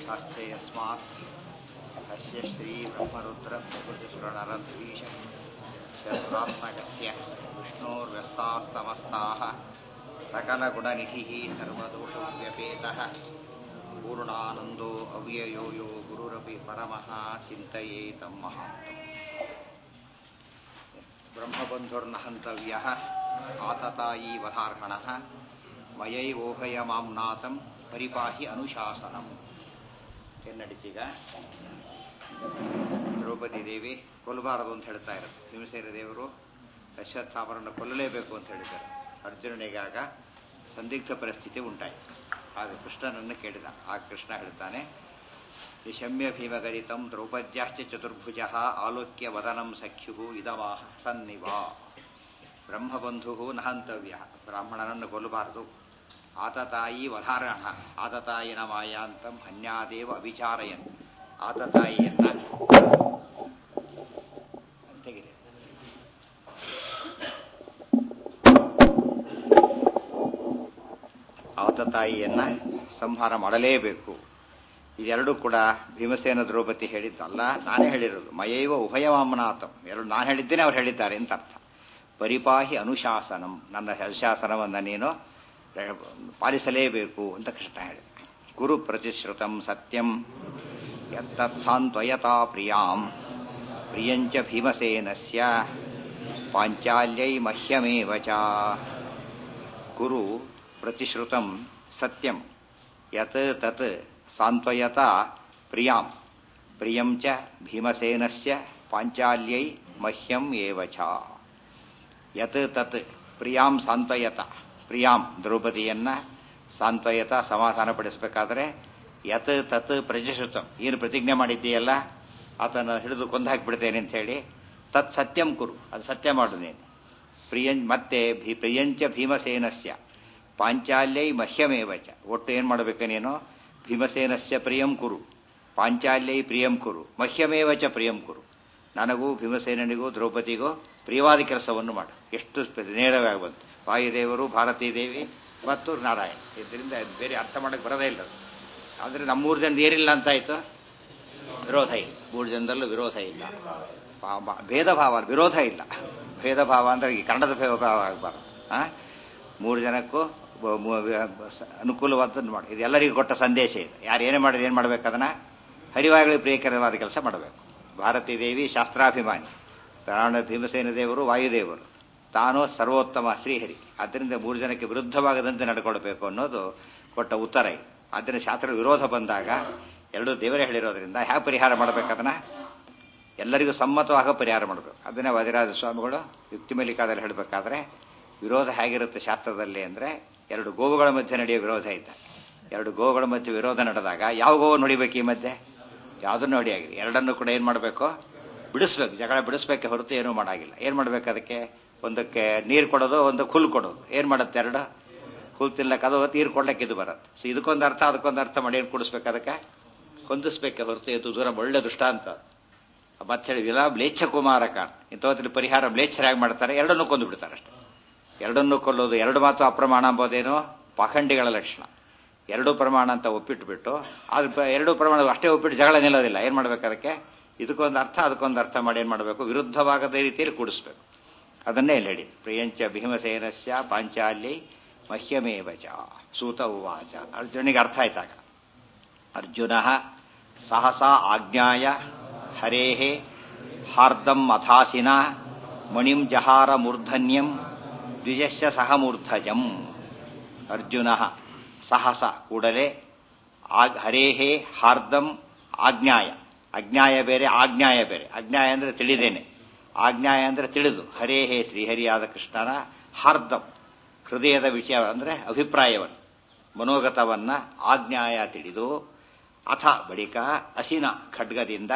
ग्रन्थाश्च यस्मात् अस्य श्रीब्रह्मरुद्रप्रभृतिसुरनरद्वीष शस्त्रात्मकस्य विष्णोर्व्यस्तास्तमस्ताः सकलगुणनिधिः सर्वदोषव्यपेतः पूर्णानन्दो अव्ययो यो गुरुरपि परमः चिन्तयेतं महान्तम् ಬ್ರಹ್ಮಬಂಧುರ್ನ ಹಂತವ್ಯ ಆತತಾಯಿ ವಧಾರ್ಹಣ ಮಯೈವೋಹಯ ಮಾಂನಾಥಂ ಪರಿಪಾಹಿ ಅನುಶಾಸನಂ ಎನ್ನಡಿತೀಗ ದ್ರೌಪದಿ ದೇವಿ ಕೊಲ್ಲಬಾರದು ಅಂತ ಹೇಳ್ತಾ ಇರೋದು ಭೀಮಸೇನ ದೇವರು ಅಶ್ವತ್ಥಾಮರನ್ನು ಕೊಲ್ಲಲೇಬೇಕು ಅಂತ ಹೇಳಿದ್ದಾರೆ ಅರ್ಜುನನಿಗಾಗ ಸಂದಿಗ್ಧ ಪರಿಸ್ಥಿತಿ ಉಂಟಾಯಿತು ಆಗ ಕೃಷ್ಣನನ್ನು ಕೇಳಿದ ಆಗ ಕೃಷ್ಣ ಹೇಳ್ತಾನೆ ನಿಶಮ್ಯ ಭೀಮಗರಿತಂ ದ್ರೌಪದ್ಯಾಶ್ಚ ಚತುರ್ಭುಜ ಆಲೋಕ್ಯ ವದನಂ ಸಖ್ಯು ಇದಮಾಹ ಸನ್ನಿವಾ ಬ್ರಹ್ಮಬಂಧು ನಹಂತವ್ಯ ಬ್ರಾಹ್ಮಣನನ್ನು ಕೊಲ್ಲಬಾರದು ಆತತಾಯಿ ವಧಾರಣ ಆತತಾಯಿನ ಮಾಯಾಂತಂ ಹನ್ಯಾದೇವ ಅವಿಚಾರಯನ್ ಆತತಾಯಿಯನ್ನ ತೆಗಿದೆ ಆತತಾಯಿಯನ್ನ ಸಂಹಾರ ಮಾಡಲೇಬೇಕು ಇದೆರಡೂ ಕೂಡ ಭೀಮಸೇನ ದ್ರೌಪದಿ ಹೇಳಿದ್ದಲ್ಲ ನಾನೇ ಹೇಳಿರೋದು ಮಯೈವ ಉಭಯವಾಮನಾಥಂ ಎರಡು ನಾನು ಹೇಳಿದ್ದೇನೆ ಅವ್ರು ಹೇಳಿದ್ದಾರೆ ಅಂತ ಅರ್ಥ ಪರಿಪಾಹಿ ಅನುಶಾಸನಂ ನನ್ನ ಅನುಶಾಸನವನ್ನು ನೀನು ಪಾಲಿಸಲೇಬೇಕು ಅಂತ ಕೃಷ್ಣ ಹೇಳಿದ ಗುರು ಪ್ರತಿಶ್ರುತಂ ಸತ್ಯಂ ಯತ್ತತ್ ಸಾಂತ್ವಯತಾ ಪ್ರಿಯಾಂ ಪ್ರಿಯಂಚ ಭೀಮಸೇನಸ್ಯ ಪಾಂಚಾಲ್ಯೈ ಮಹ್ಯಮೇವ ಚ ಗುರು ಪ್ರತಿಶ್ರುತಂ ಸತ್ಯಂ ಯತ್ ತತ್ ಸಾಂತ್ವಯತ ಪ್ರಿಯಾಂ ಪ್ರಿಯಂ ಚ ಭೀಮಸೇನಸ್ಯ ಪಾಂಚಾಲ್ಯೈ ಮಹ್ಯಂ ಏವ ಚ ಯತ್ ತತ್ ಪ್ರಿಯಾಂ ಸಾಂತ್ವಯತ ಪ್ರಿಯಾಂ ದ್ರೌಪದಿಯನ್ನ ಸಾಂತ್ವಯತ ಸಮಾಧಾನ ಪಡಿಸಬೇಕಾದ್ರೆ ಯತ್ ತತ್ ಪ್ರಜಶ್ರುತಂ ಏನು ಪ್ರತಿಜ್ಞೆ ಮಾಡಿದ್ದೀಯಲ್ಲ ಆತನ ಹಿಡಿದು ಕೊಂದು ಹಾಕಿಬಿಡ್ತೇನೆ ಅಂತ ಹೇಳಿ ತತ್ ಸತ್ಯಂ ಕುರು ಅದು ಸತ್ಯ ಮಾಡು ನೀನು ಪ್ರಿಯಂ ಮತ್ತೆ ಭೀ ಪ್ರಿಯಂಚ ಭೀಮಸೇನಸ್ಯ ಪಾಂಚಾಲ್ಯೈ ಮಹ್ಯಮೇವ ಚ ಒಟ್ಟು ಏನು ಮಾಡಬೇಕು ನೀನು ಭೀಮಸೇನಸ್ಯ ಪ್ರಿಯಂ ಕುರು ಪಾಂಚಾಲ್ಯೈ ಪ್ರಿಯಂ ಕುರು ಮಹ್ಯಮೇವ ಚ ಪ್ರಿಯಂ ಕುರು ನನಗೂ ಭೀಮಸೇನಿಗೂ ದ್ರೌಪದಿಗೂ ಪ್ರಿಯವಾದ ಕೆಲಸವನ್ನು ಮಾಡು ಎಷ್ಟು ನೇರವಾಗಿ ಬಂತು ವಾಯುದೇವರು ಭಾರತೀ ದೇವಿ ಮತ್ತು ನಾರಾಯಣ ಇದರಿಂದ ಬೇರೆ ಅರ್ಥ ಮಾಡಕ್ಕೆ ಬರೋದೇ ಇಲ್ಲ ಆದರೆ ನಮ್ಮೂರು ಜನದ ಏನಿಲ್ಲ ಅಂತಾಯ್ತು ವಿರೋಧ ಇಲ್ಲ ಮೂರು ಜನದಲ್ಲೂ ವಿರೋಧ ಇಲ್ಲ ಭೇದ ಭಾವ ವಿರೋಧ ಇಲ್ಲ ಭೇದ ಭಾವ ಅಂದ್ರೆ ಈ ಕನ್ನಡದ ಭೇದ ಭಾವ ಆಗಬಾರ್ದು ಆ ಮೂರು ಜನಕ್ಕೂ ಅನುಕೂಲವಾದದ್ದು ಮಾಡಿ ಇದು ಎಲ್ಲರಿಗೂ ಕೊಟ್ಟ ಸಂದೇಶ ಇದೆ ಯಾರು ಏನೇ ಮಾಡಿದ್ರೆ ಏನು ಮಾಡ್ಬೇಕು ಅದನ್ನ ಹರಿವಾಗಲಿ ಪ್ರಿಯಕರವಾದ ಕೆಲಸ ಮಾಡಬೇಕು ಭಾರತೀ ದೇವಿ ಶಾಸ್ತ್ರಾಭಿಮಾನಿ ಪ್ರಾಣ ಭೀಮಸೇನ ದೇವರು ವಾಯುದೇವರು ತಾನು ಸರ್ವೋತ್ತಮ ಶ್ರೀಹರಿ ಆದ್ದರಿಂದ ಮೂರು ಜನಕ್ಕೆ ವಿರುದ್ಧವಾಗದಂತೆ ನಡ್ಕೊಳ್ಬೇಕು ಅನ್ನೋದು ಕೊಟ್ಟ ಉತ್ತರ ಇದು ಆದ್ದರಿಂದ ಶಾಸ್ತ್ರ ವಿರೋಧ ಬಂದಾಗ ಎರಡು ದೇವರೇ ಹೇಳಿರೋದ್ರಿಂದ ಹ್ಯಾ ಪರಿಹಾರ ಮಾಡ್ಬೇಕದನ್ನ ಎಲ್ಲರಿಗೂ ಸಮ್ಮತವಾಗ ಪರಿಹಾರ ಮಾಡಬೇಕು ಅದನ್ನೇ ವದಿರಾಜ ಸ್ವಾಮಿಗಳು ಯುಕ್ತಿ ಮಲ್ಲಿಕಾದಲ್ಲಿ ಹೇಳಬೇಕಾದ್ರೆ ವಿರೋಧ ಹೇಗಿರುತ್ತೆ ಶಾಸ್ತ್ರದಲ್ಲಿ ಅಂದರೆ ಎರಡು ಗೋವುಗಳ ಮಧ್ಯೆ ನಡೆಯೋ ವಿರೋಧ ಇದ್ದ ಎರಡು ಗೋವುಗಳ ಮಧ್ಯೆ ವಿರೋಧ ನಡೆದಾಗ ಯಾವ ಗೋವು ನೋಡಿಬೇಕು ಈ ಮಧ್ಯೆ ಯಾವುದನ್ನು ನೋಡಿಯಾಗಿದೆ ಎರಡನ್ನು ಕೂಡ ಏನು ಮಾಡಬೇಕು ಬಿಡಿಸ್ಬೇಕು ಜಗಳ ಬಿಡಿಸ್ಬೇಕೆ ಹೊರತು ಏನೂ ಮಾಡಾಗಿಲ್ಲ ಏನು ಮಾಡ್ಬೇಕು ಅದಕ್ಕೆ ಒಂದಕ್ಕೆ ನೀರು ಕೊಡೋದು ಒಂದಕ್ಕೆ ಹುಲ್ಲು ಕೊಡೋದು ಏನು ಮಾಡುತ್ತೆ ಎರಡು ಹುಲ್ ತಿನ್ಲಕ್ಕೆ ಅದು ನೀರು ಕೊಡ್ಲಿಕ್ಕೆ ಇದು ಬರುತ್ತೆ ಸೊ ಇದಕ್ಕೊಂದು ಅರ್ಥ ಅದಕ್ಕೊಂದು ಅರ್ಥ ಮಾಡಿ ಏನು ಕೊಡಿಸ್ಬೇಕು ಅದಕ್ಕೆ ಹೊಂದಿಸ್ಬೇಕೆ ಹೊರತು ಇದು ದೂರ ಒಳ್ಳೆ ದೃಷ್ಟಾಂತ ಮತ್ತೆ ಹೇಳಿ ವಿಲಾ ಮ್ಲೇಚ್ಛ ಕುಮಾರಕ ಇಂಥವತ್ತಿನ ಪರಿಹಾರ ಮ್ಲೇಚ್ಛರಾಗಿ ಮಾಡ್ತಾರೆ ಎರಡನ್ನೂ ಕೊಂದು ಬಿಡ್ತಾರೆ ಅಷ್ಟೇ ಎರಡನ್ನೂ ಕೊಲ್ಲೋದು ಎರಡು ಮಾತು ಅಪ್ರಮಾಣ ಅಂಬೋದೇನು ಪಾಖಂಡಿಗಳ ಲಕ್ಷಣ ಎರಡು ಪ್ರಮಾಣ ಅಂತ ಒಪ್ಪಿಟ್ಬಿಟ್ಟು ಅದು ಎರಡು ಪ್ರಮಾಣ ಅಷ್ಟೇ ಒಪ್ಪಿಟ್ಟು ಜಗಳ ನಿಲ್ಲೋದಿಲ್ಲ ಏನು ಮಾಡ್ಬೇಕು ಅದಕ್ಕೆ ಇದಕ್ಕೊಂದು ಅರ್ಥ ಅದಕ್ಕೊಂದು ಅರ್ಥ ಮಾಡಿ ಏನು ಮಾಡಬೇಕು ವಿರುದ್ಧವಾಗದ ರೀತಿಯಲ್ಲಿ ಕೂಡಿಸ್ಬೇಕು ಅದನ್ನೇ ಇಲ್ಲಿ ಹೇಳಿ ಪ್ರಿಯಂಚ ಭೀಮಸೇನಸ್ಯ ಪಾಂಚಾಲ್ಯೈ ಮಹ್ಯಮೇವ ಚ ಸೂತ ಉವಾಚ ಅರ್ಜುನಿಗೆ ಅರ್ಥ ಆಯ್ತಾಗ ಅರ್ಜುನ ಸಹಸಾ ಆಜ್ಞಾಯ ಹರೇ ಹಾರ್ದಂ ಅಥಾಸಿನ ಮಣಿಂ ಜಹಾರ ಮೂರ್ಧನ್ಯಂ ದ್ವಿಜಸ್ಯ ಸಹ ಮೂರ್ಧಜಂ ಅರ್ಜುನ ಸಹಸ ಕೂಡಲೇ ಹರೇಹೇ ಹಾರ್ದಂ ಆಜ್ಞಾಯ ಅಜ್ಞಾಯ ಬೇರೆ ಆಜ್ಞಾಯ ಬೇರೆ ಅಜ್ಞಾಯ ಅಂದರೆ ತಿಳಿದೇನೆ ಆಜ್ಞಾಯ ಅಂದರೆ ತಿಳಿದು ಹರೇಹೇ ಶ್ರೀಹರಿಯಾದ ಕೃಷ್ಣನ ಹಾರ್ದಂ ಹೃದಯದ ವಿಷಯ ಅಂದರೆ ಅಭಿಪ್ರಾಯವನ್ನು ಮನೋಗತವನ್ನ ಆಜ್ಞಾಯ ತಿಳಿದು ಅಥ ಬಳಿಕ ಅಸಿನ ಖಡ್ಗದಿಂದ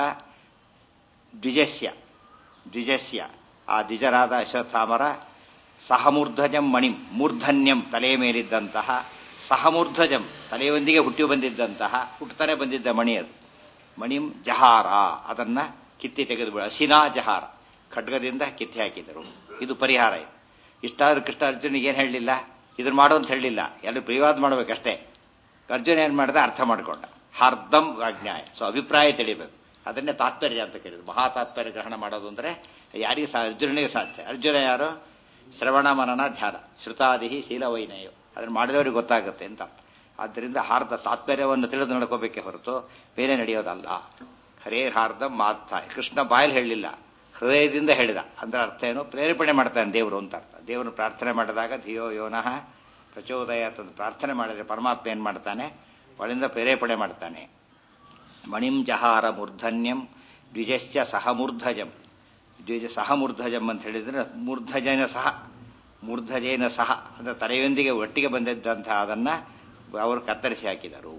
ದ್ವಿಜಸ್ಯ ದ್ವಿಜಸ್ಯ ಆ ದ್ವಿಜರಾದ ಅಶ್ವತ್ಥಾಮರ ಸಹಮೂರ್ಧಜಂ ಮಣಿಂ ಮೂರ್ಧನ್ಯಂ ತಲೆಯ ಮೇಲಿದ್ದಂತಹ ಸಹಮೂರ್ಧಜಂ ತಲೆಯೊಂದಿಗೆ ಹುಟ್ಟಿ ಬಂದಿದ್ದಂತಹ ಹುಟ್ಟುತ್ತಾನೆ ಬಂದಿದ್ದ ಮಣಿ ಅದು ಮಣಿಂ ಜಹಾರ ಅದನ್ನ ಕಿತ್ತಿ ತೆಗೆದು ಅಸಿನಾ ಜಹಾರ ಖಡ್ಗದಿಂದ ಕಿತ್ತಿ ಹಾಕಿದರು ಇದು ಪರಿಹಾರ ಇದು ಇಷ್ಟಾದ್ರೂ ಕೃಷ್ಣ ಅರ್ಜುನಿಗೆ ಏನು ಹೇಳಲಿಲ್ಲ ಇದನ್ನ ಮಾಡು ಅಂತ ಹೇಳಲಿಲ್ಲ ಎಲ್ಲರೂ ಪ್ರಿಯವಾದ ಮಾಡ್ಬೇಕಷ್ಟೇ ಅರ್ಜುನ ಏನು ಮಾಡಿದ ಅರ್ಥ ಮಾಡ್ಕೊಂಡ ಹಾರ್ದಂ ವಾಜ್ಞಾಯ ಸೊ ಅಭಿಪ್ರಾಯ ತಿಳಿಬೇಕು ಅದನ್ನೇ ತಾತ್ಪರ್ಯ ಅಂತ ಕೇಳಿದ್ರು ಮಹಾ ತಾತ್ಪರ್ಯ ಗ್ರಹಣ ಮಾಡೋದು ಅಂದ್ರೆ ಯಾರಿಗೆ ಸಾ ಅರ್ಜುನನಿಗೆ ಸಾಧ್ಯ ಅರ್ಜುನ ಯಾರು ಶ್ರವಣ ಮನನ ಧ್ಯಾನ ಶ್ರುತಾದಿಹಿ ಶೀಲವೈನಯೋ ಅದನ್ನು ಮಾಡಿದವರಿಗೆ ಗೊತ್ತಾಗುತ್ತೆ ಅಂತ ಅರ್ಥ ಆದ್ದರಿಂದ ಹಾರ್ದ ತಾತ್ಪರ್ಯವನ್ನು ತಿಳಿದು ನಡ್ಕೋಬೇಕೆ ಹೊರತು ಬೇರೆ ನಡೆಯೋದಲ್ಲ ಹರೇ ಹಾರ್ದ ಮಾರ್ಥ ಕೃಷ್ಣ ಬಾಯಲ್ಲಿ ಹೇಳಲಿಲ್ಲ ಹೃದಯದಿಂದ ಹೇಳಿದ ಅಂದ್ರೆ ಅರ್ಥ ಏನು ಪ್ರೇರೇಪಣೆ ಮಾಡ್ತಾನೆ ದೇವರು ಅಂತ ಅರ್ಥ ದೇವರನ್ನು ಪ್ರಾರ್ಥನೆ ಮಾಡಿದಾಗ ಧಿಯೋ ಯೋನಃ ಪ್ರಚೋದಯ ಅಂತ ಪ್ರಾರ್ಥನೆ ಮಾಡಿದರೆ ಪರಮಾತ್ಮ ಏನು ಮಾಡ್ತಾನೆ ಒಳಿಂದ ಪ್ರೇರೇಪಣೆ ಮಾಡ್ತಾನೆ ಮಣಿಂ ಜಹಾರ ಮೂರ್ಧನ್ಯಂ ದ್ವಿಜಶ್ಚ ಸಹ ಮೂರ್ಧಜಂ ದ್ವಿಜ ಸಹ ಮೂರ್ಧಜಂ ಅಂತ ಹೇಳಿದ್ರೆ ಮೂರ್ಧಜನ ಸಹ ಮೂರ್ಧಜೇನ ಸಹ ಅಂದ್ರೆ ತಲೆಯೊಂದಿಗೆ ಒಟ್ಟಿಗೆ ಬಂದಿದ್ದಂತಹ ಅದನ್ನ ಅವರು ಕತ್ತರಿಸಿ ಹಾಕಿದರು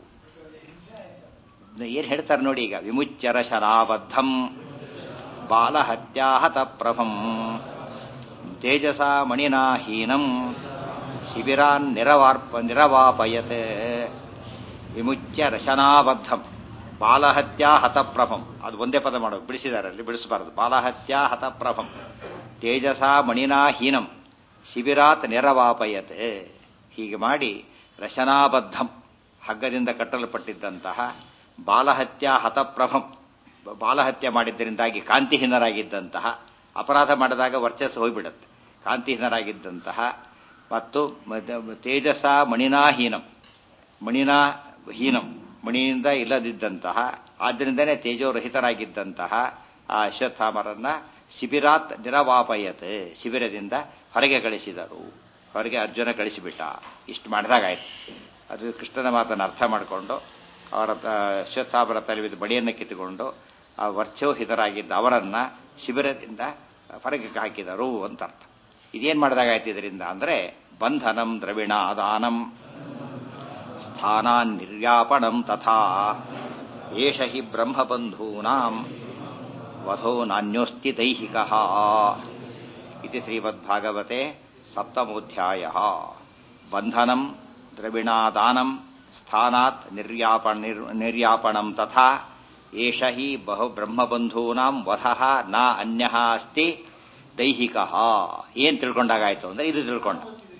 ಏನ್ ಹೇಳ್ತಾರೆ ನೋಡಿ ಈಗ ವಿಮುಚ್ಚರ ಶರಾಬದ್ಧಂ ಬಾಲಹತ್ಯಾಹತ ಪ್ರಭಂ ತೇಜಸ ಮಣಿನಾಹೀನಂ ಶಿಬಿರಾನ್ ನಿರವಾರ್ಪ ನಿರವಾಪಯತ್ ವಿಮುಚ್ಯ ರಶನಾಬದ್ಧಂ ಬಾಲಹತ್ಯಾ ಹತಪ್ರಭಂ ಅದು ಒಂದೇ ಪದ ಮಾಡಬೇಕು ಬಿಡಿಸಿದ್ದಾರೆ ಅಲ್ಲಿ ಬಿಡಿಸಬಾರದು ಬಾಲಹತ್ಯಾ ಹತಪ್ರಭಂ ತೇಜಸ ಮಣಿನಾಹೀನಂ ಶಿಬಿರಾತ್ ನಿರವಾಪಯತ್ ಹೀಗೆ ಮಾಡಿ ರಶನಾಬದ್ಧಂ ಹಗ್ಗದಿಂದ ಕಟ್ಟಲ್ಪಟ್ಟಿದ್ದಂತಹ ಬಾಲಹತ್ಯಾ ಹತಪ್ರಭಂ ಬಾಲಹತ್ಯೆ ಮಾಡಿದ್ದರಿಂದಾಗಿ ಕಾಂತಿಹೀನರಾಗಿದ್ದಂತಹ ಅಪರಾಧ ಮಾಡಿದಾಗ ವರ್ಚಸ್ಸು ಹೋಗ್ಬಿಡುತ್ತೆ ಕಾಂತಿಹೀನರಾಗಿದ್ದಂತಹ ಮತ್ತು ತೇಜಸ ಮಣಿನಾಹೀನಂ ಮಣಿನಾ ಹೀನಂ ಮಣಿಯಿಂದ ಇಲ್ಲದಿದ್ದಂತಹ ಆದ್ದರಿಂದನೇ ತೇಜೋರಹಿತರಾಗಿದ್ದಂತಹ ಆ ಅಶ್ವತ್ಥಾಮರನ್ನ ಶಿಬಿರಾತ್ ನಿರವಾಪಯತ್ ಶಿಬಿರದಿಂದ ಹೊರಗೆ ಕಳಿಸಿದರು ಹೊರಗೆ ಅರ್ಜುನ ಕಳಿಸಿಬಿಟ್ಟ ಇಷ್ಟು ಮಾಡಿದಾಗಾಯ್ತು ಅದು ಕೃಷ್ಣನ ಮಾತನ್ನು ಅರ್ಥ ಮಾಡಿಕೊಂಡು ಅವರ ಅಶ್ವತ್ಥಾಮರ ತಲೆಬಿದ್ದು ಬಡಿಯನ್ನು ಕಿತ್ತುಕೊಂಡು ಆ ವರ್ಚೋಹಿತರಾಗಿದ್ದ ಅವರನ್ನ ಶಿಬಿರದಿಂದ ಹೊರಗೆ ಹಾಕಿದರು ಅಂತ ಅರ್ಥ ಇದೇನು ಮಾಡಿದಾಗಾಯ್ತು ಇದರಿಂದ ಅಂದರೆ ಬಂಧನಂ ದ್ರವಿಣ ದಾನಂ ಸ್ಥಾನಾನ್ ನಿರ್ಯಾಪಣಂ ತಥಾ ಏಷ ಹಿ ಬ್ರಹ್ಮಬಂಧೂನಾಂ ವಧೋ ನಾನ್ಯೋಸ್ತಿ ದೈಹಿಕ ಇತಿ ಶ್ರೀಮದ್ಭಾಗವತೆ ಸಪ್ತಮೋಧ್ಯಾಯ ಬಂಧನಂ ದ್ರವಿಣಾದಾನಂ ಸ್ಥಾನಾತ್ ನಿರ್ಯಾಪಣ ನಿರ್ಯಾಪಣಂ ತಥಾ ಏಷ ಹಿ ಬಹು ಬ್ರಹ್ಮಬಂಧೂನಾಂ ವಧಃ ನ ಅನ್ಯ ಅಸ್ತಿ ದೈಹಿಕ ಏನ್ ತಿಳ್ಕೊಂಡಾಗಾಯ್ತು ಅಂದ್ರೆ ಇದು ತಿಳ್ಕೊಂಡ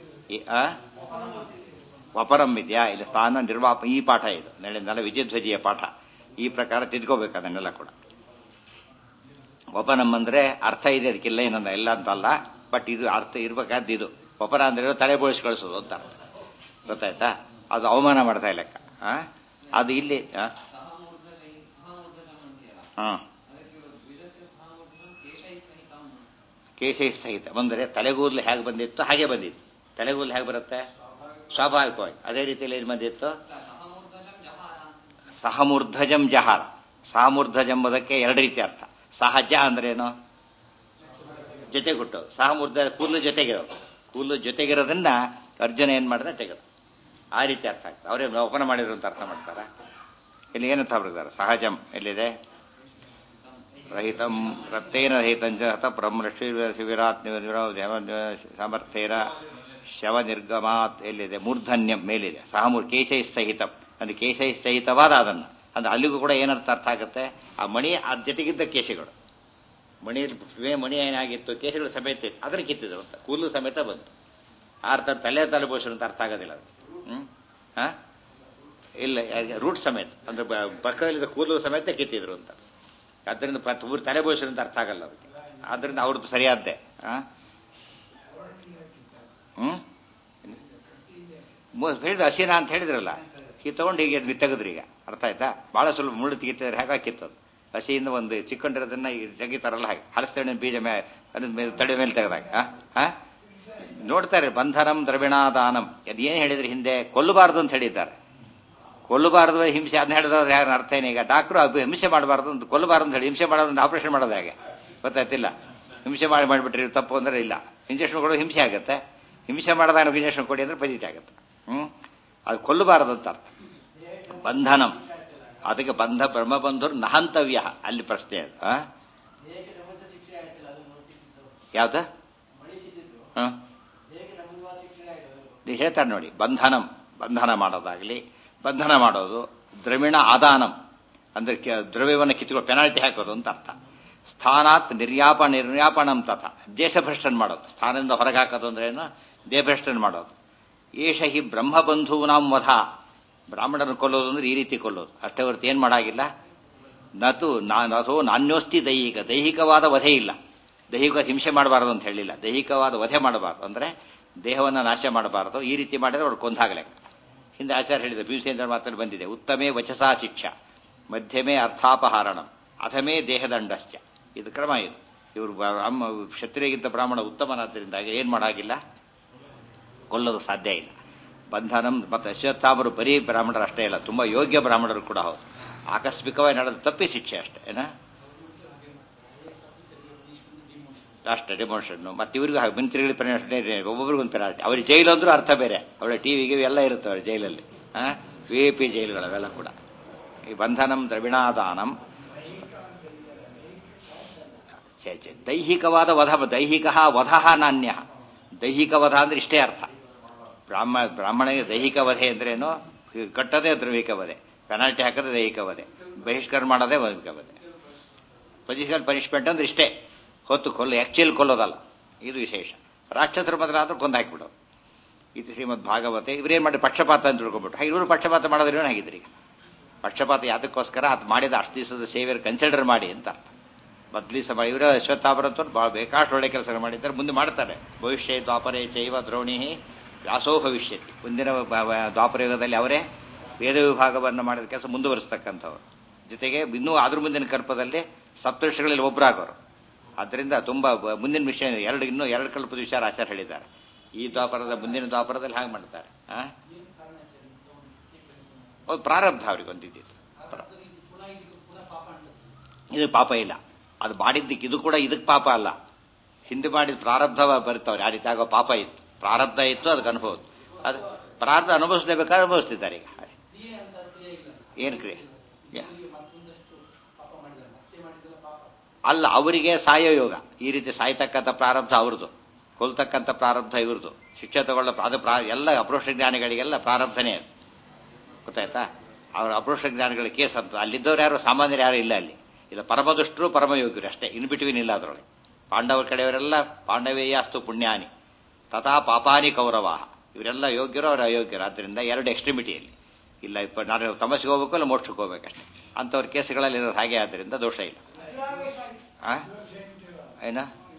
ವಪರಂ ಇದೆಯಾ ಇಲ್ಲಿ ಸ್ಥಾನ ನಿರ್ವಾಪ ಈ ಪಾಠ ಇದು ನಾಳೆ ವಿಜಯಧ್ವಜಿಯ ಪಾಠ ಈ ಪ್ರಕಾರ ತಿದ್ಕೋಬೇಕು ಅದನ್ನೆಲ್ಲ ಕೂಡ ವಪನಂ ಅಂದ್ರೆ ಅರ್ಥ ಇದೆ ಅದಕ್ಕಿಲ್ಲ ಏನಂದ ಇಲ್ಲ ಅಂತಲ್ಲ ಬಟ್ ಇದು ಅರ್ಥ ಇರ್ಬೇಕಾದ್ದು ಇದು ವಪನ ಅಂದ್ರೆ ತಲೆ ಬೋಳಿಸಿ ಕಳಿಸೋದು ಅಂತ ಅರ್ಥ ಗೊತ್ತಾಯ್ತಾ ಅದು ಅವಮಾನ ಮಾಡ್ತಾ ಲೆಕ್ಕ ಅದು ಇಲ್ಲಿ ಹಾ ಕೇಶೈ ಸಹಿತ ಬಂದರೆ ತಲೆಗೂದಲು ಹೇಗೆ ಬಂದಿತ್ತು ಹಾಗೆ ಬಂದಿತ್ತು ತಲೆಗೂದಲು ಹೇಗೆ ಬರುತ್ತೆ ಸ್ವಾಭಾವಿಕವಾಗಿ ಅದೇ ರೀತಿಯಲ್ಲಿ ಏನು ಬಂದಿತ್ತು ಸಹಮೂರ್ಧಜಂ ಜಹಾರ ಸಹಮೂರ್ಧಜಂ ಎಂಬುದಕ್ಕೆ ಎರಡು ರೀತಿ ಅರ್ಥ ಸಹಜ ಅಂದ್ರೇನು ಜೊತೆಗುಟ್ಟು ಸಹಮೂರ್ಧ ಕೂದಲು ಜೊತೆಗಿರೋದು ಕೂದಲು ಜೊತೆಗಿರೋದನ್ನ ಅರ್ಜುನ ಏನ್ ಮಾಡ್ದ ತೆಗೆದು ಆ ರೀತಿ ಅರ್ಥ ಆಗ್ತದೆ ಅವರೇ ಓಪನ್ ಮಾಡಿದ್ರು ಅಂತ ಅರ್ಥ ಮಾಡ್ತಾರ ಇಲ್ಲಿ ಏನಂತ ಬರ್ತಾರೆ ಸಹಜಂ ಎಲ್ಲಿದೆ ರಹಿತಂ ರಕ್ತೇನ ರಹಿತಂಚ ಹತ ಬ್ರಹ್ಮೃಷಿ ಶಿಬಿರಾತ್ ಸಮರ್ಥೇನ ಶವ ನಿರ್ಗಮಾತ್ ಎಲ್ಲಿದೆ ಮೂರ್ಧನ್ಯಂ ಮೇಲಿದೆ ಸಹಮೂರ್ ಕೇಶೈ ಸಹಿತಂ ಅಂದ್ರೆ ಕೇಶೈ ಸಹಿತವಾದ ಅದನ್ನು ಅಂದ್ರೆ ಅಲ್ಲಿಗೂ ಕೂಡ ಏನರ್ಥ ಅರ್ಥ ಆಗುತ್ತೆ ಆ ಮಣಿ ಅದ್ ಜೊತೆಗಿದ್ದ ಕೇಶಗಳು ಮಣಿ ಮಣಿ ಏನಾಗಿತ್ತು ಕೇಶಗಳು ಸಮೇತ ಅದನ್ನ ಕಿತ್ತಿದ್ರು ಅಂತ ಕೂದಲು ಸಮೇತ ಬಂತು ಆ ಅರ್ಥ ತಲೆ ತಲೆ ಬೋಷಣ ಅಂತ ಅರ್ಥ ಆಗೋದಿಲ್ಲ ಅದು ಹ್ಮ್ ಹಾ ಇಲ್ಲ ರೂಟ್ ಸಮೇತ ಅಂದ್ರೆ ಪಕ್ಕದಲ್ಲಿದ್ದ ಕೂದಲು ಸಮೇತ ಕಿತ್ತಿದ್ರು ಅಂತ ಅದರಿಂದ ತಲೆ ಬೋಷಣ ಅಂತ ಅರ್ಥ ಆಗಲ್ಲ ಅದಕ್ಕೆ ಆದ್ರಿಂದ ಅವ್ರದ್ದು ಸರಿಯಾದ್ದೆ ಹಾ ಹ್ಮ್ ಹೇಳಿದ ಹಸೀನ ಅಂತ ಹೇಳಿದ್ರಲ್ಲ ಈ ತಗೊಂಡು ಹೀಗೆ ತೆಗೆದ್ರಿ ಈಗ ಅರ್ಥ ಆಯ್ತಾ ಬಹಳ ಸ್ವಲ್ಪ ಮುಳ್ಳು ತೆಗಿತಿದ್ರೆ ಹೇಗೆ ಕಿತ್ತದು ಹಸಿಯಿಂದ ಒಂದು ಚಿಕ್ಕಂಡಿರೋದನ್ನ ತೆಗಿತಾರಲ್ಲ ಹಾಗೆ ಹಲಸ್ತಣ್ಣ ಬೀಜ ಮೇಲೆ ತಡೆ ಮೇಲೆ ತೆಗೆದಾಗ ಹಾ ನೋಡ್ತಾರೆ ಬಂಧನಂ ದ್ರವಿಣಾದಾನಂ ಅದೇನು ಹೇಳಿದ್ರೆ ಹಿಂದೆ ಕೊಲ್ಲಬಾರದು ಅಂತ ಹೇಳಿದ್ದಾರೆ ಕೊಲ್ಲಬಾರದು ಹಿಂಸೆ ಅದನ್ನ ಹೇಳಿದ್ರೆ ಯಾರು ಅರ್ಥ ಏನು ಈಗ ಡಾಕ್ಟ್ರು ಹಿಂಸೆ ಮಾಡಬಾರ್ದು ಅಂತ ಕೊಲ್ಲಬಾರದು ಅಂತ ಹೇಳಿ ಹಿಂಸೆ ಮಾಡೋದು ಆಪರೇಷನ್ ಮಾಡೋದು ಹೇಗೆ ಗೊತ್ತಾಯ್ತಿಲ್ಲ ಹಿಂಸೆ ಮಾಡಿ ಮಾಡಿಬಿಟ್ರಿ ತಪ್ಪು ಅಂದ್ರೆ ಇಲ್ಲ ಇಂಜೆಕ್ಷನ್ ಕೊಡೋದು ಹಿಂಸೆ ಆಗುತ್ತೆ ಹಿಂಸೆ ಮಾಡಿದಾಗ ಇಂಜೆಕ್ಷನ್ ಕೊಡಿ ಅಂದ್ರೆ ಪಜಿತಿ ಆಗುತ್ತೆ ಹ್ಮ್ ಅದು ಕೊಲ್ಲಬಾರದು ಅಂತ ಅರ್ಥ ಬಂಧನಂ ಅದಕ್ಕೆ ಬಂಧ ಬ್ರಹ್ಮಬಂಧುರು ನಹಂತವ್ಯ ಅಲ್ಲಿ ಪ್ರಶ್ನೆ ಅದು ಯಾವ್ದ ಹೇಳ್ತಾರೆ ನೋಡಿ ಬಂಧನಂ ಬಂಧನ ಮಾಡೋದಾಗ್ಲಿ ಬಂಧನ ಮಾಡೋದು ದ್ರವಿಣ ಆದಾನಂ ಅಂದ್ರೆ ದ್ರವ್ಯವನ್ನು ಕಿತ್ಕೊಂಡು ಪೆನಾಲ್ಟಿ ಹಾಕೋದು ಅಂತ ಅರ್ಥ ಸ್ಥಾನಾತ್ ನಿರ್ಯಾಪ ನಿರ್ಯಾಪಣಂ ತಥ ದೇಶಭ್ರಷ್ಟನ್ ಮಾಡೋದು ಸ್ಥಾನದಿಂದ ಹೊರಗೆ ಹಾಕೋದು ಅಂದ್ರೆ ಏನು ದೇಹಭ್ರಷ್ಟನ್ ಮಾಡೋದು ಏಷ ಹಿ ಬ್ರಹ್ಮಬಂಧೂನಾಂ ವಧ ಬ್ರಾಹ್ಮಣರನ್ನು ಕೊಲ್ಲೋದು ಅಂದ್ರೆ ಈ ರೀತಿ ಕೊಲ್ಲೋದು ಅಷ್ಟೇ ಹೊರತು ಏನು ಮಾಡಾಗಿಲ್ಲ ನತು ನಾನು ಅಥೋ ನಾನ್ಯೋಸ್ತಿ ದೈಹಿಕ ದೈಹಿಕವಾದ ವಧೆ ಇಲ್ಲ ದೈಹಿಕ ಹಿಂಸೆ ಮಾಡಬಾರದು ಅಂತ ಹೇಳಿಲ್ಲ ದೈಹಿಕವಾದ ವಧೆ ಮಾಡಬಾರದು ಅಂದ್ರೆ ದೇಹವನ್ನು ನಾಶ ಮಾಡಬಾರದು ಈ ರೀತಿ ಮಾಡಿದ್ರೆ ಅವ್ರು ಕೊಂದಾಗಲೆ ಹಿಂದೆ ಆಚಾರ್ಯ ಹೇಳಿದ ಭೀಮಸೇಂದ್ರ ಮಾತಲ್ಲಿ ಬಂದಿದೆ ಉತ್ತಮೇ ವಚಸಾ ಶಿಕ್ಷಾ ಮಧ್ಯಮೇ ಅರ್ಥಾಪಹಾರಣಂ ಅಧಮೇ ದೇಹದಂಡಶ್ಚ ಇದು ಕ್ರಮ ಇದು ಇವರು ಅಮ್ಮ ಕ್ಷತ್ರಿಯಗಿಂತ ಬ್ರಾಹ್ಮಣ ಉತ್ತಮನಾದ್ದರಿಂದ ಏನು ಮಾಡಾಗಿಲ್ಲ ಕೊಲ್ಲೋದು ಸಾಧ್ಯ ಇಲ್ಲ ಬಂಧನಂ ಮತ್ತು ಅಶ್ವತ್ಥಾಮರು ಬರೀ ಬ್ರಾಹ್ಮಣರು ಅಷ್ಟೇ ಇಲ್ಲ ತುಂಬ ಯೋಗ್ಯ ಬ್ರಾಹ್ಮಣರು ಕೂಡ ಹೌದು ಆಕಸ್ಮಿಕವಾಗಿ ನಡೆದ ತಪ್ಪಿ ಶಿಕ್ಷೆ ಅಷ್ಟೇ ಏನ ಅಷ್ಟೇ ಡಿಮೋಷನ್ನು ಮತ್ತೆ ಇವ್ರಿಗೂ ಹಾಗೆ ಮಂತ್ರಿಗಳಿಗೆ ಪೆನಾಲ್ಟಿ ಒಬ್ಬೊಬ್ರಿಗೊಂದು ಪೆನಾಲ್ಟಿ ಅವ್ರಿಗೆ ಜೈಲು ಅಂದ್ರೂ ಅರ್ಥ ಬೇರೆ ಅವಳ ಟಿ ವಿಗೆ ಎಲ್ಲ ಇರುತ್ತೆ ಅವ್ರ ಜೈಲಲ್ಲಿ ಹಾಂ ವಿ ಐ ಪಿ ಜೈಲುಗಳು ಅವೆಲ್ಲ ಕೂಡ ಈ ಬಂಧನಂ ದ್ರವಿಣಾದಾನಂ ಛೇ ಛೇ ದೈಹಿಕವಾದ ವಧ ದೈಹಿಕ ವಧ ನಾಣ್ಯ ದೈಹಿಕ ವಧ ಅಂದ್ರೆ ಇಷ್ಟೇ ಅರ್ಥ ಬ್ರಾಹ್ಮ ಬ್ರಾಹ್ಮಣಿಗೆ ದೈಹಿಕ ವಧೆ ಅಂದ್ರೇನು ಕಟ್ಟೋದೇ ದೈಹಿಕ ವಧೆ ಪೆನಾಲ್ಟಿ ಹಾಕೋದೇ ದೈಹಿಕ ವಧೆ ಬಹಿಷ್ಕಾರ ಮಾಡೋದೇ ದೈಹಿಕ ವಧೆ ಫಿಸಿಕಲ್ ಪನಿಷ್ಮೆಂಟ್ ಅಂದ್ರೆ ಇಷ್ಟೇ ಹೊತ್ತು ಕೊಲ್ಲು ಆಕ್ಚುಲ್ ಕೊಲ್ಲೋದಲ್ಲ ಇದು ವಿಶೇಷ ರಾಕ್ಷಸರ ಬದಲ ಆದ್ರೂ ಕೊಂದು ಹಾಕಿಬಿಡೋದು ಇದು ಶ್ರೀಮದ್ ಭಾಗವತೆ ಇವರೇನು ಮಾಡಿ ಪಕ್ಷಪಾತ ಅಂತ ತಿಳ್ಕೊಂಡ್ಬಿಟ್ಟು ಹಾಗೆ ಇವರು ಪಕ್ಷಪಾತ ಮಾಡೋದ್ರೆ ಏನಾಗಿದ್ರಿ ಈಗ ಪಕ್ಷಪಾತ ಯಾತಕ್ಕೋಸ್ಕರ ಅದು ಮಾಡಿದ ಅಷ್ಟು ದಿವಸದ ಸೇವೆಯನ್ನು ಕನ್ಸಿಡರ್ ಮಾಡಿ ಅಂತ ಅರ್ಥ ಬದ್ಲಿ ಸಮ ಇವರ ಅಶ್ವತ್ಥಾಪರಂತ ಭಾಳ ಬೇಕಾಷ್ಟು ಒಳ್ಳೆ ಕೆಲಸ ಮಾಡಿದ್ದಾರೆ ಮುಂದೆ ಮಾಡ್ತಾರೆ ಭವಿಷ್ಯ ದ್ವಾಪರೇ ಚೈವ ದ್ರೋಣಿ ವ್ಯಾಸೋ ಭವಿಷ್ಯತಿ ಮುಂದಿನ ದ್ವಾಪರ ಯುಗದಲ್ಲಿ ಅವರೇ ವೇದ ವಿಭಾಗವನ್ನು ಮಾಡಿದ ಕೆಲಸ ಮುಂದುವರಿಸ್ತಕ್ಕಂಥವ್ರು ಜೊತೆಗೆ ಇನ್ನೂ ಅದ್ರ ಮುಂದಿನ ಕಲ್ಪದಲ್ಲಿ ಸಪ್ತರ್ಷಗಳಲ್ಲಿ ಒಬ್ಬರಾಗೋರು ಆದ್ದರಿಂದ ತುಂಬ ಮುಂದಿನ ವಿಷಯ ಎರಡು ಇನ್ನೂ ಎರಡು ಕಲ್ಪದ ವಿಚಾರ ಆಚಾರ ಹೇಳಿದ್ದಾರೆ ಈ ದ್ವಾಪರದ ಮುಂದಿನ ದ್ವಾಪರದಲ್ಲಿ ಹಾಗೆ ಮಾಡ್ತಾರೆ ಆ ಪ್ರಾರಬ್ಧ ಅವ್ರಿಗೆ ಒಂದಿದ್ದು ಇದು ಪಾಪ ಇಲ್ಲ ಅದು ಮಾಡಿದ್ದಕ್ಕೆ ಇದು ಕೂಡ ಇದಕ್ಕೆ ಪಾಪ ಅಲ್ಲ ಹಿಂದೆ ಮಾಡಿದ ಪ್ರಾರಬ್ಧ ಬರ್ತವ್ರು ಆ ರೀತಿ ಆಗೋ ಪಾಪ ಇತ್ತು ಪ್ರಾರಬ್ಧ ಇತ್ತು ಅದಕ್ಕೆ ಅನುಭವ ಅದು ಪ್ರಾರಬ್ಧ ಅನುಭವಿಸಲೇಬೇಕಾದ್ರೆ ಅನುಭವಿಸ್ತಿದ್ದಾರೆ ಈಗ ಏನು ಕ್ರಿಯೆ ಅಲ್ಲ ಅವರಿಗೆ ಸಾಯೋ ಯೋಗ ಈ ರೀತಿ ಸಾಯ್ತಕ್ಕಂಥ ಪ್ರಾರಬ್ಧ ಅವ್ರದ್ದು ಕೊಲ್ತಕ್ಕಂಥ ಪ್ರಾರಬ್ಧ ಇವ್ರದ್ದು ಶಿಕ್ಷೆ ತಗೊಳ್ಳೋ ಅದು ಪ್ರಾ ಎಲ್ಲ ಅಪರೋಕ್ಷ ಜ್ಞಾನಿಗಳಿಗೆಲ್ಲ ಪ್ರಾರಬ್ಧನೇ ಅದು ಗೊತ್ತಾಯ್ತಾ ಅವ್ರ ಅಪರೋಕ್ಷ ಜ್ಞಾನಿಗಳ ಕೇಸ್ ಅಂತ ಅಲ್ಲಿದ್ದವ್ರು ಯಾರು ಸಾಮಾನ್ಯರು ಯಾರು ಇಲ್ಲ ಅಲ್ಲಿ ಇಲ್ಲ ಪರಮದುಷ್ಟರು ಪರಮಯೋಗ್ಯರು ಅಷ್ಟೇ ಇನ್ ಬಿಟ್ವೀನ್ ಇಲ್ಲ ಅದರೊಳಗೆ ಪಾಂಡವರ ಕಡೆಯವರೆಲ್ಲ ಪಾಂಡವೇಯಾಸ್ತು ಪುಣ್ಯಾನಿ ತಥಾ ಪಾಪಾನಿ ಕೌರವಾಹ ಇವರೆಲ್ಲ ಯೋಗ್ಯರು ಅವರು ಅಯೋಗ್ಯರು ಆದ್ದರಿಂದ ಎರಡು ಎಕ್ಸ್ಟ್ರಿಮಿಟಿಯಲ್ಲಿ ಇಲ್ಲ ಇಪ್ಪ ನಾನು ತಮಸ್ಸಿಗೆ ಹೋಗ್ಬೇಕು ಇಲ್ಲ ಮೋಕ್ಷಕ್ಕೆ ಹೋಗ್ಬೇಕಷ್ಟೇ ಅಂಥವ್ರ ಕೇಸುಗಳಲ್ಲಿ ಇರೋದು ಹಾಗೆ ಆದ್ದರಿಂದ ದೋಷ ಇಲ್ಲ ಏನ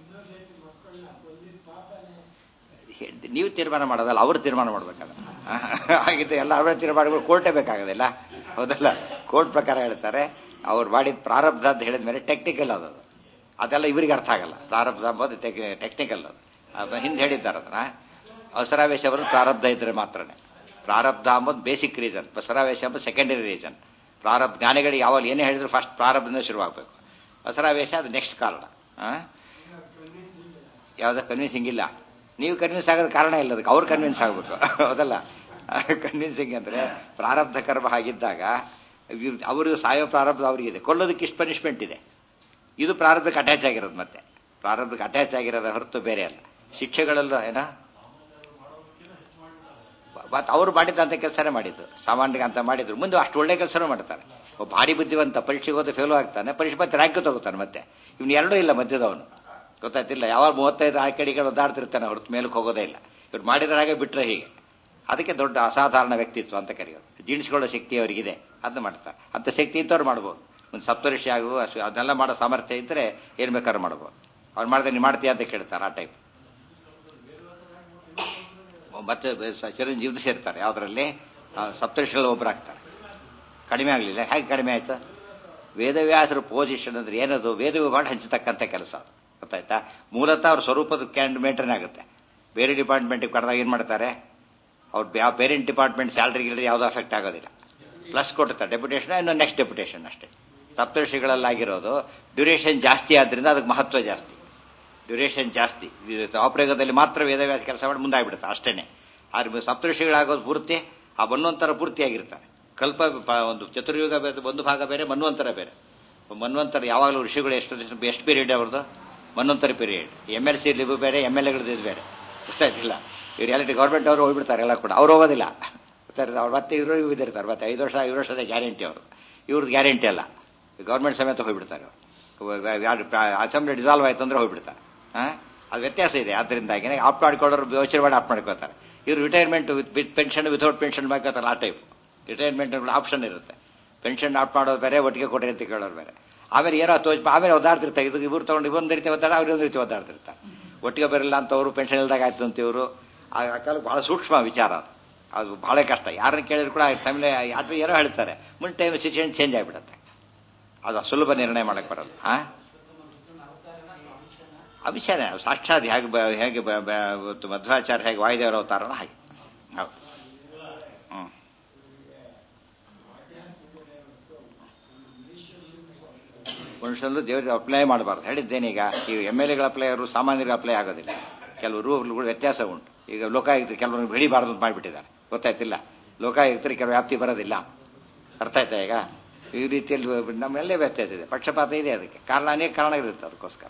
ನೀವು ತೀರ್ಮಾನ ಮಾಡೋದಲ್ಲ ಅವರು ತೀರ್ಮಾನ ಮಾಡ್ಬೇಕಲ್ಲ ಹಾಗಿದ್ದು ಎಲ್ಲ ಅವರೇ ತೀರ್ಮಾನ ಕೋರ್ಟೇ ಬೇಕಾಗೋದಿಲ್ಲ ಹೌದಲ್ಲ ಕೋರ್ಟ್ ಪ್ರಕಾರ ಹೇಳ್ತಾರೆ ಅವ್ರು ಮಾಡಿದ ಪ್ರಾರಬ್ಧ ಅಂತ ಹೇಳಿದ ಮೇಲೆ ಟೆಕ್ನಿಕಲ್ ಅದು ಅದೆಲ್ಲ ಇವರಿಗೆ ಅರ್ಥ ಆಗಲ್ಲ ಪ್ರಾರಬ್ಧ ಅಂಬೋದು ಟೆಕ್ನಿಕಲ್ ಅದು ಹಿಂದೆ ಹೇಳಿದ್ದಾರೆ ಅದನ್ನ ಅವಸರಾವೇಶ ಅವರು ಪ್ರಾರಬ್ಧ ಇದ್ರೆ ಮಾತ್ರನೇ ಪ್ರಾರಬ್ಧ ಅಂಬೋದು ಬೇಸಿಕ್ ರೀಸನ್ ಬಸರಾವೇಶ ಅಂಬೋದು ಸೆಕೆಂಡರಿ ರೀಸನ್ ಪ್ರಾರಬ್ಧ ಜ್ಞಾನಿಗಳಿಗೆ ಯಾವಾಗ ಏನೇ ಹೇಳಿದ್ರು ಫಸ್ಟ್ ಪ್ರಾರಬ್ಧದಿಂದ ಶುರುವಾಗಬೇಕು ಅವಸರಾವೇಶ ಅದು ನೆಕ್ಸ್ಟ್ ಕಾರಣ ಯಾವುದೋ ಕನ್ವಿನ್ಸಿಂಗ್ ಇಲ್ಲ ನೀವು ಕನ್ವಿನ್ಸ್ ಆಗೋದು ಕಾರಣ ಇಲ್ಲ ಅದಕ್ಕೆ ಅವ್ರು ಕನ್ವಿನ್ಸ್ ಆಗಬೇಕು ಹೌದಲ್ಲ ಕನ್ವಿನ್ಸಿಂಗ್ ಅಂದರೆ ಪ್ರಾರಬ್ಧ ಕರ್ಮ ಆಗಿದ್ದಾಗ ಅವರು ಸಾಯೋ ಪ್ರಾರಬ್ಧ ಅವರಿಗಿದೆ ಕೊಲ್ಲೋದಕ್ಕೆ ಇಷ್ಟು ಪನಿಷ್ಮೆಂಟ್ ಇದೆ ಇದು ಪ್ರಾರಬ್ಧಕ್ಕೆ ಅಟ್ಯಾಚ್ ಆಗಿರೋದು ಮತ್ತೆ ಪ್ರಾರಬ್ಧಕ್ಕೆ ಅಟ್ಯಾಚ್ ಆಗಿರೋದು ಹೊರತು ಬೇರೆ ಅಲ್ಲ ಶಿಕ್ಷೆಗಳೆಲ್ಲ ಏನ ಮತ್ತು ಅವರು ಮಾಡಿದಂಥ ಕೆಲಸನೇ ಮಾಡಿದ್ದು ಸಾಮಾನ್ಯಗೆ ಅಂತ ಮಾಡಿದ್ರು ಮುಂದೆ ಅಷ್ಟು ಒಳ್ಳೆ ಕೆಲಸನೂ ಮಾಡ್ತಾರೆ ಒಬ್ಬ ಭಾರಿ ಬುದ್ಧಿವಂತ ಪರೀಕ್ಷೆಗೆ ಹೋದ ಫೇಲು ಆಗ್ತಾನೆ ಪರೀಕ್ಷೆ ಮತ್ತೆ ರ್ಯಾಂಕ್ ತಗೋತಾನೆ ಮತ್ತೆ ಇವ್ನು ಎರಡೂ ಇಲ್ಲ ಮಧ್ಯದವನು ಗೊತ್ತಾಯ್ತಿಲ್ಲ ಯಾವಾಗ ಮೂವತ್ತೈದು ಆ ಕಡೆಗೆ ಒದ್ದಾಡ್ತಿರ್ತಾನೆ ಹೊರತು ಮೇಲಕ್ಕೆ ಹೋಗೋದೇ ಇಲ್ಲ ಇವ್ರು ಮಾಡಿದ್ರೆ ಹಾಗೆ ಬಿಟ್ಟರೆ ಹೀಗೆ ಅದಕ್ಕೆ ದೊಡ್ಡ ಅಸಾಧಾರಣ ವ್ಯಕ್ತಿತ್ವ ಅಂತ ಕರೆಯೋದು ಜೀಣಿಸ್ಕೊಳ್ಳೋ ಶಕ್ತಿ ಅವರಿಗಿದೆ ಅದನ್ನ ಮಾಡ್ತಾರೆ ಅಂತ ಶಕ್ತಿ ಇದ್ದವ್ರು ಮಾಡ್ಬೋದು ಒಂದು ಸಪ್ತಋಷಿ ಆಗುವ ಅದನ್ನೆಲ್ಲ ಮಾಡೋ ಸಾಮರ್ಥ್ಯ ಇದ್ದರೆ ಏನು ಬೇಕಾದ್ರೂ ಮಾಡ್ಬೋದು ಅವ್ರು ಮಾಡಿದ್ರೆ ನೀವು ಮಾಡ್ತೀಯ ಅಂತ ಕೇಳ್ತಾರೆ ಆ ಟೈಪ್ ಮತ್ತೆ ಚಿರಂಜೀವಿ ಸೇರ್ತಾರೆ ಯಾವುದರಲ್ಲಿ ಸಪ್ತಋಷಿಗಳು ಒಬ್ಬರಾಗ್ತಾರೆ ಕಡಿಮೆ ಆಗಲಿಲ್ಲ ಹೇಗೆ ಕಡಿಮೆ ಆಯ್ತು ವೇದವ್ಯಾಸರ ಪೊಸಿಷನ್ ಅಂದ್ರೆ ಏನದು ವೇದ ವಿಭಾಗ ಹಂಚತಕ್ಕಂಥ ಕೆಲಸ ಅದು ಗೊತ್ತಾಯ್ತಾ ಮೂಲತಃ ಅವ್ರ ಸ್ವರೂಪದ ಕ್ಯಾಂಡ್ ಮೇಂಟೈನ್ ಆಗುತ್ತೆ ಬೇರೆ ಡಿಪಾರ್ಟ್ಮೆಂಟಿಗೆ ಕರೆದಾಗ ಏನು ಮಾಡ್ತಾರೆ ಅವ್ರು ಯಾವ ಪೇರೆಂಟ್ ಡಿಪಾರ್ಟ್ಮೆಂಟ್ ಸ್ಯಾಲ್ರಿ ಗಿಲ್ರಿ ಯಾವುದೂ ಅಫೆಕ್ಟ್ ಆಗೋದಿಲ್ಲ ಪ್ಲಸ್ ಕೊಡ್ತಾರೆ ಡೆಪ್ಯುಟೇಷನ್ ಇನ್ನು ನೆಕ್ಸ್ಟ್ ಡೆಪ್ಯುಟೇಷನ್ ಅಷ್ಟೇ ಸಪ್ತಋಷಿಗಳಲ್ಲಾಗಿರೋದು ಡ್ಯೂರೇಷನ್ ಜಾಸ್ತಿ ಆದ್ರಿಂದ ಅದಕ್ಕೆ ಮಹತ್ವ ಜಾಸ್ತಿ ಡ್ಯೂರೇಷನ್ ಜಾಸ್ತಿ ಆಪ್ರೇಗದಲ್ಲಿ ಮಾತ್ರ ವೇದವ್ಯಾಸ ಕೆಲಸ ಮಾಡಿ ಮುಂದಾಗ್ಬಿಡುತ್ತೆ ಅಷ್ಟೇನೆ ಆದ್ರೆ ಸಪ್ತಋಷಿಗಳಾಗೋದು ಪೂರ್ತಿ ಆ ಮನ್ವಂತರ ಪೂರ್ತಿಯಾಗಿರ್ತಾರೆ ಕಲ್ಪ ಒಂದು ಚತುರ್ಯುಗ ಬೇರೆ ಒಂದು ಭಾಗ ಬೇರೆ ಮನ್ವಂತರ ಬೇರೆ ಮನ್ವಂತರ ಯಾವಾಗಲೂ ಋಷಿಗಳು ಎಷ್ಟು ಎಷ್ಟು ಪೀರಿಯಡ್ ಅವ್ರದ್ದು ಮನ್ವಂತರ ಪೀರಿಯಡ್ ಎಮ್ ಎಲ್ ಸಿ ಲಿಬು ಬೇರೆ ಎಮ್ ಎಲ್ ಎಗಳದ್ದು ಇದು ಬೇರೆ ಗೊತ್ತಾಯ್ತಿಲ್ಲ ಇವ್ರು ಎಲ್ಲ ಗೌರ್ಮೆಂಟ್ ಅವರು ಹೋಗ್ಬಿಡ್ತಾರೆ ಎಲ್ಲ ಕೂಡ ಅವ್ರು ಹೋಗೋದಿಲ್ಲ ಗೊತ್ತಾಯ್ತು ಅವ್ರು ಮತ್ತೆ ಇವರು ಇದಿರ್ತಾರೆ ಮತ್ತೆ ಐದು ವರ್ಷ ಐದು ವರ್ಷದ ಗ್ಯಾರಂಟಿ ಅವರು ಇವ್ರದ್ದು ಗ್ಯಾರಂಟಿ ಅಲ್ಲ ಗೌರ್ಮೆಂಟ್ ಸಮೇತ ಹೋಗ್ಬಿಡ್ತಾರೆ ಅಸೆಂಬ್ಲಿ ಡಿಸಾಲ್ವ್ ಆಯ್ತು ಅಂದ್ರೆ ಹೋಗ್ಬಿಡ್ತಾರೆ ಹಾಂ ಅದು ವ್ಯತ್ಯಾಸ ಇದೆ ಆದ್ದರಿಂದಾಗಿ ಆಪ್ ಮಾಡ್ಕೊಳ್ಳೋರು ಯೋಚನೆ ಮಾಡಿ ಆಪ್ ಮಾಡ್ಕೋತಾರೆ ಇವ್ರು retirement with pension without pension ಮಾಡ್ಕೋತಾರೆ ಆ ಟೈಪ್ ರಿಟೈರ್ಮೆಂಟ್ ಆಪ್ಷನ್ ಇರುತ್ತೆ ಪೆನ್ಷನ್ ಆಫ್ ಮಾಡೋದು ಬೇರೆ ಒಟ್ಟಿಗೆ ಕೊಟ್ಟರೆ ಅಂತ ಕೇಳೋರು ಬೇರೆ ಆಮೇಲೆ ಏನೋ ತೋಚ್ ಆಮೇಲೆ ಒದ್ದಾಡ್ತಿರ್ತಾರೆ ಇದು ಇವ್ರು ತಗೊಂಡು ಇವೊಂದು ರೀತಿ ಒದ್ದಾಡ ಅವ್ರು ಒಂದು ರೀತಿ ಒದ್ದಾಡ್ತಿರ್ತಾರೆ ಒಟ್ಟಿಗೆ ಬರಲ್ಲ ಅಂತ ಅವರು ಪೆನ್ಷನ್ ಇಲ್ದಾಗ ಆಯ್ತು ಅಂತ ಇವರು ಆ ಕಾಲ ಬಹಳ ಸೂಕ್ಷ್ಮ ವಿಚಾರ ಅದು ಅದು ಬಹಳ ಕಷ್ಟ ಯಾರನ್ನ ಕೇಳಿದ್ರು ಕೂಡ ಟೈಮ್ಲೆ ಅಥವಾ ಏನೋ ಹೇಳ್ತಾರೆ ಮುಂದೆ ಟೈಮ್ ಸಿಚುವೇಶನ್ ಚೇಂಜ್ ಆಗಿಬಿಡುತ್ತೆ ಅದು ಸುಲಭ ನಿರ್ಣಯ ಮಾಡಕ್ಕೆ ಬರಲ್ಲ ಹಾ ಅಭಿಷೇನ ಸಾಕ್ಷಾತ್ ಹೇಗೆ ಬ- ಹೇಗೆ ಬ- ಬ- ಮಧ್ವಾಚಾರ್ಯ ಹೇಗೆ ವಾಯುದೇವರ ಅವತಾರನ ಹಾಗೆ ಹೌದು ಹ್ಮ್ ಮನುಷ್ಯನಲ್ಲೂ ದೇವರಿಗೆ ಅಪ್ಲೈ ಮಾಡಬಾರ್ದು ಹೇಳಿದ್ದೇನೀಗ ಈ ಎಮ್ ಎಲ್ ಎಗಳ ಅಪ್ಲೈ ಅವರು ಸಾಮಾನ್ಯರಿಗೆ ಅಪ್ಲೈ ಆಗೋದಿಲ್ಲ ಕೆಲವು ರೂಲ್ಗಳು ವ್ಯತ್ಯಾಸ ಉಂಟು ಈಗ ಲೋಕಾಯುಕ್ತರು ಕೆಲವರು ಬೆಳಿಬಾರ್ದು ಅಂತ ಮಾಡಿಬಿಟ್ಟಿದ್ದಾರೆ ಗೊತ್ತಾಯ್ತಿಲ್ಲ ಲೋಕಾಯುಕ್ತರಿಗೆ ಕೆಲವು ವ್ಯಾಪ್ತಿ ಬರೋದಿಲ್ಲ ಅರ್ಥ ಆಯ್ತಾ ಈಗ ಈ ರೀತಿಯಲ್ಲಿ ನಮ್ಮೆಲ್ಲೇ ವ್ಯತ್ಯಾಸ ಇದೆ ಪಕ್ಷಪಾತ ಇದೆ ಅದಕ್ಕೆ ಕಾರಣ ಅನೇಕ ಕಾರಣಗಳಿರುತ್ತೆ ಅದಕ್ಕೋಸ್ಕರ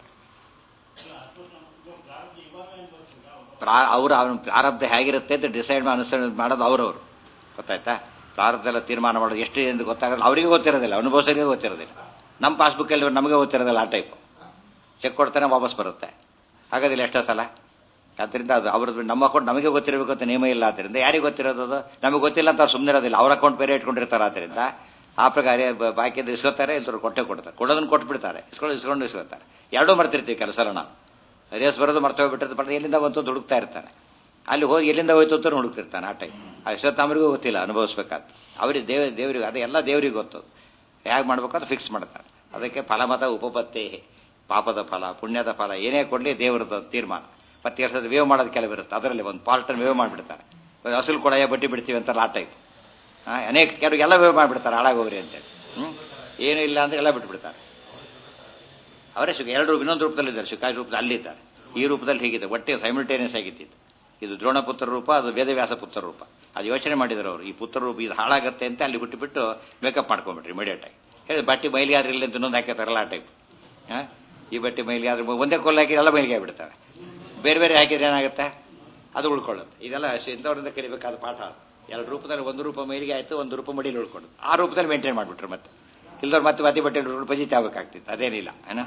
ಪ್ರಾ ಅವರು ಅವನ ಪ್ರಾರಬ್ಧ ಹೇಗಿರುತ್ತೆ ಅಂತ ಡಿಸೈಡ್ ಅನುಸರಣೆ ಮಾಡೋದು ಅವರವರು ಗೊತ್ತಾಯ್ತಾ ಪ್ರಾರಬ್ಧ ಎಲ್ಲ ತೀರ್ಮಾನ ಮಾಡೋದು ಎಷ್ಟು ಎಂದು ಗೊತ್ತಾಗಲ್ಲ ಅವರಿಗೆ ಗೊತ್ತಿರೋದಿಲ್ಲ ಅನುಭವಿಸೋರಿಗೆ ಗೊತ್ತಿರೋದಿಲ್ಲ ನಮ್ಮ ಪಾಸ್ಬುಕ್ಕಲ್ಲಿ ನಮಗೆ ಗೊತ್ತಿರೋದಿಲ್ಲ ಆ ಟೈಪ್ ಚೆಕ್ ಕೊಡ್ತಾನೆ ವಾಪಸ್ ಬರುತ್ತೆ ಆಗೋದಿಲ್ಲ ಎಷ್ಟೋ ಸಲ ಆದ್ದರಿಂದ ಅದು ಅವ್ರದ್ದು ನಮ್ಮ ಅಕೌಂಟ್ ನಮಗೆ ಗೊತ್ತಿರಬೇಕು ಅಂತ ನಿಯಮ ಇಲ್ಲ ಆದ್ದರಿಂದ ಯಾರಿಗೆ ಗೊತ್ತಿರೋದು ಅದು ನಮಗೆ ಗೊತ್ತಿಲ್ಲ ಅಂತ ಸುಮ್ಮನೆ ಇರೋದಿಲ್ಲ ಅವ್ರ ಅಕೌಂಟ್ ಬೇರೆ ಇಟ್ಕೊಂಡಿರ್ತಾರೆ ಆದ್ದರಿಂದ ಆ ಪ್ರಕಾರ ಬ- ಬಾಕಿ ಇದ್ರೆ ಇಸ್ಕೊತಾರೆ ಇಲ್ದ್ರು ಕೊಟ್ಟೆ ಕೊಡ್ತಾರೆ ಕೊಡೋದನ್ನ ಕೊಟ್ಬಿಡ್ತಾರೆ ಇಸ್ಕೊಂಡು ಇಸ್ಕೊಂಡು ಇಸ್ಕೊತಾರೆ ಎರಡೂ ಮರ್ತಿರ್ತೀವಿ ಕೆಲಸ ನಾವು ರೇಸ್ ಬರೋದು ಮರ್ತು ಹೋಗ್ಬಿಟ್ಟಿರ್ತಾರೆ ಬಟ್ ಎಲ್ಲಿಂದ ಬಂತು ಅಂತ ಹುಡುಕ್ತಾ ಇರ್ತಾನೆ ಅಲ್ಲಿ ಹೋಗಿ ಎಲ್ಲಿಂದ ಹೋಯ್ತು ಅಂತ ಹುಡುಕ್ತಿರ್ತಾನೆ ಆ ಟೈಮ್ ಅಶ್ವತ್ಥಾಮರಿಗೂ ಗೊತ್ತಿಲ್ಲ ಅನುಭವಿಸ್ಬೇಕಾದ ಅವ್ರಿಗೆ ದೇವ ದೇವರಿಗೆ ಅದು ಎಲ್ಲ ದೇವರಿಗೆ ಗೊತ್ತದು ಹೇಗೆ ಮಾಡ್ಬೇಕು ಅದು ಫಿಕ್ಸ್ ಮಾಡ್ತಾರೆ ಅದಕ್ಕೆ ಫಲಮತ ಉಪಪತ್ತೇ ಪಾಪದ ಫಲ ಪುಣ್ಯದ ಫಲ ಏನೇ ಕೊಡಲಿ ದೇವರದ ತೀರ್ಮಾನ ಮತ್ತೆ ಎರಡು ಸಲ ವೇವ್ ಮಾಡೋದು ಕೆಲವಿರುತ್ತೆ ಅದರಲ್ಲಿ ಒಂದು ಪಾರ್ಟನ್ನು ವೇವ್ ಮಾಡಿಬಿಡ್ತಾರೆ ಅಸಲು ಕೊಡೆಯ ಬಡ್ಡಿ ಬಿಡ್ತೀವಿ ಅಂತಾರಲ್ಲ ಆ ಟೈಪ್ ಅನೇಕ ಕೆಲವು ಎಲ್ಲ ವೇವ್ ಮಾಡಿಬಿಡ್ತಾರೆ ಹಾಳಾಗೋಗ್ರಿ ಅಂತೇಳಿ ಹ್ಮ್ ಏನೂ ಇಲ್ಲ ಅಂದ್ರೆ ಎಲ್ಲ ಬಿಟ್ಬಿಡ್ತಾರೆ ಅವರೇ ಶುಕ ಎರಡು ರೂಪ ಇನ್ನೊಂದು ರೂಪದಲ್ಲಿದ್ದಾರೆ ಶುಕಾಯ ರೂಪದಲ್ಲಿ ಅಲ್ಲಿದ್ದಾರೆ ಈ ರೂಪದಲ್ಲಿ ಹೀಗಿದೆ ಒಟ್ಟೆ ಸೈಮಿಲ್ಟೇನಿಯಸ್ ಆಗಿದ್ದಿತ್ತು ಇದು ದ್ರೋಣಪುತ್ರ ರೂಪ ಅದು ವೇದವ್ಯಾಸ ಪುತ್ರ ರೂಪ ಅದು ಯೋಚನೆ ಮಾಡಿದ್ರು ಅವರು ಈ ಪುತ್ರ ರೂಪ ಇದು ಹಾಳಾಗತ್ತೆ ಅಂತ ಅಲ್ಲಿ ಬಿಟ್ಟುಬಿಟ್ಟು ಮೇಕಪ್ ಮಾಡ್ಕೊಂಡ್ಬಿಟ್ರಿ ಇಮಿಡಿಯೇಟ್ ಆಗಿ ಹೇಳಿ ಬಟ್ಟೆ ಮೈಲಿಗೆ ಆದ್ರೆ ಇಲ್ಲ ಅಂತ ಇನ್ನೊಂದು ಹಾಕಿರ್ತಾರಲ್ಲ ಆ ಟೈಪ್ ಈ ಬಟ್ಟೆ ಮೈಲಿಗೆ ಆದ್ರೆ ಒಂದೇ ಕೊಲ್ಲ ಹಾಕಿ ಎಲ್ಲ ಮೈಲಿಗೆ ಆಗಿಬಿಡ್ತಾರೆ ಬೇರೆ ಬೇರೆ ಹಾಕಿದ್ರೆ ಏನಾಗುತ್ತೆ ಅದು ಉಳ್ಕೊಳ್ಳುತ್ತೆ ಇದೆಲ್ಲ ಅಷ್ಟು ಇಂಥವ್ರಿಂದ ಕಲಿಬೇಕಾದ ಪಾಠ ಅದು. ಎರಡು ರೂಪದಲ್ಲಿ ಒಂದು ರೂಪ ಮೈಲಿಗೆ ಆಯ್ತು ಒಂದು ರೂಪ ಮಡಿಲಿ ಉಳ್ಕೊಂಡು ಆ ರೂಪದಲ್ಲಿ ಮೇಂಟೈನ್ ಮಾಡಿಬಿಟ್ರು ಮತ್ತೆ ಇಲ್ದವ್ರು ಮತ್ತೆ ಮತ್ತೆ ಬಟ್ಟೆ ಉಳ್ಕೊಂಡು ಪಜಿತಿ ಆಗ್ಬೇಕಾಗ್ತಿತ್ತು ಅದೇನಿಲ್ಲ ಏನ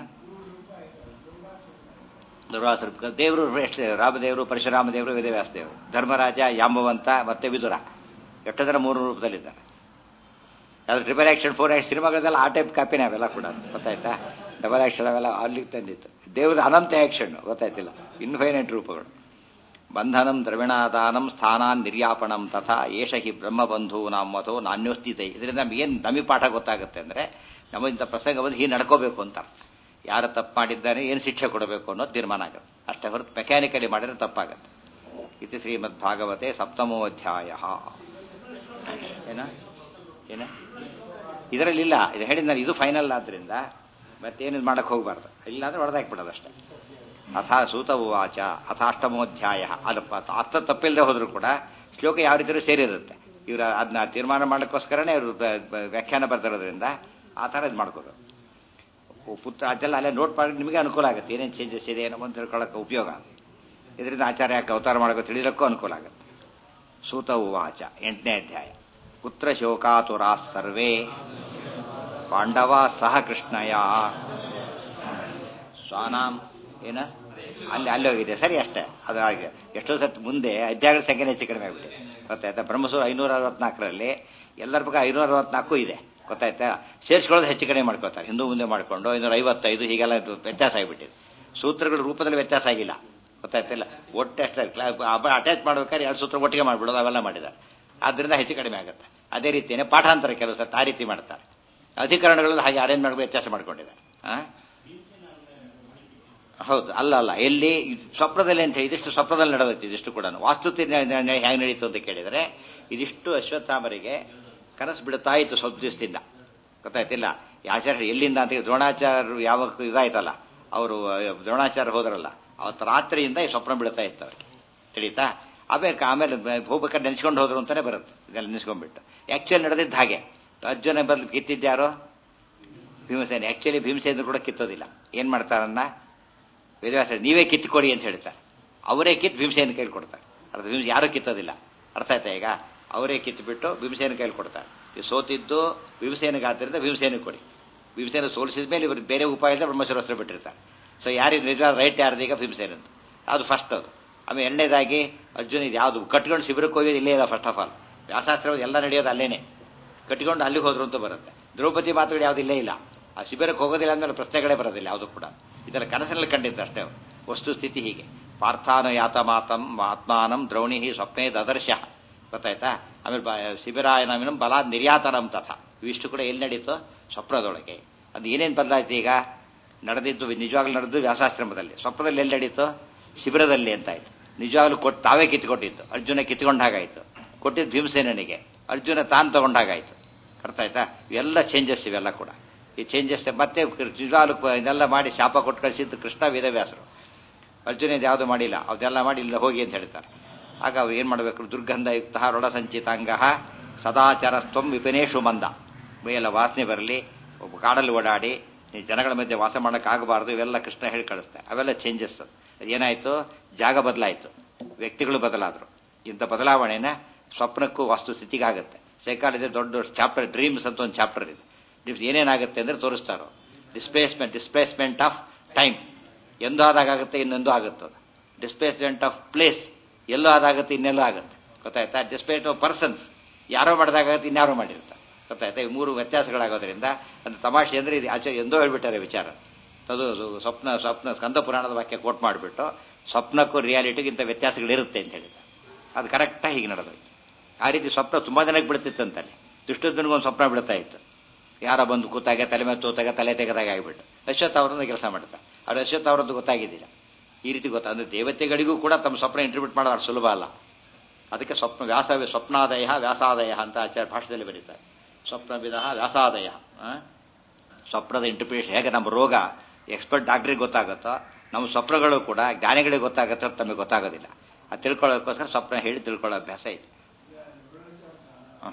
ದುರ್ವಾಸರು ದೇವರು ಎಷ್ಟು ರಾಮದೇವರು ಪರಶುರಾಮ ದೇವರು ವೇದವ್ಯಾಸ ದೇವರು ಧರ್ಮರಾಜ ಯಾಮವಂತ ಮತ್ತೆ ವಿದುರ ಎಷ್ಟೊಂದರ ಮೂರು ರೂಪದಲ್ಲಿದ್ದಾರೆ ಅದು ಟ್ರಿಪಲ್ ಆಕ್ಷನ್ ಫೋರ್ ಆಕ್ಷನ್ ಸಿನಿಮಾಗಳದೆಲ್ಲ ಆ ಟೈಪ್ ಕಾಪಿನೇ ಅವೆಲ್ಲ ಕೂಡ ಗೊತ್ತಾಯ್ತಾ ಡಬಲ್ ಆಕ್ಷನ್ ಅವೆಲ್ಲ ಅಲ್ಲಿಗೆ ತಂದಿತ್ತು ದೇವ್ರದ್ದು ಅನಂತ ಆಕ್ಷನ್ ಗೊತ್ತಾಯ್ತಿಲ್ಲ ಇನ್ಫೈನೈಟ್ ರೂಪಗಳು ಬಂಧನಂ ದ್ರವಿಣಾದಾನಂ ಸ್ಥಾನಾನ್ ನಿರ್ಯಾಪಣಂ ತಥಾ ಏಷ ಹಿ ಬ್ರಹ್ಮಬಂಧು ನಾಮಥೋ ನಾನ್ಯೋಸ್ಥಿತ ಇದರಿಂದ ನಮಗೇನು ನಮಗೆ ಪಾಠ ಗೊತ್ತಾಗುತ್ತೆ ಅಂದರೆ ನಮ್ಮ ಇಂಥ ಪ್ರಸಂಗ ಬಂದು ಹೀಗೆ ನಡ್ಕೋಬೇಕು ಅಂತ ಅರ್ಥ. ಯಾರು ತಪ್ಪು ಮಾಡಿದ್ದಾನೆ ಏನು ಶಿಕ್ಷೆ ಕೊಡಬೇಕು ಅನ್ನೋದು ತೀರ್ಮಾನ ಆಗುತ್ತೆ ಅಷ್ಟೇ ಹೊರತು ಮೆಕ್ಯಾನಿಕಲಿ ಮಾಡಿದ್ರೆ ತಪ್ಪಾಗುತ್ತೆ ಇದು ಶ್ರೀಮದ್ ಭಾಗವತೆ ಸಪ್ತಮೋ ಅಧ್ಯಾಯ ಏನ ಏನ ಇದರಲ್ಲಿ ಇಲ್ಲ ಇದು ಹೇಳಿದ್ನಲ್ಲ ಇದು ಫೈನಲ್ ಆದ್ರಿಂದ ಮತ್ತೇನು ಮಾಡಕ್ಕೆ ಹೋಗಬಾರ್ದು ಇಲ್ಲ ಅಂದ್ರೆ ಹೊಡೆದಾಕ್ಬಿಡೋದು ಅಷ್ಟೇ ಅಥಾ ಸೂತ ಉವಾಚ ಅಥಾಷ್ಟಮೋಧ್ಯಾಯ ಅಲ್ಲಪ್ಪ ಅರ್ಥ ತಪ್ಪಿಲ್ಲದೆ ಹೋದ್ರು ಕೂಡ ಶ್ಲೋಕ ಯಾವ ರೀತಿ ಸೇರಿರುತ್ತೆ ಇವರು ಅದನ್ನ ತೀರ್ಮಾನ ಮಾಡೋಕ್ಕೋಸ್ಕರನೇ ಇವರು ವ್ಯಾಖ್ಯಾನ ಬರ್ತಿರೋದ್ರಿಂದ ಆ ಥರ ಇದು ಮಾಡ್ಕೋದು ಓ, ಪುತ್ರ ಅದೆಲ್ಲ ಅಲ್ಲೇ ನೋಟ್ ಮಾಡಿ ನಿಮಗೆ ಅನುಕೂಲ ಆಗುತ್ತೆ ಏನೇನು ಚೇಂಜಸ್ ಇದೆ ಏನೋ ಅಂತ ತಿಳ್ಕೊಳ್ಳೋಕೆ ಉಪಯೋಗ ಇದರಿಂದ ಆಚಾರ್ಯ ಯಾಕೆ ಅವತಾರ ಮಾಡೋಕೆ ತಿಳಿಯೋಕ್ಕೂ ಅನುಕೂಲ ಆಗುತ್ತೆ ಸೂತ ಉವಾಚ ಎಂಟನೇ ಅಧ್ಯಾಯ ಪುತ್ರ ಶೋಕಾತುರಾ ಸರ್ವೇ ಪಾಂಡವ ಸಹ ಕೃಷ್ಣಯ ಸ್ವಾನಾಂ ಏನ ಅಲ್ಲಿ ಅಲ್ಲಿ ಹೋಗಿದೆ ಸರಿ ಅಷ್ಟೇ ಅದು ಹಾಗೆ ಎಷ್ಟೋ ಸತ್ ಮುಂದೆ ಅಧ್ಯಾಯಗಳ ಸಂಖ್ಯೆ ಹೆಚ್ಚು ಕಡಿಮೆ ಆಗ್ಬಿಟ್ಟಿದೆ ಗೊತ್ತಾಯ್ತಾ ಬ್ರಹ್ಮಸೂರ ಐನೂರ ಅರವತ್ನಾಲ್ಕರಲ್ಲಿ ಎಲ್ಲರ ಬಗ್ಗೆ ಐನೂರ ಅರವತ್ನಾಲ್ಕು ಇದೆ ಗೊತ್ತಾಯ್ತಾ ಸೇರಿಸ್ಕೊಳ್ಳೋದು ಹೆಚ್ಚು ಕಡಿಮೆ ಮಾಡ್ಕೋತಾರೆ ಹಿಂದೂ ಮುಂದೆ ಮಾಡಿಕೊಂಡು ಐನೂರ ಐವತ್ತೈದು ಹೀಗೆಲ್ಲ ಇದು ವ್ಯತ್ಯಾಸ ಆಗಿಬಿಟ್ಟಿದೆ ಸೂತ್ರಗಳ ರೂಪದಲ್ಲಿ ವ್ಯತ್ಯಾಸ ಆಗಿಲ್ಲ ಗೊತ್ತಾಯ್ತಿಲ್ಲ ಒಟ್ಟು ಅಷ್ಟೇ ಅಟ್ಯಾಚ್ ಮಾಡ್ಬೇಕಾದ್ರೆ ಎರಡು ಸೂತ್ರ ಒಟ್ಟಿಗೆ ಮಾಡ್ಬಿಡೋದು ಅವೆಲ್ಲ ಮಾಡಿದ್ದಾರೆ ಆದ್ದರಿಂದ ಹೆಚ್ಚು ಕಡಿಮೆ ಆಗುತ್ತೆ ಅದೇ ರೀತಿಯೇ ಪಾಠಾಂತರ ಕೆಲವು ಸರ್ ಆ ರೀತಿ ಮಾಡ್ತಾರೆ ಅಧಿಕರಣಗಳಲ್ಲಿ ಹಾಗೆ ಅರೇಂಜ್ ಮಾಡಿ ವ್ಯತ್ಯಾಸ ಮಾಡ್ಕೊಂಡಿದ್ದಾರೆ ಆ? ಹೌದು ಅಲ್ಲ ಅಲ್ಲ ಎಲ್ಲಿ ಇದು ಸ್ವಪ್ನದಲ್ಲಿ ಅಂತ ಹೇಳಿ ಇದಿಷ್ಟು ಸ್ವಪ್ನದಲ್ಲಿ ನಡೆದೈತಿ ಇದಿಷ್ಟು ಕೂಡ ವಾಸ್ತುತಿ ಹೇಗೆ ನಡೀತು ಅಂತ ಕೇಳಿದರೆ ಇದಿಷ್ಟು ಅಶ್ವತ್ಥಾಮರಿಗೆ ಕನಸು ಬಿಡುತ್ತಾ ಇತ್ತು ಸ್ವಲ್ಪ ದಿವಸದಿಂದ ಗೊತ್ತಾಯ್ತಿಲ್ಲ ಈ ಆಚಾರ್ಯ ಎಲ್ಲಿಂದ ಅಂತ ದ್ರೋಣಾಚಾರ್ಯರು ಯಾವಾಗ ಇದಾಯ್ತಲ್ಲ ಅವರು ದ್ರೋಣಾಚಾರ್ಯ ಹೋದ್ರಲ್ಲ ಅವತ್ತು ರಾತ್ರಿಯಿಂದ ಈ ಸ್ವಪ್ನ ಬೀಳ್ತಾ ಇತ್ತು ಅವ್ರಿಗೆ ತಿಳಿತಾ ಆಮೇಲೆ ಆಮೇಲೆ ಹೋಗ್ಬೇಕಾದ್ರೆ ನೆನೆಸ್ಕೊಂಡು ಹೋದ್ರು ಅಂತಾನೆ ಬರುತ್ತೆ ಇದೆಲ್ಲ ನೆನೆಸ್ಕೊಂಡ್ಬಿಟ್ಟು ಆ್ಯಕ್ಚುಲಿ ನಡೆದಿದ್ದು ಹಾಗೆ ಅರ್ಜುನ ಬದಲು ಕಿತ್ತಿದ್ಯಾರೋ ಭೀಮಸೇನ ಆ್ಯಕ್ಚುಲಿ ಭೀಮಸೇನ ಕೂಡ ಕಿತ್ತೋದಿಲ್ಲ ಏನು ಮಾಡ್ತಾರನ್ನ ವೇದವ್ಯಾಸ ನೀವೇ ಕಿತ್ತುಕೊಡಿ ಅಂತ ಹೇಳ್ತಾರೆ ಅವರೇ ಕಿತ್ತು ಭೀಮಸೇನ ಕೈಲಿ ಕೊಡ್ತಾರೆ ಅರ್ಥ ಭೀಮಸ ಯಾರೂ ಕಿತ್ತೋದಿಲ್ಲ ಅರ್ಥ ಆಯ್ತಾ ಈಗ ಅವರೇ ಕಿತ್ತುಬಿಟ್ಟು ಭೀಮಸೇನ ಕೈಲಿ ಕೊಡ್ತಾರೆ ಈ ಸೋತಿದ್ದು ಭೀಮಸೇನಿಗೆ ಆದ್ದರಿಂದ ಭೀಮಸೇನಿಗೆ ಕೊಡಿ ಭೀಮಸೇನ ಸೋಲಿಸಿದ ಮೇಲೆ ಇವರು ಬೇರೆ ಉಪಾಯ ಇಲ್ಲದೆ ಬ್ರಹ್ಮಶಿರೋಸ್ತ್ರ ಬಿಟ್ಟಿರ್ತಾರೆ ಸೊ ಯಾರಿಗೆ ನಿಜ ರೈಟ್ ಯಾರ್ದೀಗ ಭೀಮಸೇನಂದು ಅದು ಫಸ್ಟ್ ಅದು ಆಮೇಲೆ ಎರಡನೇದಾಗಿ ಅರ್ಜುನ ಇದು ಯಾವುದು ಕಟ್ಕೊಂಡು ಶಿಬಿರಕ್ಕೆ ಹೋಗೋದು ಇಲ್ಲೇ ಇಲ್ಲ ಫಸ್ಟ್ ಆಫ್ ಆಲ್ ವ್ಯಾಸಾಸ್ತ್ರ ಎಲ್ಲ ನಡೆಯೋದು ಅಲ್ಲೇನೆ ಕಟ್ಟಿಕೊಂಡು ಅಲ್ಲಿಗೆ ಹೋದ್ರು ಅಂತ ಬರುತ್ತೆ ದ್ರೌಪದಿ ಮಾತುಗಳು ಯಾವುದಿಲ್ಲೇ ಇಲ್ಲ ಆ ಶಿಬಿರಕ್ಕೆ ಹೋಗೋದಿಲ್ಲ ಅಂದ್ಮೇಲೆ ಪ್ರಶ್ನೆಗಳೇ ಬರೋದಿಲ್ಲ ಯಾವುದು ಕೂಡ ಇದರ ಕನಸಿನಲ್ಲಿ ಕಂಡಿದ್ದು ಅಷ್ಟೇ ವಸ್ತು ಸ್ಥಿತಿ ಹೀಗೆ ಪಾರ್ಥಾನು ಯಾತ ಮಾತಂ ಆತ್ಮಾನಂ ದ್ರೌಣಿ ಸ್ವಪ್ನೇ ದದರ್ಶ ಗೊತ್ತಾಯ್ತಾ ಆಮೇಲೆ ಬ- ಶಿಬಿರಾಯನಂ ಬಲ ನಿರ್ಯಾತನಂ ತಥ ಇವಿಷ್ಟು ಕೂಡ ಎಲ್ಲಿ ನಡೀತು ಸ್ವಪ್ನದೊಳಗೆ ಅದು ಏನೇನು ಬದಲಾಯ್ತು ಈಗ ನಡೆದಿದ್ದು ನಿಜವಾಗ್ಲೂ ನಡೆದು ವ್ಯಾಸಾಶ್ರಮದಲ್ಲಿ ಸ್ವಪ್ನದಲ್ಲಿ ಎಲ್ಲಿ ನಡೀತು ಶಿಬಿರದಲ್ಲಿ ಅಂತಾಯ್ತು ನಿಜವಾಗ್ಲೂ ಕೊಟ್ಟು ತಾವೇ ಕಿತ್ಕೊಟ್ಟಿದ್ದು ಅರ್ಜುನ ಕಿತ್ಕೊಂಡ ಹಾಗಾಯ್ತು ಕೊಟ್ಟಿದ್ದು ಭೀಮಸೇನಿಗೆ ಅರ್ಜುನ ತಾನು ತಗೊಂಡಾಗಾಯ್ತು ಅರ್ಥ ಆಯ್ತಾ ಇವೆಲ್ಲ ಚೇಂಜಸ್ ಇವೆಲ್ಲ ಕೂಡ ಈ ಚೇಂಜಸ್ ಮತ್ತೆ ನಿಜವಾಗ್ಲೂ ಪ- ಇದೆಲ್ಲ ಮಾಡಿ ಶಾಪ ಕೊಟ್ಟು ಕಳಿಸಿದ್ದು ಕೃಷ್ಣ ವೇದವ್ಯಾಸರು ಅರ್ಜುನ ಇದು ಯಾವುದು ಮಾಡಿಲ್ಲ ಅದೆಲ್ಲ ಮಾಡಿ ಇಲ್ಲ ಹೋಗಿ ಅಂತ ಹೇಳ್ತಾರೆ ಆಗ ಅವ್ರು ಏನು ಮಾಡಬೇಕು ದುರ್ಗಂಧಯುಕ್ತ ರೊಡ ಸಂಚಿತಾಂಗ ಸದಾಚಾರಸ್ತ್ವಂ ವಿಪಿನೇಶು ಮಂದ ಮೈಯೆಲ್ಲ ವಾಸನೆ ಬರಲಿ ಒಬ್ಬ ಕಾಡಲ್ಲಿ ಓಡಾಡಿ ಈ ಜನಗಳ ಮಧ್ಯೆ ವಾಸ ಮಾಡೋಕ್ಕಾಗಬಾರ್ದು ಇವೆಲ್ಲ ಕೃಷ್ಣ ಹೇಳಿ ಕಳಿಸ್ತಾರೆ ಅವೆಲ್ಲ ಚೇಂಜಸ್ ಅದು ಏನಾಯಿತು ಜಾಗ ಬದಲಾಯಿತು ವ್ಯಕ್ತಿಗಳು ಬದಲಾದರು ಇಂಥ ಬದಲಾವಣೆನ ಸ್ವಪ್ನಕ್ಕೂ ವಾಸ್ತು ಸ್ಥಿತಿಗಾಗುತ್ತೆ ಸೈಕಾಲಜಿ ದೊಡ್ಡ ಚಾಪ್ಟರ್ ಡ್ರೀಮ್ಸ್ ಅಂತ ಒಂದು ಚಾಪ್ಟರ್ ಇದೆ ಡ್ರೀಮ್ಸ್ ಏನೇನಾಗುತ್ತೆ ಅಂದರೆ ತೋರಿಸ್ತಾರೋ ಡಿಸ್ಪ್ಲೇಸ್ಮೆಂಟ್ ಡಿಸ್ಪ್ಲೇಸ್ಮೆಂಟ್ ಆಫ್ ಟೈಮ್ ಎಂದು ಆದಾಗುತ್ತೆ ಇನ್ನೊಂದು ಆಗುತ್ತದೆ ಡಿಸ್ಪ್ಲೇಸ್ಮೆಂಟ್ ಆಫ್ ಪ್ಲೇಸ್ ಎಲ್ಲೋ ಆದಾಗುತ್ತೆ ಇನ್ನೆಲ್ಲೋ ಆಗುತ್ತೆ ಗೊತ್ತಾಯ್ತಾ ಡಿಸ್ಪ್ಲೇಸ್ಮೆಂಟ್ ಆಫ್ ಪರ್ಸನ್ಸ್ ಯಾರೋ ಮಾಡಿದಾಗತ್ತೆ ಇನ್ಯಾರೋ ಮಾಡಿರ್ತಾರೆ ಗೊತ್ತಾಯ್ತಾ ಈ ಮೂರು ವ್ಯತ್ಯಾಸಗಳಾಗೋದ್ರಿಂದ ಅದು ತಮಾಷೆ ಅಂದರೆ ಇದು ಆಚೆ ಎಂದೋ ಹೇಳ್ಬಿಟ್ಟಾರೆ ವಿಚಾರ ಅದು ಅದು ಸ್ವಪ್ನ ಸ್ವಪ್ನ ಸ್ಕಂದ ಪುರಾಣದ ವಾಕ್ಯ ಕೋಟ್ ಮಾಡಿಬಿಟ್ಟು ಸ್ವಪ್ನಕ್ಕೂ ರಿಯಾಲಿಟಿಗೂ ಇಂಥ ವ್ಯತ್ಯಾಸಗಳಿರುತ್ತೆ ಅಂತ ಹೇಳಿದ ಅದು ಕರೆಕ್ಟಾಗಿ ಹೀಗೆ ನಡೆದೋಯ್ತು ಆ ರೀತಿ ಸ್ವಪ್ನ ತುಂಬ ಜನಕ್ಕೆ ಬಿಡ್ತಿತ್ತಂತಲ್ಲಿ ದುಷ್ಟೊಂದು ಸ್ವಪ್ನ ಬೀಳ್ತಾ ಇತ್ತು ಯಾರೋ ಬಂದು ಕೂತಾಗ ತಲೆ ಮೇಲೆ ತೂತಾಗ ತಲೆ ತೆಗೆದಾಗ ಆಗಿಬಿಟ್ಟು ಅಶ್ವಥ್ ಅವರನ್ನು ಕೆಲಸ ಮಾಡ್ತಾ ಅವ್ರು ಅಶ್ವಥ್ ಅವರದ್ದು ಗೊತ್ತಾಗಿದ್ದಿಲ್ಲ ಈ ರೀತಿ ಗೊತ್ತಾ ಅಂದ್ರೆ ದೇವತೆಗಳಿಗೂ ಕೂಡ ತಮ್ಮ ಸ್ವಪ್ನ ಇಂಟರ್ಪ್ರಿಟ್ ಮಾಡೋದು ಅಷ್ಟು ಸುಲಭ ಅಲ್ಲ ಅದಕ್ಕೆ ಸ್ವಪ್ನ ವ್ಯಾಸ ಸ್ವಪ್ನಾದಯ ವ್ಯಾಸಾದಯ ಅಂತ ಆಚಾರ್ಯ ಭಾಷೆಯಲ್ಲಿ ಬರೀತಾರೆ ಸ್ವಪ್ನವಿಧ ವ್ಯಾಸಾದಯ ಆ? ಸ್ವಪ್ನದ ಇಂಟರ್ಪ್ರಿಟೇಷನ್ ಹೇಗೆ ನಮ್ಮ ರೋಗ ಎಕ್ಸ್ಪರ್ಟ್ ಡಾಕ್ಟ್ರಿಗೆ ಗೊತ್ತಾಗುತ್ತೋ ನಮ್ಮ ಸ್ವಪ್ನಗಳು ಕೂಡ ಜ್ಞಾನಿಗಳಿಗೆ ಗೊತ್ತಾಗುತ್ತೆ ಅಂತ ನಮಗೆ ಗೊತ್ತಾಗೋದಿಲ್ಲ ಅದು ತಿಳ್ಕೊಳ್ಳೋದಕ್ಕೋಸ್ಕರ ಸ್ವಪ್ನ ಹೇಳಿ ತಿಳ್ಕೊಳ್ಳೋ ಅಭ್ಯಾಸ ಇದೆ ಹ.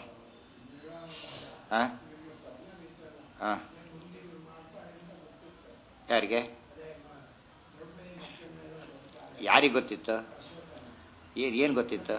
ಹ? ಹ. ಯಾರಿಗೆ ಯಾರಿಗೆ ಗೊತ್ತಿತ್ತು ಏನ್ ಏನ್ ಗೊತ್ತಿತ್ತು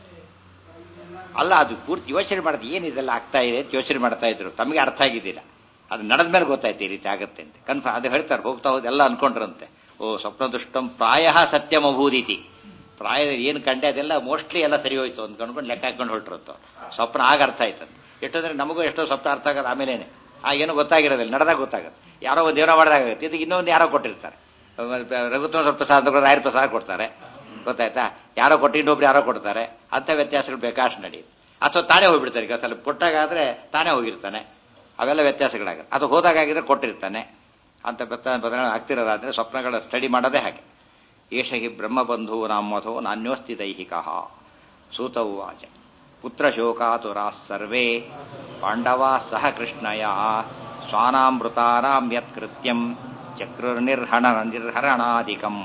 ಅಲ್ಲ ಅದು ಪೂರ್ತಿ ಯೋಚನೆ ಮಾಡೋದು ಏನಿದೆಲ್ಲ ಆಗ್ತಾ ಇದೆ ಅಂತ ಯೋಚನೆ ಮಾಡ್ತಾ ಇದ್ರು ತಮಗೆ ಅರ್ಥ ಆಗಿದ್ದಿಲ್ಲ ಅದು ನಡೆದ ಮೇಲೆ ಗೊತ್ತಾಯ್ತು ಈ ರೀತಿ ಆಗತ್ತೆ ಅಂತ ಕನ್ಫರ್ಮ್ ಅದು ಹೇಳ್ತಾರೆ ಹೋಗ್ತಾ ಹೋದ್ ಎಲ್ಲ ಅನ್ಕೊಂಡ್ರಂತೆ ಓ ಸ್ವಪ್ನ ದುಷ್ಟಂ ಪ್ರಾಯ ಸತ್ಯಮಭೂದಿತಿ ಪ್ರಾಯ ಏನು ಕಂಡೆ ಅದೆಲ್ಲ ಮೋಸ್ಟ್ಲಿ ಎಲ್ಲ ಸರಿ ಹೋಯ್ತು ಅಂತ ಅನ್ಕೊಂಡು ಲೆಕ್ಕ ಹಾಕೊಂಡು ಹೊರಟ್ರಂತ ಸ್ವಪ್ನ ಆಗ ಅರ್ಥ ಆಯ್ತಂತ ಎಷ್ಟಂದ್ರೆ ನಮಗೂ ಎಷ್ಟೋ ಸ್ವಪ್ನ ಅರ್ಥ ಆಗೋದು ಆಮೇಲೇನೆ ಆ ಏನು ಗೊತ್ತಾಗಿರೋದಿಲ್ಲ ನಡೆದಾಗ ಗೊತ್ತಾಗುತ್ತೆ ಯಾರೋ ಒಂದು ಏನೋ ಮಾಡಿದಾಗುತ್ತೆ ಇದು ಇನ್ನೊಂದು ಯಾರೋ ಕೊಟ್ಟಿರ್ತಾರೆ ರಘುತ್ವ ಸ್ವಲ್ಪ ಪ್ರಸಾದ ರಾಯರ ಪ್ರಸಾದ ಕೊಡ್ತಾರೆ ಗೊತ್ತಾಯ್ತಾ ಯಾರೋ ಕೊಟ್ಟು ಇನ್ನೊಬ್ರು ಯಾರೋ ಕೊಡ್ತಾರೆ ಅಂಥ ವ್ಯತ್ಯಾಸಗಳು ಬೇಕಾಷ್ಟು ನಡೆಯುತ್ತೆ ಅಥವಾ ತಾನೇ ಹೋಗ್ಬಿಡ್ತಾರೆ ಈಗ ಸ್ವಲ್ಪ ಕೊಟ್ಟಾಗಾದ್ರೆ ತಾನೇ ಹೋಗಿರ್ತಾನೆ ಅವೆಲ್ಲ ವ್ಯತ್ಯಾಸಗಳಾಗುತ್ತೆ ಅದು ಹೋದಾಗಿದ್ರೆ ಕೊಟ್ಟಿರ್ತಾನೆ ಅಂತ ಬತ್ತ- ಬದಲಾವಣೆ ಆಗ್ತಿರೋದಾದ್ರೆ ಸ್ವಪ್ನಗಳ ಸ್ಟಡಿ ಮಾಡೋದೇ ಹಾಗೆ ಏಷ ಹಿ ಬ್ರಹ್ಮಬಂಧು ನಾಮಥೋ ನಾನ್ಯೋಸ್ತಿ ದೈಹಿಕ ಸೂತ ಉವಾಚ ಪುತ್ರಶೋಕಾತುರಾ ಸರ್ವೇ ಪಾಂಡವಾ ಸಹ ಕೃಷ್ಣಯ ಸ್ವಾನಾಮೃತಾನಾಂ ಯತ್ಕೃತ್ಯಂ ಚಕ್ರುರ್ನಿರ್ಹಣ ನಿರ್ಹರಣಾಧಿಕಂ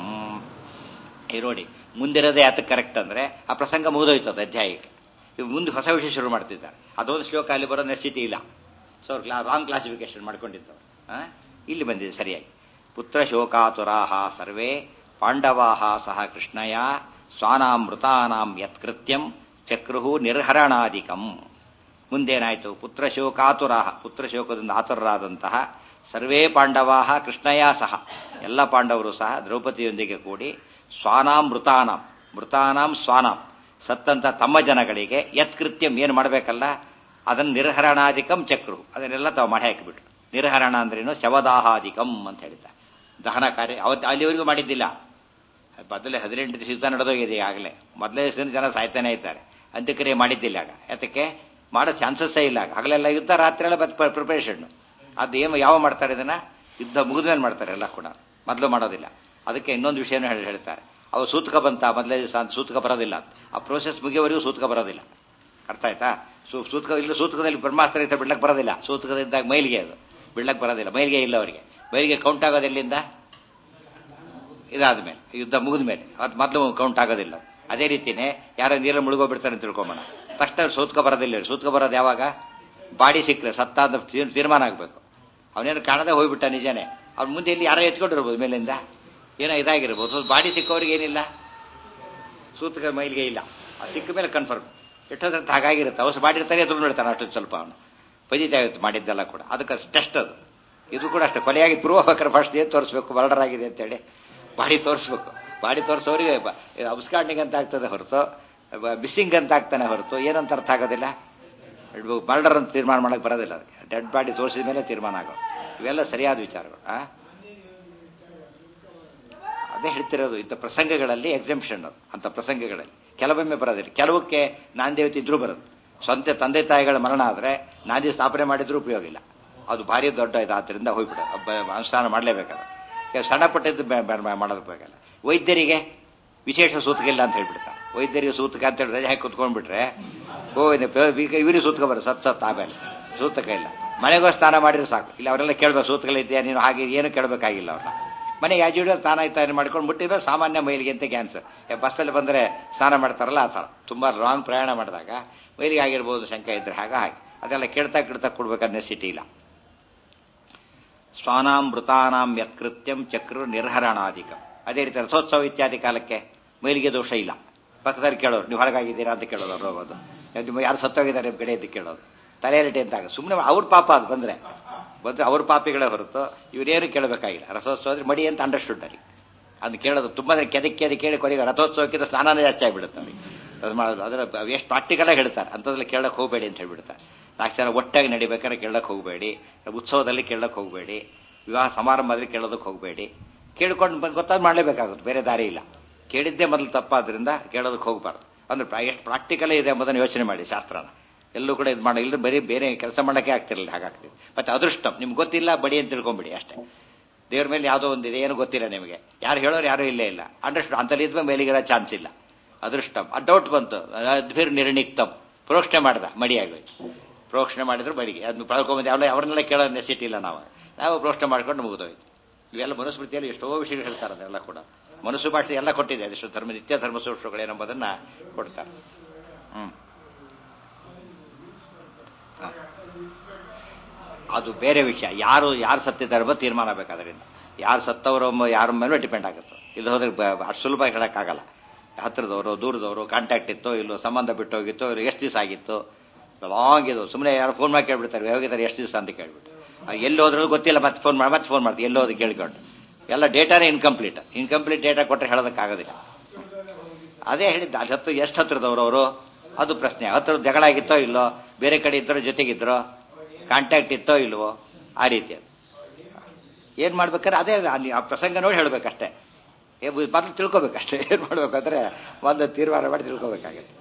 ಈ ನೋಡಿ ಮುಂದಿರೋದೇ ಯಾತಕ್ಕೆ ಕರೆಕ್ಟ್ ಅಂದ್ರೆ ಆ ಪ್ರಸಂಗ ಮುಗಿದೋಯ್ತು ಅದು ಅಧ್ಯಾಯಕ್ಕೆ ಇವು ಮುಂದೆ ಹೊಸ ವಿಷಯ ಶುರು ಮಾಡ್ತಿದ್ದಾರೆ ಅದೊಂದು ಶ್ಲೋಕ ಅಲ್ಲಿ ಬರೋ ನೆಸಿಟಿ ಇಲ್ಲ ಸೊ ಅವ್ರು ಕ್ಲಾ ರಾಂಗ್ ಕ್ಲಾಸಿಫಿಕೇಶನ್ ಮಾಡ್ಕೊಂಡಿದ್ದವರು ಆ? ಇಲ್ಲಿ ಬಂದಿದೆ ಸರಿಯಾಗಿ ಪುತ್ರ ಶೋಕಾತುರಾಹ ಸರ್ವೇ ಪಾಂಡವಾಹ ಸಹ ಕೃಷ್ಣಯ ಸ್ವಾನಾಮೃತಾನಾಂ ಯತ್ಕೃತ್ಯಂ ಚಕ್ರುಹು ನಿರ್ಹರಣಾಧಿಕಂ ಮುಂದೇನಾಯಿತು ಪುತ್ರ ಶೋಕಾತುರಾಹ ಪುತ್ರ ಶೋಕದಿಂದ ಆತುರರಾದಂತಹ ಸರ್ವೇ ಪಾಂಡವಾಹ ಕೃಷ್ಣಯ ಸಹ ಎಲ್ಲ ಪಾಂಡವರು ಸಹ ದ್ರೌಪದಿಯೊಂದಿಗೆ ಕೂಡಿ ಸ್ವಾನಾಂ ಮೃತಾನಾಂ ಮೃತಾನಾಂ ಸ್ವಾನಾಂ ಸತ್ತಂತ ತಮ್ಮ ಜನಗಳಿಗೆ ಯತ್ಕೃತ್ಯಂ ಏನು ಮಾಡಬೇಕಲ್ಲ ಅದನ್ನು ನಿರ್ಹರಣಾಧಿಕಂ ಚಕ್ರು ಅದನ್ನೆಲ್ಲ ತಾವು ಮಾಡಿ ಹಾಕಿಬಿಟ್ರು ನಿರ್ಹರಣ ಅಂದ್ರೇನು ಶವದಾಹಾಧಿಕಂ ಅಂತ ಹೇಳ್ತಾರೆ ದಹನ ಕಾರ್ಯ ಅವತ್ತು ಅಲ್ಲಿವರೆಗೂ ಮಾಡಿದ್ದಿಲ್ಲ ಮೊದಲೇ ಹದಿನೆಂಟು ದಿವಸ ಯುದ್ಧ ನಡೆದೋಗಿದೆ ಈಗಾಗಲೇ ಮೊದಲೇ ದಿವಸ ಜನ ಸಾಯ್ತಾನೆ ಇದ್ದಾರೆ ಅಂತ್ಯಕ್ರಿಯೆ ಮಾಡಿದ್ದಿಲ್ಲ ಆಗ ಯಾತಕ್ಕೆ ಮಾಡೋ ಚಾನ್ಸಸ್ಸೇ ಇಲ್ಲ ಆಗ ಹಗಲೆಲ್ಲ ಯುದ್ಧ ರಾತ್ರಿ ಎಲ್ಲ ಪ್ರಿಪರೇಷನ್ ಅದು ಏನು ಯಾವ ಮಾಡ್ತಾರೆ ಇದನ್ನ ಯುದ್ಧ ಮುಗಿದ ಮೇಲೆ ಮಾಡ್ತಾರೆ ಎಲ್ಲ ಕೂಡ ಮೊದಲು ಮಾಡೋದಿಲ್ಲ ಅದಕ್ಕೆ ಇನ್ನೊಂದು ವಿಷಯನೂ ಹೇಳಿ ಹೇಳ್ತಾರೆ ಅವು ಸೂತಕ ಬಂತ ಮೊದಲೇ ದಿವಸ ಅಂತ ಸೂತಕ ಬರೋದಿಲ್ಲ ಅಂತ ಆ ಪ್ರೋಸೆಸ್ ಮುಗಿಯೋವರೆಗೂ ಸೂತಕ ಬರೋದಿಲ್ಲ ಅರ್ಥ ಆಯ್ತಾ ಸೂ ಸೂತಕ ಇಲ್ಲ ಸೂತಕದಲ್ಲಿ ಬ್ರಹ್ಮಾಸ್ತ್ರ ಇದ್ದ ಬಿಡ್ಲಕ್ಕೆ ಬರೋದಿಲ್ಲ ಸೂತಕದಿಂದಾಗ ಮೈಲಿಗೆ ಅದು ಬಿಡ್ಲಕ್ಕೆ ಬರೋದಿಲ್ಲ ಮೈಲಿಗೆ ಇಲ್ಲ ಅವರಿಗೆ ಮೈಲಿಗೆ ಕೌಂಟ್ ಆಗೋದು ಎಲ್ಲಿಂದ ಇದಾದ ಮೇಲೆ ಯುದ್ಧ ಮುಗಿದ ಮೇಲೆ ಅದು ಮೊದಲು ಕೌಂಟ್ ಆಗೋದಿಲ್ಲ ಅದೇ ರೀತಿನೇ ಯಾರೋ ನೀರಲ್ಲಿ ಮುಳುಗೋಗ್ಬಿಡ್ತಾರೆ ಅಂತ ತಿಳ್ಕೊಂಬೋಣ ಫಸ್ಟ್ ಅವ್ರು ಸೂತ್ಕ ಬರೋದಿಲ್ಲ ಇವ್ರು. ಸೂತ್ಕ ಬರೋದು ಯಾವಾಗ ಬಾಡಿ ಸಿಕ್ಕರೆ ಸತ್ತ ಅಂತ ತೀರ್- ತೀರ್ಮಾನ ಆಗಬೇಕು ಅವನೇನು ಕಾಣದೆ ಹೋಗ್ಬಿಟ್ಟ ನಿಜನೇ ಅವ್ನ ಮುಂದೆ ಇಲ್ಲಿ ಯಾರೋ ಎತ್ಕೊಂಡಿರ್ಬೋದು ಮೇಲಿಂದ ಏನೋ ಇದಾಗಿರ್ಬೋದು ಬಾಡಿ ಸಿಕ್ಕವ್ರಿಗೆ ಏನಿಲ್ಲ ಸೂತಕ ಮೈಲಿಗೆ ಇಲ್ಲ ಆ ಸಿಕ್ಕ ಮೇಲೆ ಕನ್ಫರ್ಮ್ ಎಷ್ಟೊತ್ತ ಹಾಗಾಗಿರುತ್ತೆ ಅವಸು ಮಾಡಿರ್ತಾರೆ ಎದುರು ನೋಡ್ತಾನೆ ಅಷ್ಟು ಸ್ವಲ್ಪ ಅವನು ಪಜಿತ ಆಗುತ್ತೆ ಮಾಡಿದ್ದೆಲ್ಲ ಕೂಡ ಅದಕ್ಕೆ ಟೆಸ್ಟ್ ಅದು ಇದು ಕೂಡ ಅಷ್ಟೇ ಕೊನೆಯಾಗಿ ಪೂರ್ವಕರ ಫಸ್ಟ್ ಏನು ತೋರಿಸ್ಬೇಕು ಮರ್ಡರ್ ಆಗಿದೆ ಅಂತೇಳಿ ಬಾಡಿ ತೋರಿಸ್ಬೇಕು ಬಾಡಿ ತೋರಿಸೋರಿಗೆ ಅಬ್ಸ್ಕಾಂಡಿಂಗ್ ಅಂತ ಆಗ್ತದೆ ಹೊರತು ಮಿಸ್ಸಿಂಗ್ ಅಂತ ಆಗ್ತಾನೆ ಹೊರತು ಏನಂತ ಅರ್ಥ ಆಗೋದಿಲ್ಲ ಮರ್ಡರ್ ಅಂತ ತೀರ್ಮಾನ ಮಾಡಕ್ಕೆ ಬರೋದಿಲ್ಲ ಅದಕ್ಕೆ ಡೆಡ್ ಬಾಡಿ ತೋರಿಸಿದ ಮೇಲೆ ತೀರ್ಮಾನ ಆಗೋದು ಇವೆಲ್ಲ ಸರಿಯಾದ ವಿಚಾರಗಳು ಆ ಅದೇ ಹೇಳ್ತಿರೋದು ಇಂಥ ಪ್ರಸಂಗಗಳಲ್ಲಿ ಎಕ್ಸೆಂಪ್ಷನ್ ಅದು ಅಂಥ ಪ್ರಸಂಗಗಳಲ್ಲಿ ಕೆಲವೊಮ್ಮೆ ಬರೋದಿಲ್ಲ ಕೆಲವಕ್ಕೆ ನಾಂದೇವತೆ ಇದ್ರೂ ಬರೋದು ಸ್ವಂತ ತಂದೆ ತಾಯಿಗಳ ಮರಣ ಆದರೆ ನಾಂದಿ ಸ್ಥಾಪನೆ ಮಾಡಿದ್ರೂ ಉಪಯೋಗ ಇಲ್ಲ ಅದು ಭಾರಿ ದೊಡ್ಡ ಇದು ಆದ್ದರಿಂದ ಹೋಗ್ಬಿಡೋದು ಅನುಷ್ಠಾನ ಮಾಡಲೇಬೇಕದು ಕೆಲವು ಸಣ್ಣ ಪಟ್ಟಿದ್ದು ಬೆ- ಬೆ- ಬೆ- ಮಾಡೋದು ಬೇಕಲ್ಲ ವೈದ್ಯರಿಗೆ ವಿಶೇಷ ಸೂತಕ ಇಲ್ಲ ಅಂತ ಹೇಳ್ಬಿಡ್ತಾರೆ ವೈದ್ಯರಿಗೆ ಸೂತಕ ಅಂತ ಹೇಳಿ ರಜೆ ಹಾಕಿ ಕುತ್ಕೊಂಡ್ಬಿಟ್ರೆ ಓ ಇವರಿಗೆ ಸೂತಕ ಬರೋ ಸತ್ ಸತ್ ಆಮೇಲೆ ಸೂತಕ ಇಲ್ಲ ಮನೆಗೋ ಸ್ನಾನ ಮಾಡಿದ್ರೆ ಸಾಕು ಇಲ್ಲ ಅವರೆಲ್ಲ ಕೇಳ್ಬೇಕು ಸೂತಕಲ್ಲ ಇದೆಯಾ ನೀನು ಹಾಗೆ ಏನು ಕೇಳಬೇಕಾಗಿಲ್ಲ ಅವ್ರನ್ನ ಮನೆಗೆ ಆಜುಡ ಸ್ನಾನ ಇತ್ತಾನೆ ಮಾಡ್ಕೊಂಡು ಮುಟ್ಟಿದ್ರೆ ಸಾಮಾನ್ಯ ಮೈಲಿಗೆ ಅಂತ ಕ್ಯಾನ್ಸರ್ ಬಸ್ಸಲ್ಲಿ ಬಂದರೆ ಸ್ನಾನ ಮಾಡ್ತಾರಲ್ಲ ಆ ಥರ ತುಂಬ ರಾಂಗ್ ಪ್ರಯಾಣ ಮಾಡಿದಾಗ ಮೈಲಿಗೆ ಆಗಿರ್ಬೋದು ಶಂಕೆ ಇದ್ರೆ ಹಾಗೆ ಹಾಗೆ ಅದೆಲ್ಲ ಕೇಳ್ತಾ ಕೇಳ್ತಾ ಕೊಡ್ಬೇಕನ್ನೋ ಸಿಟಿ ಇಲ್ಲ ಸ್ವಾನಾಂ ಮೃತಾನಾಂ ಯತ್ಕೃತ್ಯಂ ಚಕ್ರ ನಿರ್ಹರಣಾಧಿಕಂ ಅದೇ ರೀತಿ ರಥೋತ್ಸವ ಇತ್ಯಾದಿ ಕಾಲಕ್ಕೆ ಮೈಲಿಗೆ ದೋಷ ಇಲ್ಲ ಪಕ್ಕದಲ್ಲಿ ಕೇಳೋರು ನೀವು ಹೊರಗಾಗಿದ್ದೀರಾ ಅಂತ ಕೇಳೋದು ಅವ್ರು ಹೋಗೋದು ನಿಮ್ಮ ಯಾರು ಸತ್ತೋಗಿದ್ದಾರೆ ಕಡೆ ಅಂತ ಕೇಳೋದು ತಲೆರಟೆ ಅಂತಾಗ ಸುಮ್ಮನೆ ಅವ್ರ ಪಾಪ ಅದು ಬಂದ್ರೆ ಬಂದ್ರೆ ಅವ್ರ ಪಾಪಿಗಳೇ ಹೊರತು ಇವರೇನು ಕೇಳಬೇಕಾಗಿಲ್ಲ ರಥೋತ್ಸವ ಅಂದ್ರೆ ಮಡಿ ಅಂತ ಅಂಡರ್ಸ್ಟುಡ್ ಅಲ್ಲಿ ಅದನ್ನ ಕೇಳೋದು ತುಂಬಾ ಕೆದಕ್ಕೆ ಕೆದಿ ಕೇಳಿ ಕೊನೆಗೆ ರಥೋತ್ಸವಕ್ಕಿಂತ ಸ್ನಾನನೇ ಜಾಸ್ತಿ ಆಗಿಬಿಡುತ್ತೆ ಅವ್ರಿಗೆ ಅದು ಮಾಡೋದು ಅದರ ಎಷ್ಟು ಪ್ರಾಕ್ಟಿಕಲಾಗಿ ಹೇಳ್ತಾರೆ ಅಂಥದ್ರಲ್ಲಿ ಕೇಳಕ್ಕೆ ಹೋಗಬೇಡಿ ಅಂತ ಹೇಳ್ಬಿಡ್ತಾರೆ ನಾಲ್ಕು ಜನ ಒಟ್ಟಾಗಿ ನಡಿಬೇಕಾದ್ರೆ ಕೇಳಕ್ಕೆ ಹೋಗಬೇಡಿ ಉತ್ಸವದಲ್ಲಿ ಕೇಳಕ್ಕೆ ಹೋಗಬೇಡಿ ವಿವಾಹ ಸಮಾರಂಭದಲ್ಲಿ ಕೇಳೋದಕ್ಕೆ ಹೋಗಬೇಡಿ ಕೇಳ್ಕೊಂಡು ಬಂದು ಗೊತ್ತಾದ್ ಮಾಡಲೇಬೇಕಾಗುತ್ತೆ ಬೇರೆ ದಾರಿ ಇಲ್ಲ ಕೇಳಿದ್ದೇ ಮೊದಲು ತಪ್ಪಾದ್ರಿಂದ ಕೇಳೋದಕ್ಕೆ ಹೋಗಬಾರ್ದು ಅಂದ್ರೆ ಪ್ರಾ- ಎಷ್ಟು ಪ್ರಾಕ್ಟಿಕಲೇ ಇದೆ ಎಂಬುದನ್ನು ಯೋಚನೆ ಮಾಡಿ ಶಾಸ್ತ್ರನ ಎಲ್ಲೂ ಕೂಡ ಇದು ಮಾಡೋ ಇಲ್ಲದ್ರೆ ಬರೀ ಬೇರೆ ಕೆಲಸ ಮಾಡೋಕ್ಕೆ ಆಗ್ತಿರಲಿಲ್ಲ ಹಾಗಾಗ್ತದೆ ಮತ್ತೆ ಅದೃಷ್ಟ ನಿಮ್ಗೆ ಗೊತ್ತಿಲ್ಲ ಬಡಿ ಅಂತ ತಿಳ್ಕೊಂಬಿಡಿ ಅಷ್ಟೇ ದೇವ್ರ ಮೇಲೆ ಯಾವುದೋ ಒಂದು ಇದೆ ಏನು ಗೊತ್ತಿಲ್ಲ ನಿಮಗೆ ಯಾರು ಹೇಳೋರು ಯಾರೂ ಇಲ್ಲೇ ಇಲ್ಲ ಅಂಡರ್ಸ್ಟ್ ಅಂತಲ್ಲಿ ಇದ್ಮೇಲೆ ಮೇಲಿಗಿರೋ ಚಾನ್ಸ್ ಇಲ್ಲ ಅದೃಷ್ಟಂ ಆ ಡೌಟ್ ಬಂತು ಅದ್ಭಿರ್ ನಿರ್ಣಿಕ್ತಂ ಪ್ರೋಕ್ಷಣೆ ಮಾಡ್ದ ಮಡಿಯಾಗಿ ಪ್ರೋಕ್ಷಣೆ ಮಾಡಿದ್ರು ಬಡಿಗೆ ಅದನ್ನ ಪಡ್ಕೊಂಬಂದು ಯಾವ ಅವ್ರನ್ನೆಲ್ಲ ಕೇಳೋ ನೆಸಿಟಿ ಇಲ್ಲ ನಾವು ನಾವು ಪ್ರೋಕ್ಷಣೆ ಮಾಡ್ಕೊಂಡು ಮುಗಿದೋಯ್ತು ಇವೆಲ್ಲ ಮನುಸ್ಮೃತಿಯಲ್ಲಿ ಎಷ್ಟೋ ವಿಷಯಗಳು ಹೇಳ್ತಾರೆ ಅದೆಲ್ಲ ಕೂಡ ಮನಸ್ಸು ಭಾಷೆ ಎಲ್ಲ ಕೊಟ್ಟಿದೆ ಅದೆಷ್ಟು ಧರ್ಮ ನಿತ್ಯ ಧರ್ಮ ಸೂಕ್ಷ್ಮಗಳೇನೆಂಬುದನ್ನ ಕೊಡ್ತಾರೆ ಹ್ಮ್ ಹ. ಅದು ಬೇರೆ ವಿಷಯ ಯಾರು ಯಾರು ಸತ್ತಿದ್ದಾರೆ ಎಂಬ ತೀರ್ಮಾನ ಬೇಕಾದ್ರಿಂದ ಯಾರು ಸತ್ತವರು ಎಂಬ ಯಾರ ಮೇಲೂ ಡಿಪೆಂಡ್ ಆಗುತ್ತೆ ಇದು ಹೋದ್ರೆ ಬ- ಅಷ್ಟು ಸುಲಭ ಹೇಳಕ್ಕಾಗಲ್ಲ ಹತ್ರದವರು ದೂರದವರು ಕಾಂಟ್ಯಾಕ್ಟ್ ಇತ್ತೋ ಇಲ್ಲೋ ಸಂಬಂಧ ಬಿಟ್ಟು ಹೋಗಿತ್ತೋ ಇಲ್ಲ ಎಷ್ಟು ದಿವಸ ಆಗಿತ್ತು ಲಾಂಗ್ ಇದು ಸುಮ್ಮನೆ ಯಾರು ಫೋನ್ ಮಾಡಿ ಕೇಳ್ಬಿಡ್ತಾರೆ ಹೋಗಿದ್ದಾರೆ ಎಷ್ಟು ದಿವಸ ಅಂತ ಕೇಳ್ಬಿಟ್ಟು ಆ, ಎಲ್ಲಿ ಹೋದ್ರೂ ಗೊತ್ತಿಲ್ಲ ಮತ್ತೆ ಫೋನ್ ಮಾಡಿ ಮತ್ತೆ ಫೋನ್ ಮಾಡ್ತೀವಿ ಎಲ್ಲೋದು ಕೇಳ್ಕೊಂಡು ಎಲ್ಲ ಡೇಟಾನೇ ಇನ್ಕಂಪ್ಲೀಟ್ ಇನ್ಕಂಪ್ಲೀಟ್ ಡೇಟಾ ಕೊಟ್ಟರೆ ಹೇಳೋದಕ್ಕಾಗೋದಿಲ್ಲ ಅದೇ ಹೇಳಿದ್ದ ಅಲ್ಲಿ ಹತ್ತು ಎಷ್ಟು ಹತ್ರದವರು ಅವರು ಅದು ಪ್ರಶ್ನೆ ಹತ್ರ ಜಗಳ ಆಗಿತ್ತೋ ಇಲ್ಲೋ ಬೇರೆ ಕಡೆ ಇದ್ದರೋ ಜೊತೆಗಿದ್ರೋ ಕಾಂಟ್ಯಾಕ್ಟ್ ಇತ್ತೋ ಇಲ್ವೋ ಆ ರೀತಿ ಅದು ಏನ್ ಮಾಡ್ಬೇಕಾದ್ರೆ ಅದೇ ಅಲ್ಲಿ ಆ ಪ್ರಸಂಗ ನೋಡಿ ಹೇಳ್ಬೇಕಷ್ಟೇ ಏ ಬು- ಮೊದ್ಲು ತಿಳ್ಕೊಬೇಕಷ್ಟೇ ಏನ್ ಮಾಡ್ಬೇಕಂದ್ರೆ ಒಂದು ತೀರ್ಮಾನ ಮಾಡಿ ತಿಳ್ಕೊಬೇಕಾಗತ್ತೆ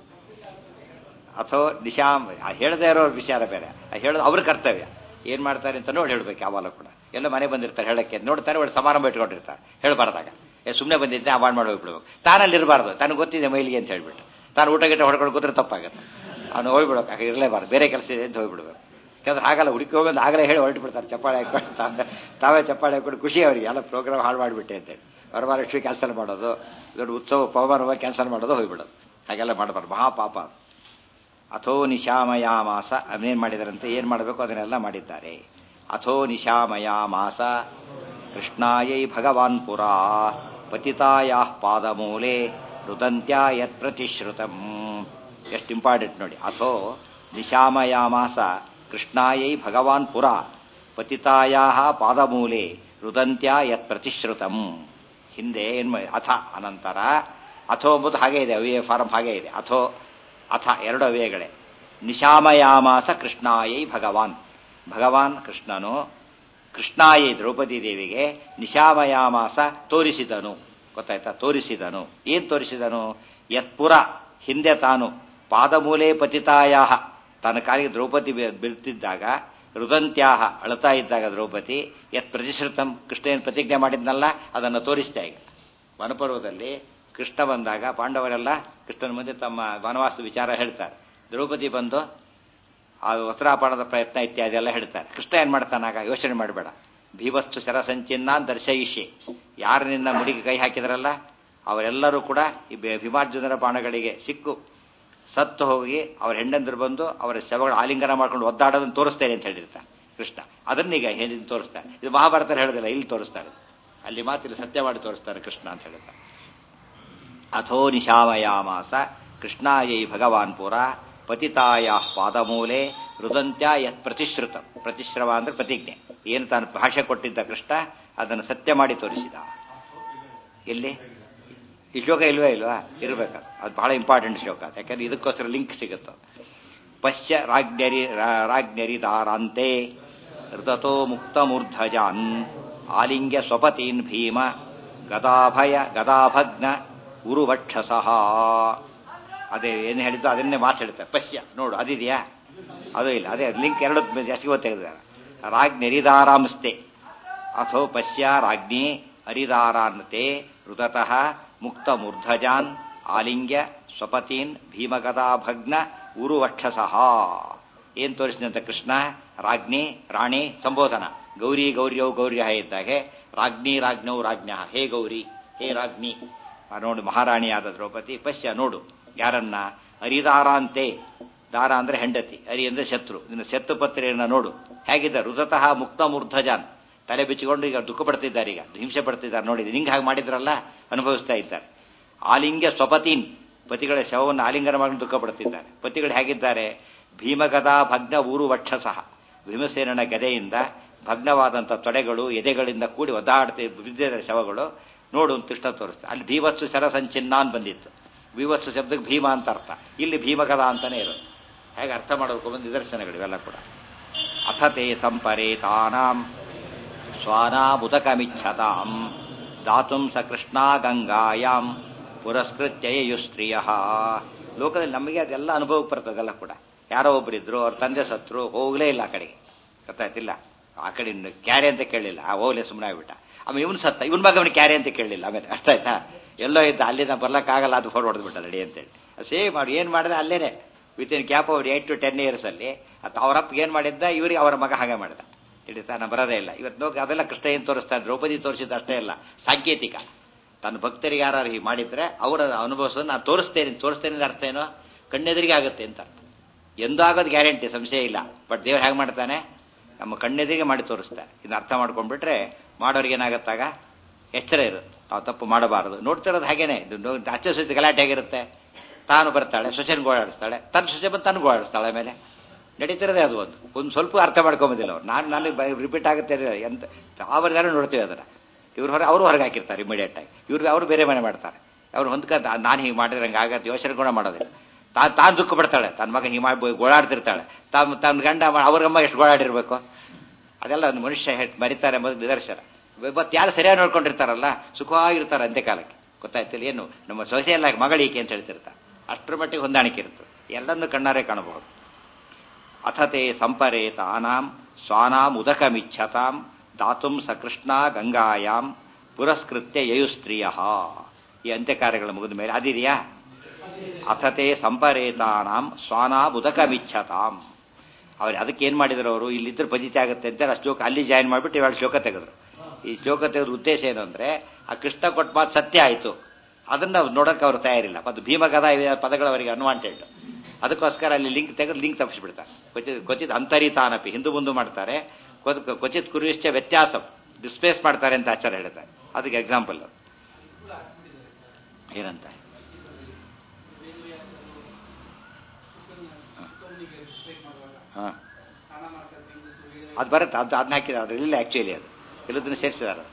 ಅಥವಾ ನಿಶಾಮ್ ಆ ಹೇಳದೇ ಇರೋ ವಿಚಾರ ಬೇರೆ ಆ ಹೇಳೋದು ಅವ್ರ ಕರ್ತವ್ಯ ಏನ್ ಮಾಡ್ತಾರೆ ಅಂತ ನೋಡಿ ಹೇಳ್ಬೇಕು ಯಾವಾಗ ಕೂಡ ಎಲ್ಲ ಮನೆ ಬಂದಿರ್ತಾರೆ ಹೇಳಕ್ಕೆ ನೋಡ್ತಾರೆ ಒಳ್ಳೆ ಸಮಾರಂಭ ಇಟ್ಕೊಂಡಿರ್ತಾರೆ ಹೇಳ್ಬಾರ್ದಾಗ ಏ ಸುಮ್ಮನೆ ಬಂದಿದ್ದೆ ಅವಾಯ್ಡ್ ಮಾಡಿ ಹೋಗ್ಬಿಡ್ಬೇಕು ತಾನಲ್ಲಿ ಇರಬಾರ್ದು ತನಗೆ ಗೊತ್ತಿದೆ ಮೈಲಿಗೆ ಅಂತ ಹೇಳ್ಬಿಟ್ಟು ತಾನು ಊಟ ಗಿಟ ಹೊಡ್ಕೊಂಡು ಕೂತ್ರೆ ತಪ್ಪಾಗುತ್ತೆ ಅವನು ಹೋಗ್ಬಿಡ್ಬೇಕು ಹಾಗೆ ಇರಲೇಬಾರ್ದು ಬೇರೆ ಕೆಲಸ ಇದೆ ಅಂತ ಹೋಗ್ಬಿಡ್ಬೇಕು ಯಾಕಂದ್ರೆ ಹಾಗಲ್ಲ ಹುಡುಕಿ ಹೋಗೋದು ಆಗಲೇ ಹೇಳಿ ಹೊರಟು ಬಿಡ್ತಾರೆ ಚಪ್ಪಾಳೆ ಹಾಕೊಂಡು ತಾವೇ ತಾವೇ ಚಪ್ಪಾಳೆ ಹಾಕೊಂಡು ಖುಷಿ ಅವರಿಗೆ ಎಲ್ಲ ಪ್ರೋಗ್ರಾಮ್ ಹಾಳು ಮಾಡಿಬಿಟ್ಟೆ ಅಂತೇಳಿ ವರಮಹಾಲಕ್ಷ್ಮಿ ಕ್ಯಾನ್ಸಲ್ ಮಾಡೋದು ದೊಡ್ಡ ಉತ್ಸವ ಪವಮಾನ ಕ್ಯಾನ್ಸಲ್ ಮಾಡೋದು ಹೋಗ್ಬಿಡೋದು ಹಾಗೆಲ್ಲ ಮಾಡಬಾರ್ದು ಮಹಾಪಾಪ ಅದು. ಅಥೋ ನಿಶಾಮಯ ಮಾಸ ಅವನೇನ್ ಮಾಡಿದಾರಂತೆ ಏನ್ ಮಾಡಬೇಕು ಅದನ್ನೆಲ್ಲ ಮಾಡಿದ್ದಾರೆ ಅಥೋ ನಿಶಾಮಯ ಮಾಸ ಕೃಷ್ಣಾಯೈ ಭಗವಾನ್ ಪುರಾ ಪತಿತಾಯ ಪಾದಮೂಲೆ ರುದಂತ್ಯ ಯತ್ ಪ್ರತಿಶ್ರುತಂ ಎಷ್ಟು ಇಂಪಾರ್ಟೆಂಟ್ ನೋಡಿ ಅಥೋ ನಿಶಾಮಯ ಮಾಸ ಕೃಷ್ಣಾಯೈ ಭಗವಾನ್ ಪುರ ಪತಿತಾಯ ಪಾದಮೂಲೆ ರುದಂತ್ಯ ಯತ್ ಪ್ರತಿಶ್ರುತಂ ಹಿಂದೆ ಏನ್ ಮಾ- ಅಥ ಅನಂತರ ಅಥೋ ಎಂಬುದು ಹಾಗೆ ಇದೆ ಅವ್ಯಯ ಫಾರಂ ಹಾಗೆ ಇದೆ ಅಥೋ ಅಥ ಎರಡು ಅವ್ಯಯಗಳೇ ನಿಶಾಮಯಾಮಾಸ ಕೃಷ್ಣಾಯೈ ಭಗವಾನ್ ಭಗವಾನ್ ಕೃಷ್ಣನು ಕೃಷ್ಣಾಯೈ ದ್ರೌಪದಿ ದೇವಿಗೆ ನಿಶಾಮಯಾಮಾಸ ತೋರಿಸಿದನು ಗೊತ್ತಾಯ್ತಾ ತೋರಿಸಿದನು ಏನ್ ತೋರಿಸಿದನು ಯತ್ಪುರ ಹಿಂದೆ ತಾನು ಪಾದಮೂಲೆ ಪತಿತಾಯ ತನ್ನ ಕಾಲಿಗೆ ದ್ರೌಪದಿ ಬೀ- ಬೀಳ್ತಿದ್ದಾಗ ರುದಂತ್ಯಾಹ ಅಳತಾ ಇದ್ದಾಗ ದ್ರೌಪದಿ ಯತ್ ಪ್ರತಿಶ್ರುತಂ ಕೃಷ್ಣ ಏನು ಪ್ರತಿಜ್ಞೆ ಮಾಡಿದ್ನಲ್ಲ ಅದನ್ನು ತೋರಿಸ್ತಾ ಈಗ ವನಪರ್ವದಲ್ಲಿ ಕೃಷ್ಣ ಬಂದಾಗ ಪಾಂಡವರೆಲ್ಲ ಕೃಷ್ಣನ ಮುಂದೆ ತಮ್ಮ ವನವಾಸ ವಿಚಾರ ಹೇಳ್ತಾರೆ ದ್ರೌಪದಿ ಬಂದು ಆ ವಸ್ತ್ರಾಪಣದ ಪ್ರಯತ್ನ ಇತ್ಯಾದಿ ಎಲ್ಲ ಹೇಳ್ತಾರೆ ಕೃಷ್ಣ ಏನ್ ಮಾಡ್ತಾನಾಗ ಯೋಚನೆ ಮಾಡಬೇಡ ಭೀವಸ್ತು ಶರಸಂಚಿನ್ನ ದರ್ಶಯಿಷಿ ಯಾರು ನಿನ್ನ ಮುಡಿಗೆ ಕೈ ಹಾಕಿದ್ರಲ್ಲ ಅವರೆಲ್ಲರೂ ಕೂಡ ಈ ಬೆ- ಭೀಮಾರ್ಜುನರ ಬಾಣಗಳಿಗೆ ಸಿಕ್ಕು ಸತ್ತು ಹೋಗಿ ಅವ್ರ ಹೆಂಡಂದ್ರು ಬಂದು ಅವರ ಶವಗಳ ಆಲಿಂಗನ ಮಾಡ್ಕೊಂಡು ಒದ್ದಾಡೋದನ್ನು ತೋರಿಸ್ತೇನೆ ಅಂತ ಹೇಳಿರ್ತಾನೆ ಕೃಷ್ಣ ಅದನ್ನೀಗ ಹೇಳಿದ್ ತೋರಿಸ್ತಾರೆ ಇದು ಮಹಾಭಾರತ ಹೇಳೋದಿಲ್ಲ ಇಲ್ಲಿ ತೋರಿಸ್ತಾರೆ ಅಲ್ಲಿ ಮಾತಿಲ್ಲಿ ಸತ್ಯ ಮಾಡಿ ತೋರಿಸ್ತಾರೆ ಕೃಷ್ಣ ಅಂತ ಹೇಳ್ತಾರೆ ಅಥೋ ನಿಶಾಮಯಾಮಾಸ ಕೃಷ್ಣಾಯೈ ಭಗವಾನ್ ಪುರ ಪತಿತಾಯ ಪಾದಮೂಲೆ ರುದಂತ್ಯ ಯತ್ ಪ್ರತಿಶ್ರುತ ಪ್ರತಿಶ್ರವ ಅಂದ್ರೆ ಪ್ರತಿಜ್ಞೆ ಏನು ತಾನು ಭಾಷೆ ಕೊಟ್ಟಿದ್ದ ಕೃಷ್ಣ ಅದನ್ನು ಸತ್ಯ ಮಾಡಿ ತೋರಿಸಿದ ಎಲ್ಲಿ ಈ ಶ್ಲೋಕ ಇಲ್ವೇ ಇಲ್ವಾ ಇರ್ಬೇಕು ಅದು ಬಹಳ ಇಂಪಾರ್ಟೆಂಟ್ ಶ್ಲೋಕ ಅದು ಯಾಕಂದ್ರೆ ಇದಕ್ಕೋಸ್ಕರ ಲಿಂಕ್ ಸಿಗುತ್ತೆ ಪಶ್ಯ ರಾಜ್ಞರಿ ರಾ- ರಾಜ್ಞರಿದಾರಾಂತೆ ಋತತೋ ಮುಕ್ತಮೂರ್ಧಜಾನ್ ಆಲಿಂಗ್ಯ ಸ್ವಪತೀನ್ ಭೀಮ ಗದಾಭಯ ಗದಾಭಗ್ನ ಉರುವಕ್ಷಸಃ ಅದೇ ಏನು ಹೇಳಿದ್ದು ಅದನ್ನೇ ಮಾತಾಡ್ತಾರೆ ಪಶ್ಯ ನೋಡು ಅದಿದೆಯಾ ಅದು ಇಲ್ಲ ಅದೇ ಲಿಂಕ್ ಎರಡು ಎಷ್ಟು ತೆಗೆದಿದ್ದಾರೆ ರಾಜ್ಞರಿದಾರಾಂಸ್ತೆ ಅಥೋ ಪಶ್ಯ ರಾಜ್ಞಿ ಅರಿದಾರಾನ್ತೆ ಋತತಃ ಮುಕ್ತ ಮೂರ್ಧಜಾನ್ ಆಲಿಂಗ್ಯ ಸ್ವಪತೀನ್ ಭೀಮಗದಾಭಗ್ನ ಉರುವಕ್ಷಸಃ ಏನ್ ತೋರಿಸಿದಂತ ಕೃಷ್ಣ ರಾಜ್ಞಿ ರಾಣಿ ಸಂಬೋಧನ ಗೌರಿ ಗೌರ್ಯೌ ಗೌರ್ಯ ಇದ್ದಾಗೆ ರಾಜ್ಞಿ ರಾಜ್ಞೌ ರಾಜ್ಞ ಹೇ ಗೌರಿ ಹೇ ರಾಜ್ಞಿ ಆ ನೋಡು ಮಹಾರಾಣಿಯಾದ ದ್ರೌಪದಿ ಪಶ್ಯ ನೋಡು ಯಾರನ್ನ ಅರಿದಾರಾಂತೆ ದಾರ ಅಂದ್ರೆ ಹೆಂಡತಿ ಅರಿ ಅಂದ್ರೆ ಶತ್ರು ಇನ್ನು ಶತ್ರು ಪತ್ರೆಯನ್ನ ನೋಡು ಹೇಗಿದ್ದ ಋತತಃ ಮುಕ್ತ ಮೂರ್ಧಜಾನ್ ತಲೆ ಬಿಚ್ಚಿಕೊಂಡು ಈಗ ದುಃಖ ಪಡ್ತಿದ್ದಾರೆ ಈಗ ಹಿಂಸೆ ಪಡ್ತಿದ್ದಾರೆ ನೋಡಿ ನಿಂಗೆ ಹಾಗೆ ಮಾಡಿದ್ರಲ್ಲ ಅನುಭವಿಸ್ತಾ ಇದ್ದಾರೆ ಆಲಿಂಗ್ಯ ಸ್ವಪತೀನ್ ಪತಿಗಳ ಶವವನ್ನು ಆಲಿಂಗನ ಮಾಡಿ ದುಃಖ ಪಡ್ತಿದ್ದಾರೆ ಪತಿಗಳು ಹೇಗಿದ್ದಾರೆ ಭೀಮಗದಾ ಭಗ್ನ ಊರು ವಕ್ಷಸಃ ಭೀಮಸೇನನ ಗದೆಯಿಂದ ಭಗ್ನವಾದಂಥ ತೊಡೆಗಳು ಎದೆಗಳಿಂದ ಕೂಡಿ ಒದ್ದಾಡ್ತಿ ಬಿದ್ದಿದ್ದ ಶವಗಳು ನೋಡು ಅಂತ ಇಷ್ಟ ತೋರಿಸ್ತಾರೆ ಅಲ್ಲಿ ಭೀವತ್ಸು ಶರ ಸಂಚಿನ್ನಾನ್ ಬಂದಿತ್ತು ಭೀವತ್ಸು ಶಬ್ದಕ್ಕೆ ಭೀಮ ಅಂತ ಅರ್ಥ ಇಲ್ಲಿ ಭೀಮಗದ ಅಂತಾನೆ ಇರೋದು ಹೇಗೆ ಅರ್ಥ ಮಾಡಬೇಕು ಬಂದು ನಿದರ್ಶನಗಳು ಇವೆಲ್ಲ ಕೂಡ ಅಥತೆ ಸಂಪರೇತಾನಾಂ ಸ್ವಾನಾಮುದಕಮಿಚ್ಛತಾಂ ದಾತುಂ ಸ ಕೃಷ್ಣಾ ಗಂಗಾಯಾಂ ಪುರಸ್ಕೃತ್ಯ ಸ್ತ್ರೀಯ ಲೋಕದಲ್ಲಿ ನಮಗೆ ಅದೆಲ್ಲ ಅನುಭವಕ್ಕೆ ಬರ್ತದೆಲ್ಲ ಕೂಡ ಯಾರೋ ಒಬ್ಬರಿದ್ರು ಅವ್ರ ತಂದೆ ಸತ್ರು ಹೋಗ್ಲೇ ಇಲ್ಲ ಆ ಕಡೆಗೆ ಗೊತ್ತಾಯ್ತಿಲ್ಲ ಆ ಕಡೆ ಇನ್ನು ಕ್ಯಾರೆ ಅಂತ ಕೇಳಲಿಲ್ಲ ಆ ಹೋಗ್ಲೇ ಸುಮ್ಮನೆ ಆಗ್ಬಿಟ್ಟ ಆಮೇಲೆ ಇವನು ಸತ್ತ ಇವನ್ ಮಗ ಅವನಿಗೆ ಕ್ಯಾರೆ ಅಂತ ಕೇಳಲಿಲ್ಲ ಆಮೇಲೆ ಅರ್ಥ ಆಯ್ತಾ ಎಲ್ಲೋ ಇದ್ದ ಅಲ್ಲಿಂದ ಬರ್ಲಕ್ಕಾಗಲ್ಲ ಅದು ಹೊರ ಹೊಡೆದ್ಬಿಟ್ಟ ರೆಡಿ ಅಂತೇಳಿ ಸೇಮ್ ಮಾಡಿ ಏನು ಮಾಡಿದೆ ಅಲ್ಲೇನೆ ವಿತ್ ಇನ್ ಕ್ಯಾಪ್ ಅವ್ರು ಏಟ್ ಟು ಟೆನ್ ಇಯರ್ಸ್ ಅಲ್ಲಿ ಅದು ಅವರಪ್ಪ ಏನು ಮಾಡಿದ್ದ ಇವರಿಗೆ ಅವರ ಮಗ ಹಾಗೆ ಮಾಡಿದ ತಿಳಿತಾ ನಾ ಬರೋದೇ ಇಲ್ಲ ಇವತ್ತು ನೋಡಿ ಅದೆಲ್ಲ ಕೃಷ್ಣ ಏನು ತೋರಿಸ್ತಾ ದ್ರೌಪದಿ ತೋರಿಸಿದ ಅಷ್ಟೇ ಇಲ್ಲ ಸಾಂಕೇತಿಕ ತನ್ನ ಭಕ್ತರಿಗೆ ಯಾರು ಹೀಗೆ ಮಾಡಿದ್ರೆ ಅವರ ಅನುಭವಿಸೋದು ನಾನು ತೋರಿಸ್ತೇನೆ ತೋರಿಸ್ತೇನೆ ಅಂದ್ರೆ ಅರ್ಥ ಏನೋ ಕಣ್ಣೆದುರಿಗೆ ಆಗುತ್ತೆ ಅಂತ ಅರ್ಥ ಎಂದಾಗೋದು ಗ್ಯಾರಂಟಿ ಸಂಶಯ ಇಲ್ಲ ಬಟ್ ದೇವ್ರು ಹೇಗೆ ಮಾಡ್ತಾನೆ ನಮ್ಮ ಕಣ್ಣೆದುರಿಗೆ ಮಾಡಿ ತೋರಿಸ್ತಾರೆ ಇದನ್ನ ಅರ್ಥ ಮಾಡ್ಕೊಂಡ್ಬಿಟ್ರೆ ಮಾಡೋರಿಗೆ ಏನಾಗತ್ತಾಗ ಎಚ್ಚರ ಇರುತ್ತೆ ನಾವು ತಪ್ಪು ಮಾಡಬಾರದು ನೋಡ್ತಿರೋದು ಹಾಗೇನೆ ಅಚ್ಚ ಸುದ್ದಿ ಗಲಾಟೆ ಆಗಿರುತ್ತೆ ತಾನು ಬರ್ತಾಳೆ ಸೊಸೆನ ಗೋಳಾಡಿಸ್ತಾಳೆ ತನ್ನ ಸೊಸೆ ಬಂದು ತನ್ನ ಗೋಳಾಡಿಸ್ತಾಳೆ ಆಮೇಲೆ ನಡೀತಿರೋದೇ ಅದು ಒಂದು ಒಂದು ಸ್ವಲ್ಪ ಅರ್ಥ ಮಾಡ್ಕೊಂಬೋದಿಲ್ಲ ಅವ್ರು ನಾನು ನನಗೆ ರಿಪೀಟ್ ಆಗುತ್ತೆ ಎಂತ ಅವರಿಗಾರು ನೋಡ್ತೀವಿ ಅದನ್ನ ಇವ್ರು ಹೊರ ಅವರು ಹೊರಗೆ ಹಾಕಿರ್ತಾರೆ ಇಮಿಡಿಯೇಟ್ ಆಗಿ ಇವ್ರು ಅವರು ಬೇರೆ ಮನೆ ಮಾಡ್ತಾರೆ ಅವ್ರು ಹೊಂದ್ಕ ನಾನು ಹೀಗೆ ಮಾಡಿದ್ರೆ ಹಂಗೆ ಆಗತ್ತೆ ಯೋಚನೆ ಕೂಡ ಮಾಡೋದಿಲ್ಲ ತಾನು ತಾನು ದುಃಖ ಪಡ್ತಾಳೆ ತನ್ನ ಮಗ ಹೀಗೆ ಮಾಡಿ ಗೋಳಾಡ್ತಿರ್ತಾಳೆ ತಮ್ಮ ತನ್ನ ಗಂಡ ಅವ್ರಮ್ಮ ಎಷ್ಟು ಗೋಳಾಡಿರ್ಬೇಕು ಅದೆಲ್ಲ ಒಂದು ಮನುಷ್ಯ ಹೆಟ್ ಮರಿತಾರೆ ಎಂಬುದು ನಿದರ್ಶನ ಇವತ್ತು ಯಾರು ಸರಿಯಾಗಿ ನೋಡ್ಕೊಂಡಿರ್ತಾರಲ್ಲ ಸುಖವಾಗಿರ್ತಾರೆ ಅಂತ್ಯಕಾಲಕ್ಕೆ ಗೊತ್ತಾಯ್ತಿಲ್ಲ ಏನು ನಮ್ಮ ಸೊಸೆಯಲ್ಲ ಮಗಳೀಕೆ ಅಂತ ಹೇಳ್ತಿರ್ತಾರೆ ಅಷ್ಟರ ಮಟ್ಟಿಗೆ ಹೊಂದಾಣಿಕೆ ಇರುತ್ತೆ ಎರಡನ್ನು ಕಣ್ಣಾರೆ ಕಾಣಬಹುದು ಅಥತೆ ಸಂಪರೇತಾನಾಂ ಸ್ವಾನಾಂ ಉದಕಮಿಚ್ಛತಾಂ ದಾತುಂ ಸ ಕೃಷ್ಣ ಗಂಗಾಯಾಂ ಪುರಸ್ಕೃತ್ಯ ಯಯುಸ್ತ್ರೀಯ ಈ ಅಂತ್ಯಕಾರ್ಯಗಳ ಮುಗಿದ ಮೇಲೆ ಅದಿದೆಯಾ ಅಥತೆ ಸಂಪರೇತಾನಾಂ ಸ್ವಾನಾಂ ಉದಕಮಿಚ್ಛತಾಂ ಅವ್ರು ಅದಕ್ಕೆ ಏನ್ ಮಾಡಿದ್ರು ಅವರು ಇಲ್ಲಿದ್ರೆ ಪಜಿತಿ ಆಗುತ್ತೆ ಅಂತ ಆ ಶ್ಲೋಕ ಅಲ್ಲಿ ಜಾಯಿನ್ ಮಾಡಿಬಿಟ್ಟು ಇವಾಗ ಶ್ಲೋಕ ತೆಗೆದ್ರು ಈ ಶ್ಲೋಕ ತೆಗೆದ್ರ ಉದ್ದೇಶ ಏನು ಅಂದ್ರೆ ಆ ಕೃಷ್ಣ ಕೊಟ್ಟ ಮಾತು ಸತ್ಯ ಆಯಿತು ಅದನ್ನ ನೋಡಕ್ಕೆ ಅವರು ತಯಾರಿಲ್ಲ ಮತ್ತು ಭೀಮಗದ ಪದಗಳು ಅವರಿಗೆ ಅನ್ವಾಂಟೆಡ್ ಅದಕ್ಕೋಸ್ಕರ ಅಲ್ಲಿ ಲಿಂಕ್ ತೆಗೆದು ಲಿಂಕ್ ತಪ್ಪಿಸ್ಬಿಡ್ತಾರೆ ಕ್ವಚಿತ್ ಕ್ವಚಿತ್ ಅಂತರಿತಾನಪಿ ಹಿಂದೂ ಮುಂದೆ ಮಾಡ್ತಾರೆ ಕ್ವಚಿತ್ ಕುರುವಿಶ್ಚ ವ್ಯತ್ಯಾಸ ಡಿಸ್ಪ್ಲೇಸ್ ಮಾಡ್ತಾರೆ ಅಂತ ಆಚಾರ ಹೇಳ್ತಾರೆ ಅದಕ್ಕೆ ಎಕ್ಸಾಂಪಲ್ ಏನಂತ ಹಾ ಅದು ಬರುತ್ತೆ ಅದು ಅದನ್ನ ಹಾಕಿದ್ದಾರೆ ಅದು ಇಲ್ಲ ಆಕ್ಚುಲಿ ಅದು ಇಲ್ಲದನ್ನ ಸೇರಿಸಿದ್ದಾರೆ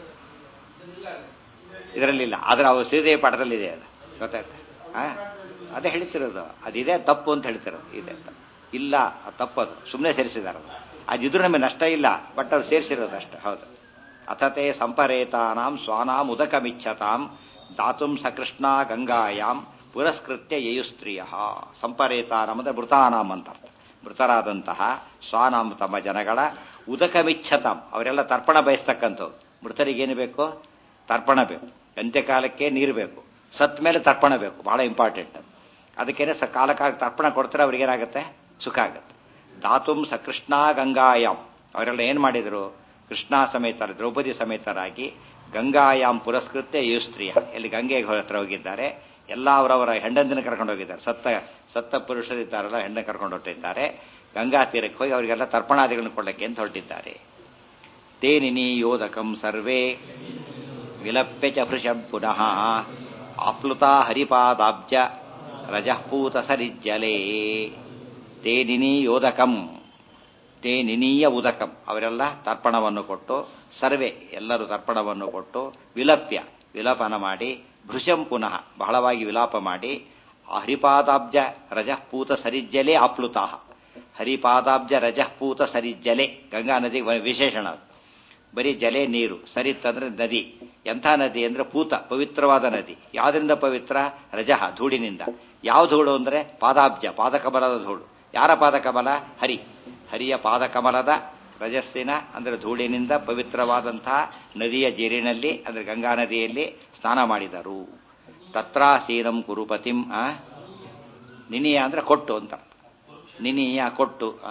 ಇದರಲ್ಲಿಲ್ಲ ಆದ್ರೆ ಅವ್ರು ಶ್ರೀದೇವಿ ಪಾಠದಲ್ಲಿದೆ ಅದು ಗೊತ್ತಾಯ್ತು ಹಾ ಅದೇ ಹೇಳ್ತಿರೋದು ಅದಿದೆ ತಪ್ಪು ಅಂತ ಹೇಳ್ತಿರೋದು ಇದೆ ಅಂತ ಇಲ್ಲ ಅದು ತಪ್ಪದು ಸುಮ್ಮನೆ ಸೇರಿಸಿದ್ದಾರೆ ಅದು ಅದಿದ್ರು ನಮಗೆ ನಷ್ಟ ಇಲ್ಲ ಬಟ್ ಅವ್ರು ಸೇರಿಸಿರೋದು ಅಷ್ಟೇ ಹೌದು ಅಥತೆ ಸಂಪರೇತಾನಾಂ ಸ್ವಾನಾಂ ಉದಕಮಿಚ್ಛತಾಂ ದಾತುಂ ಸಕೃಷ್ಣ ಗಂಗಾಯಾಂ ಪುರಸ್ಕೃತ್ಯ ಯಯುಸ್ತ್ರೀಯ ಸಂಪರೇತಾನಾಂ ಅಂದ್ರೆ ಮೃತಾನಾಂ ಅಂತ ಅರ್ಥ ಮೃತರಾದಂತಹ ಸ್ವಾನಾಂ ತಮ್ಮ ಜನಗಳ ಉದಕಮಿಚ್ಛತಾಂ ಅವರೆಲ್ಲ ತರ್ಪಣ ಬಯಸ್ತಕ್ಕಂಥವ್ರು ಮೃತರಿಗೇನು ಬೇಕು ತರ್ಪಣ ಬೇಕು ಅಂತ್ಯಕಾಲಕ್ಕೆ ನೀರು ಬೇಕು ಸತ್ ಮೇಲೆ ತರ್ಪಣ ಬೇಕು ಬಹಳ ಇಂಪಾರ್ಟೆಂಟ್ ಅದಕ್ಕೇನೆ ಸ ಕಾಲ ಕಾಲ ತರ್ಪಣ ಕೊಡ್ತಾರೆ ಅವ್ರಿಗೇನಾಗುತ್ತೆ ಸುಖ ಆಗುತ್ತೆ ಧಾತುಂ ಸ ಕೃಷ್ಣ ಗಂಗಾಯಾಮ್ ಅವರೆಲ್ಲ ಏನು ಮಾಡಿದರು ಕೃಷ್ಣ ಸಮೇತರ ದ್ರೌಪದಿ ಸಮೇತರಾಗಿ ಗಂಗಾಯಾಮ್ ಪುರಸ್ಕೃತ್ಯ ಯು ಸ್ತ್ರೀಯ ಎಲ್ಲಿ ಗಂಗೆಗೆ ಹತ್ರ ಹೋಗಿದ್ದಾರೆ ಎಲ್ಲ ಅವರವರ ಹೆಂಡಂದಿನ ಕರ್ಕೊಂಡು ಹೋಗಿದ್ದಾರೆ ಸತ್ತ ಸತ್ತ ಪುರುಷರಿದ್ದಾರಲ್ಲ ಹೆಣ್ಣು ಕರ್ಕೊಂಡು ಹೊರಟಿದ್ದಾರೆ ಗಂಗಾ ತೀರಕ್ಕೆ ಹೋಗಿ ಅವರಿಗೆಲ್ಲ ತರ್ಪಣಾದಿಗಳನ್ನು ಕೊಡಲಿಕ್ಕೆ ಅಂತ ಹೊರಟಿದ್ದಾರೆ ತೇನಿನಿ ಯೋದಕಂ ಸರ್ವೇ ವಿಲಪ್ಯ ಚ ಭೃಶಂ ಪುನಃ ಆಪ್ಲುತ ಹರಿಪಾದಾಬ್ಜ ರಜಃಪೂತ ಸರಿಜ್ಜಲೇ ತೇನಿನಿ ಯೋದಕಂ ತೇನಿನೀಯ ಉದಕಂ ಅವರೆಲ್ಲ ತರ್ಪಣವನ್ನು ಕೊಟ್ಟು ಸರ್ವೆ ಎಲ್ಲರೂ ತರ್ಪಣವನ್ನು ಕೊಟ್ಟು ವಿಲಪ್ಯ ವಿಲಪನ ಮಾಡಿ ಭೃಶಂ ಪುನಃ ಬಹಳವಾಗಿ ವಿಲಾಪ ಮಾಡಿ ಹರಿಪಾದಾಬ್ಜ ರಜಃಪೂತ ಸರಿಜ್ಜಲೆ ಆಪ್ಲುತಾ ಹರಿಪಾದಾಬ್ಜ ರಜಃಪೂತ ಸರಿಜ್ಜಲೆ ಗಂಗಾ ನದಿ ವಿಶೇಷಣ ಅದು ಬರೀ ಜಲೆ ನೀರು ಸರಿತ್ ಅಂದ್ರೆ ನದಿ ಎಂಥ ನದಿ ಅಂದ್ರೆ ಪೂತ ಪವಿತ್ರವಾದ ನದಿ ಯಾವ್ದ್ರಿಂದ ಪವಿತ್ರ ರಜಃ ಧೂಳಿನಿಂದ ಯಾವ ಧೂಳು ಅಂದ್ರೆ ಪಾದಾಬ್ಜ ಪಾದಕಮಲದ ಧೂಳು ಯಾರ ಪಾದಕಮಲ ಹರಿ ಹರಿಯ ಪಾದಕಮಲದ ರಜಸ್ಸಿನ ಅಂದ್ರೆ ಧೂಳಿನಿಂದ ಪವಿತ್ರವಾದಂತಹ ನದಿಯ ಜೀರಿನಲ್ಲಿ ಅಂದ್ರೆ ಗಂಗಾ ನದಿಯಲ್ಲಿ ಸ್ನಾನ ಮಾಡಿದರು ತತ್ರಾಸೀನಂ ಕುರುಪತಿಂ ಆ ನಿನಿಯ ಅಂದ್ರೆ ಕೊಟ್ಟು ಅಂತ ನಿನಿಯ ಕೊಟ್ಟು ಆ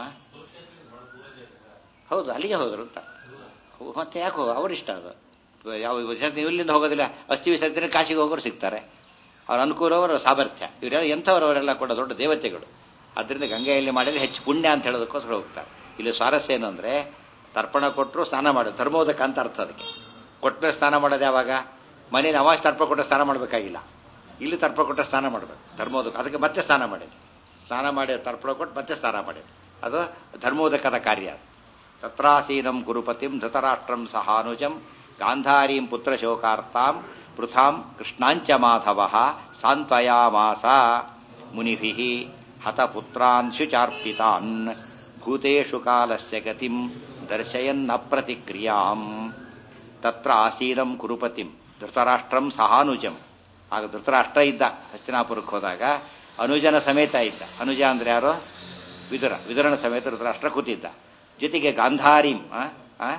ಹೌದು ಅಲ್ಲಿಗೆ ಹೋದ್ರು ಅಂತ ಮತ್ತೆ ಯಾಕೋ ಅವರಿಷ್ಟ ಅದು ಯಾವ ವಿಸರ್ಜನೆ ಇಲ್ಲಿಂದ ಹೋಗೋದಿಲ್ಲ ಅಸ್ಥಿ ವಿಸರ್ಜನೆ ಕಾಶಿಗೆ ಹೋಗೋರು ಸಿಗ್ತಾರೆ ಅವ್ರ ಅನುಕೂಲವರು ಸಾಮರ್ಥ್ಯ ಇವರೆಲ್ಲ ಎಂಥವರವರೆಲ್ಲ ಕೂಡ ದೊಡ್ಡ ದೇವತೆಗಳು ಅದರಿಂದ ಗಂಗೆಯಲ್ಲಿ ಮಾಡಿದ್ರೆ ಹೆಚ್ಚು ಪುಣ್ಯ ಅಂತ ಹೇಳೋದಕ್ಕೋಸ್ಕರ ಹೋಗ್ತಾರೆ ಇಲ್ಲಿ ಸ್ವಾರಸ್ಯ ಏನು ಅಂದ್ರೆ ತರ್ಪಣ ಕೊಟ್ಟರು ಸ್ನಾನ ಮಾಡೋದು ಧರ್ಮೋದಕ ಅಂತ ಅರ್ಥ ಅದಕ್ಕೆ ಕೊಟ್ಟರೆ ಸ್ನಾನ ಮಾಡೋದು ಯಾವಾಗ ಮನೇಲಿ ಅವಾಸ ತರ್ಪಣ ಕೊಟ್ಟರೆ ಸ್ನಾನ ಮಾಡಬೇಕಾಗಿಲ್ಲ ಇಲ್ಲಿ ತರ್ಪಣ ಕೊಟ್ಟರೆ ಸ್ನಾನ ಮಾಡಬೇಕು ಧರ್ಮೋದಕ ಅದಕ್ಕೆ ಮತ್ತೆ ಸ್ನಾನ ಮಾಡಿದೆ ಸ್ನಾನ ಮಾಡಿ ತರ್ಪಣ ಕೊಟ್ಟು ಮತ್ತೆ ಸ್ನಾನ ಮಾಡಿದೆ ಅದು ಧರ್ಮೋದಕದ ಕಾರ್ಯ ಅದು ತತ್ರಾಸೀನಂ ಗುರುಪತಿಂ ಧೃತರಾಷ್ಟ್ರಂ ಸಹಾನುಜಂ ಗಾಂಧಾರೀಂ ಪುತ್ರಶೋಕಾರ್ತಾಂ ಪೃಥಾಂ ಕೃಷ್ಣಾಂಚ ಮಾಧವ ಸಾಂತ್ವಯಾಮಾಸ ಮುನಿಭಿ ಹತಪುತ್ರಾನ್ ಶುಚಾರ್ಪಿತಾನ್ ಭೂತೇಷು ಕಾಲಸ್ಯ ಗತಿಂ ದರ್ಶಯನ್ನಪ್ರತಿಕ್ರಿಯಾಂ ತತ್ರ ಆಸೀನಂ ಕುರುಪತಿಂ ಧೃತರಾಷ್ಟ್ರಂ ಸಹಾನುಜಂ ಆಗ ಧೃತರಾಷ್ಟ್ರ ಇದ್ದ ಹಸ್ತಿನಾಪುರಕ್ಕೆ ಹೋದಾಗ ಅನುಜನ ಸಮೇತ ಇದ್ದ ಅನುಜ ಅಂದ್ರೆ ಯಾರು ವಿದುರ ವಿದುರನ ಸಮೇತ ಧೃತರಾಷ್ಟ್ರ ಕೂತಿದ್ದ ಜೊತೆಗೆ ಗಾಂಧಾರಿಂ ಆ? ಆ?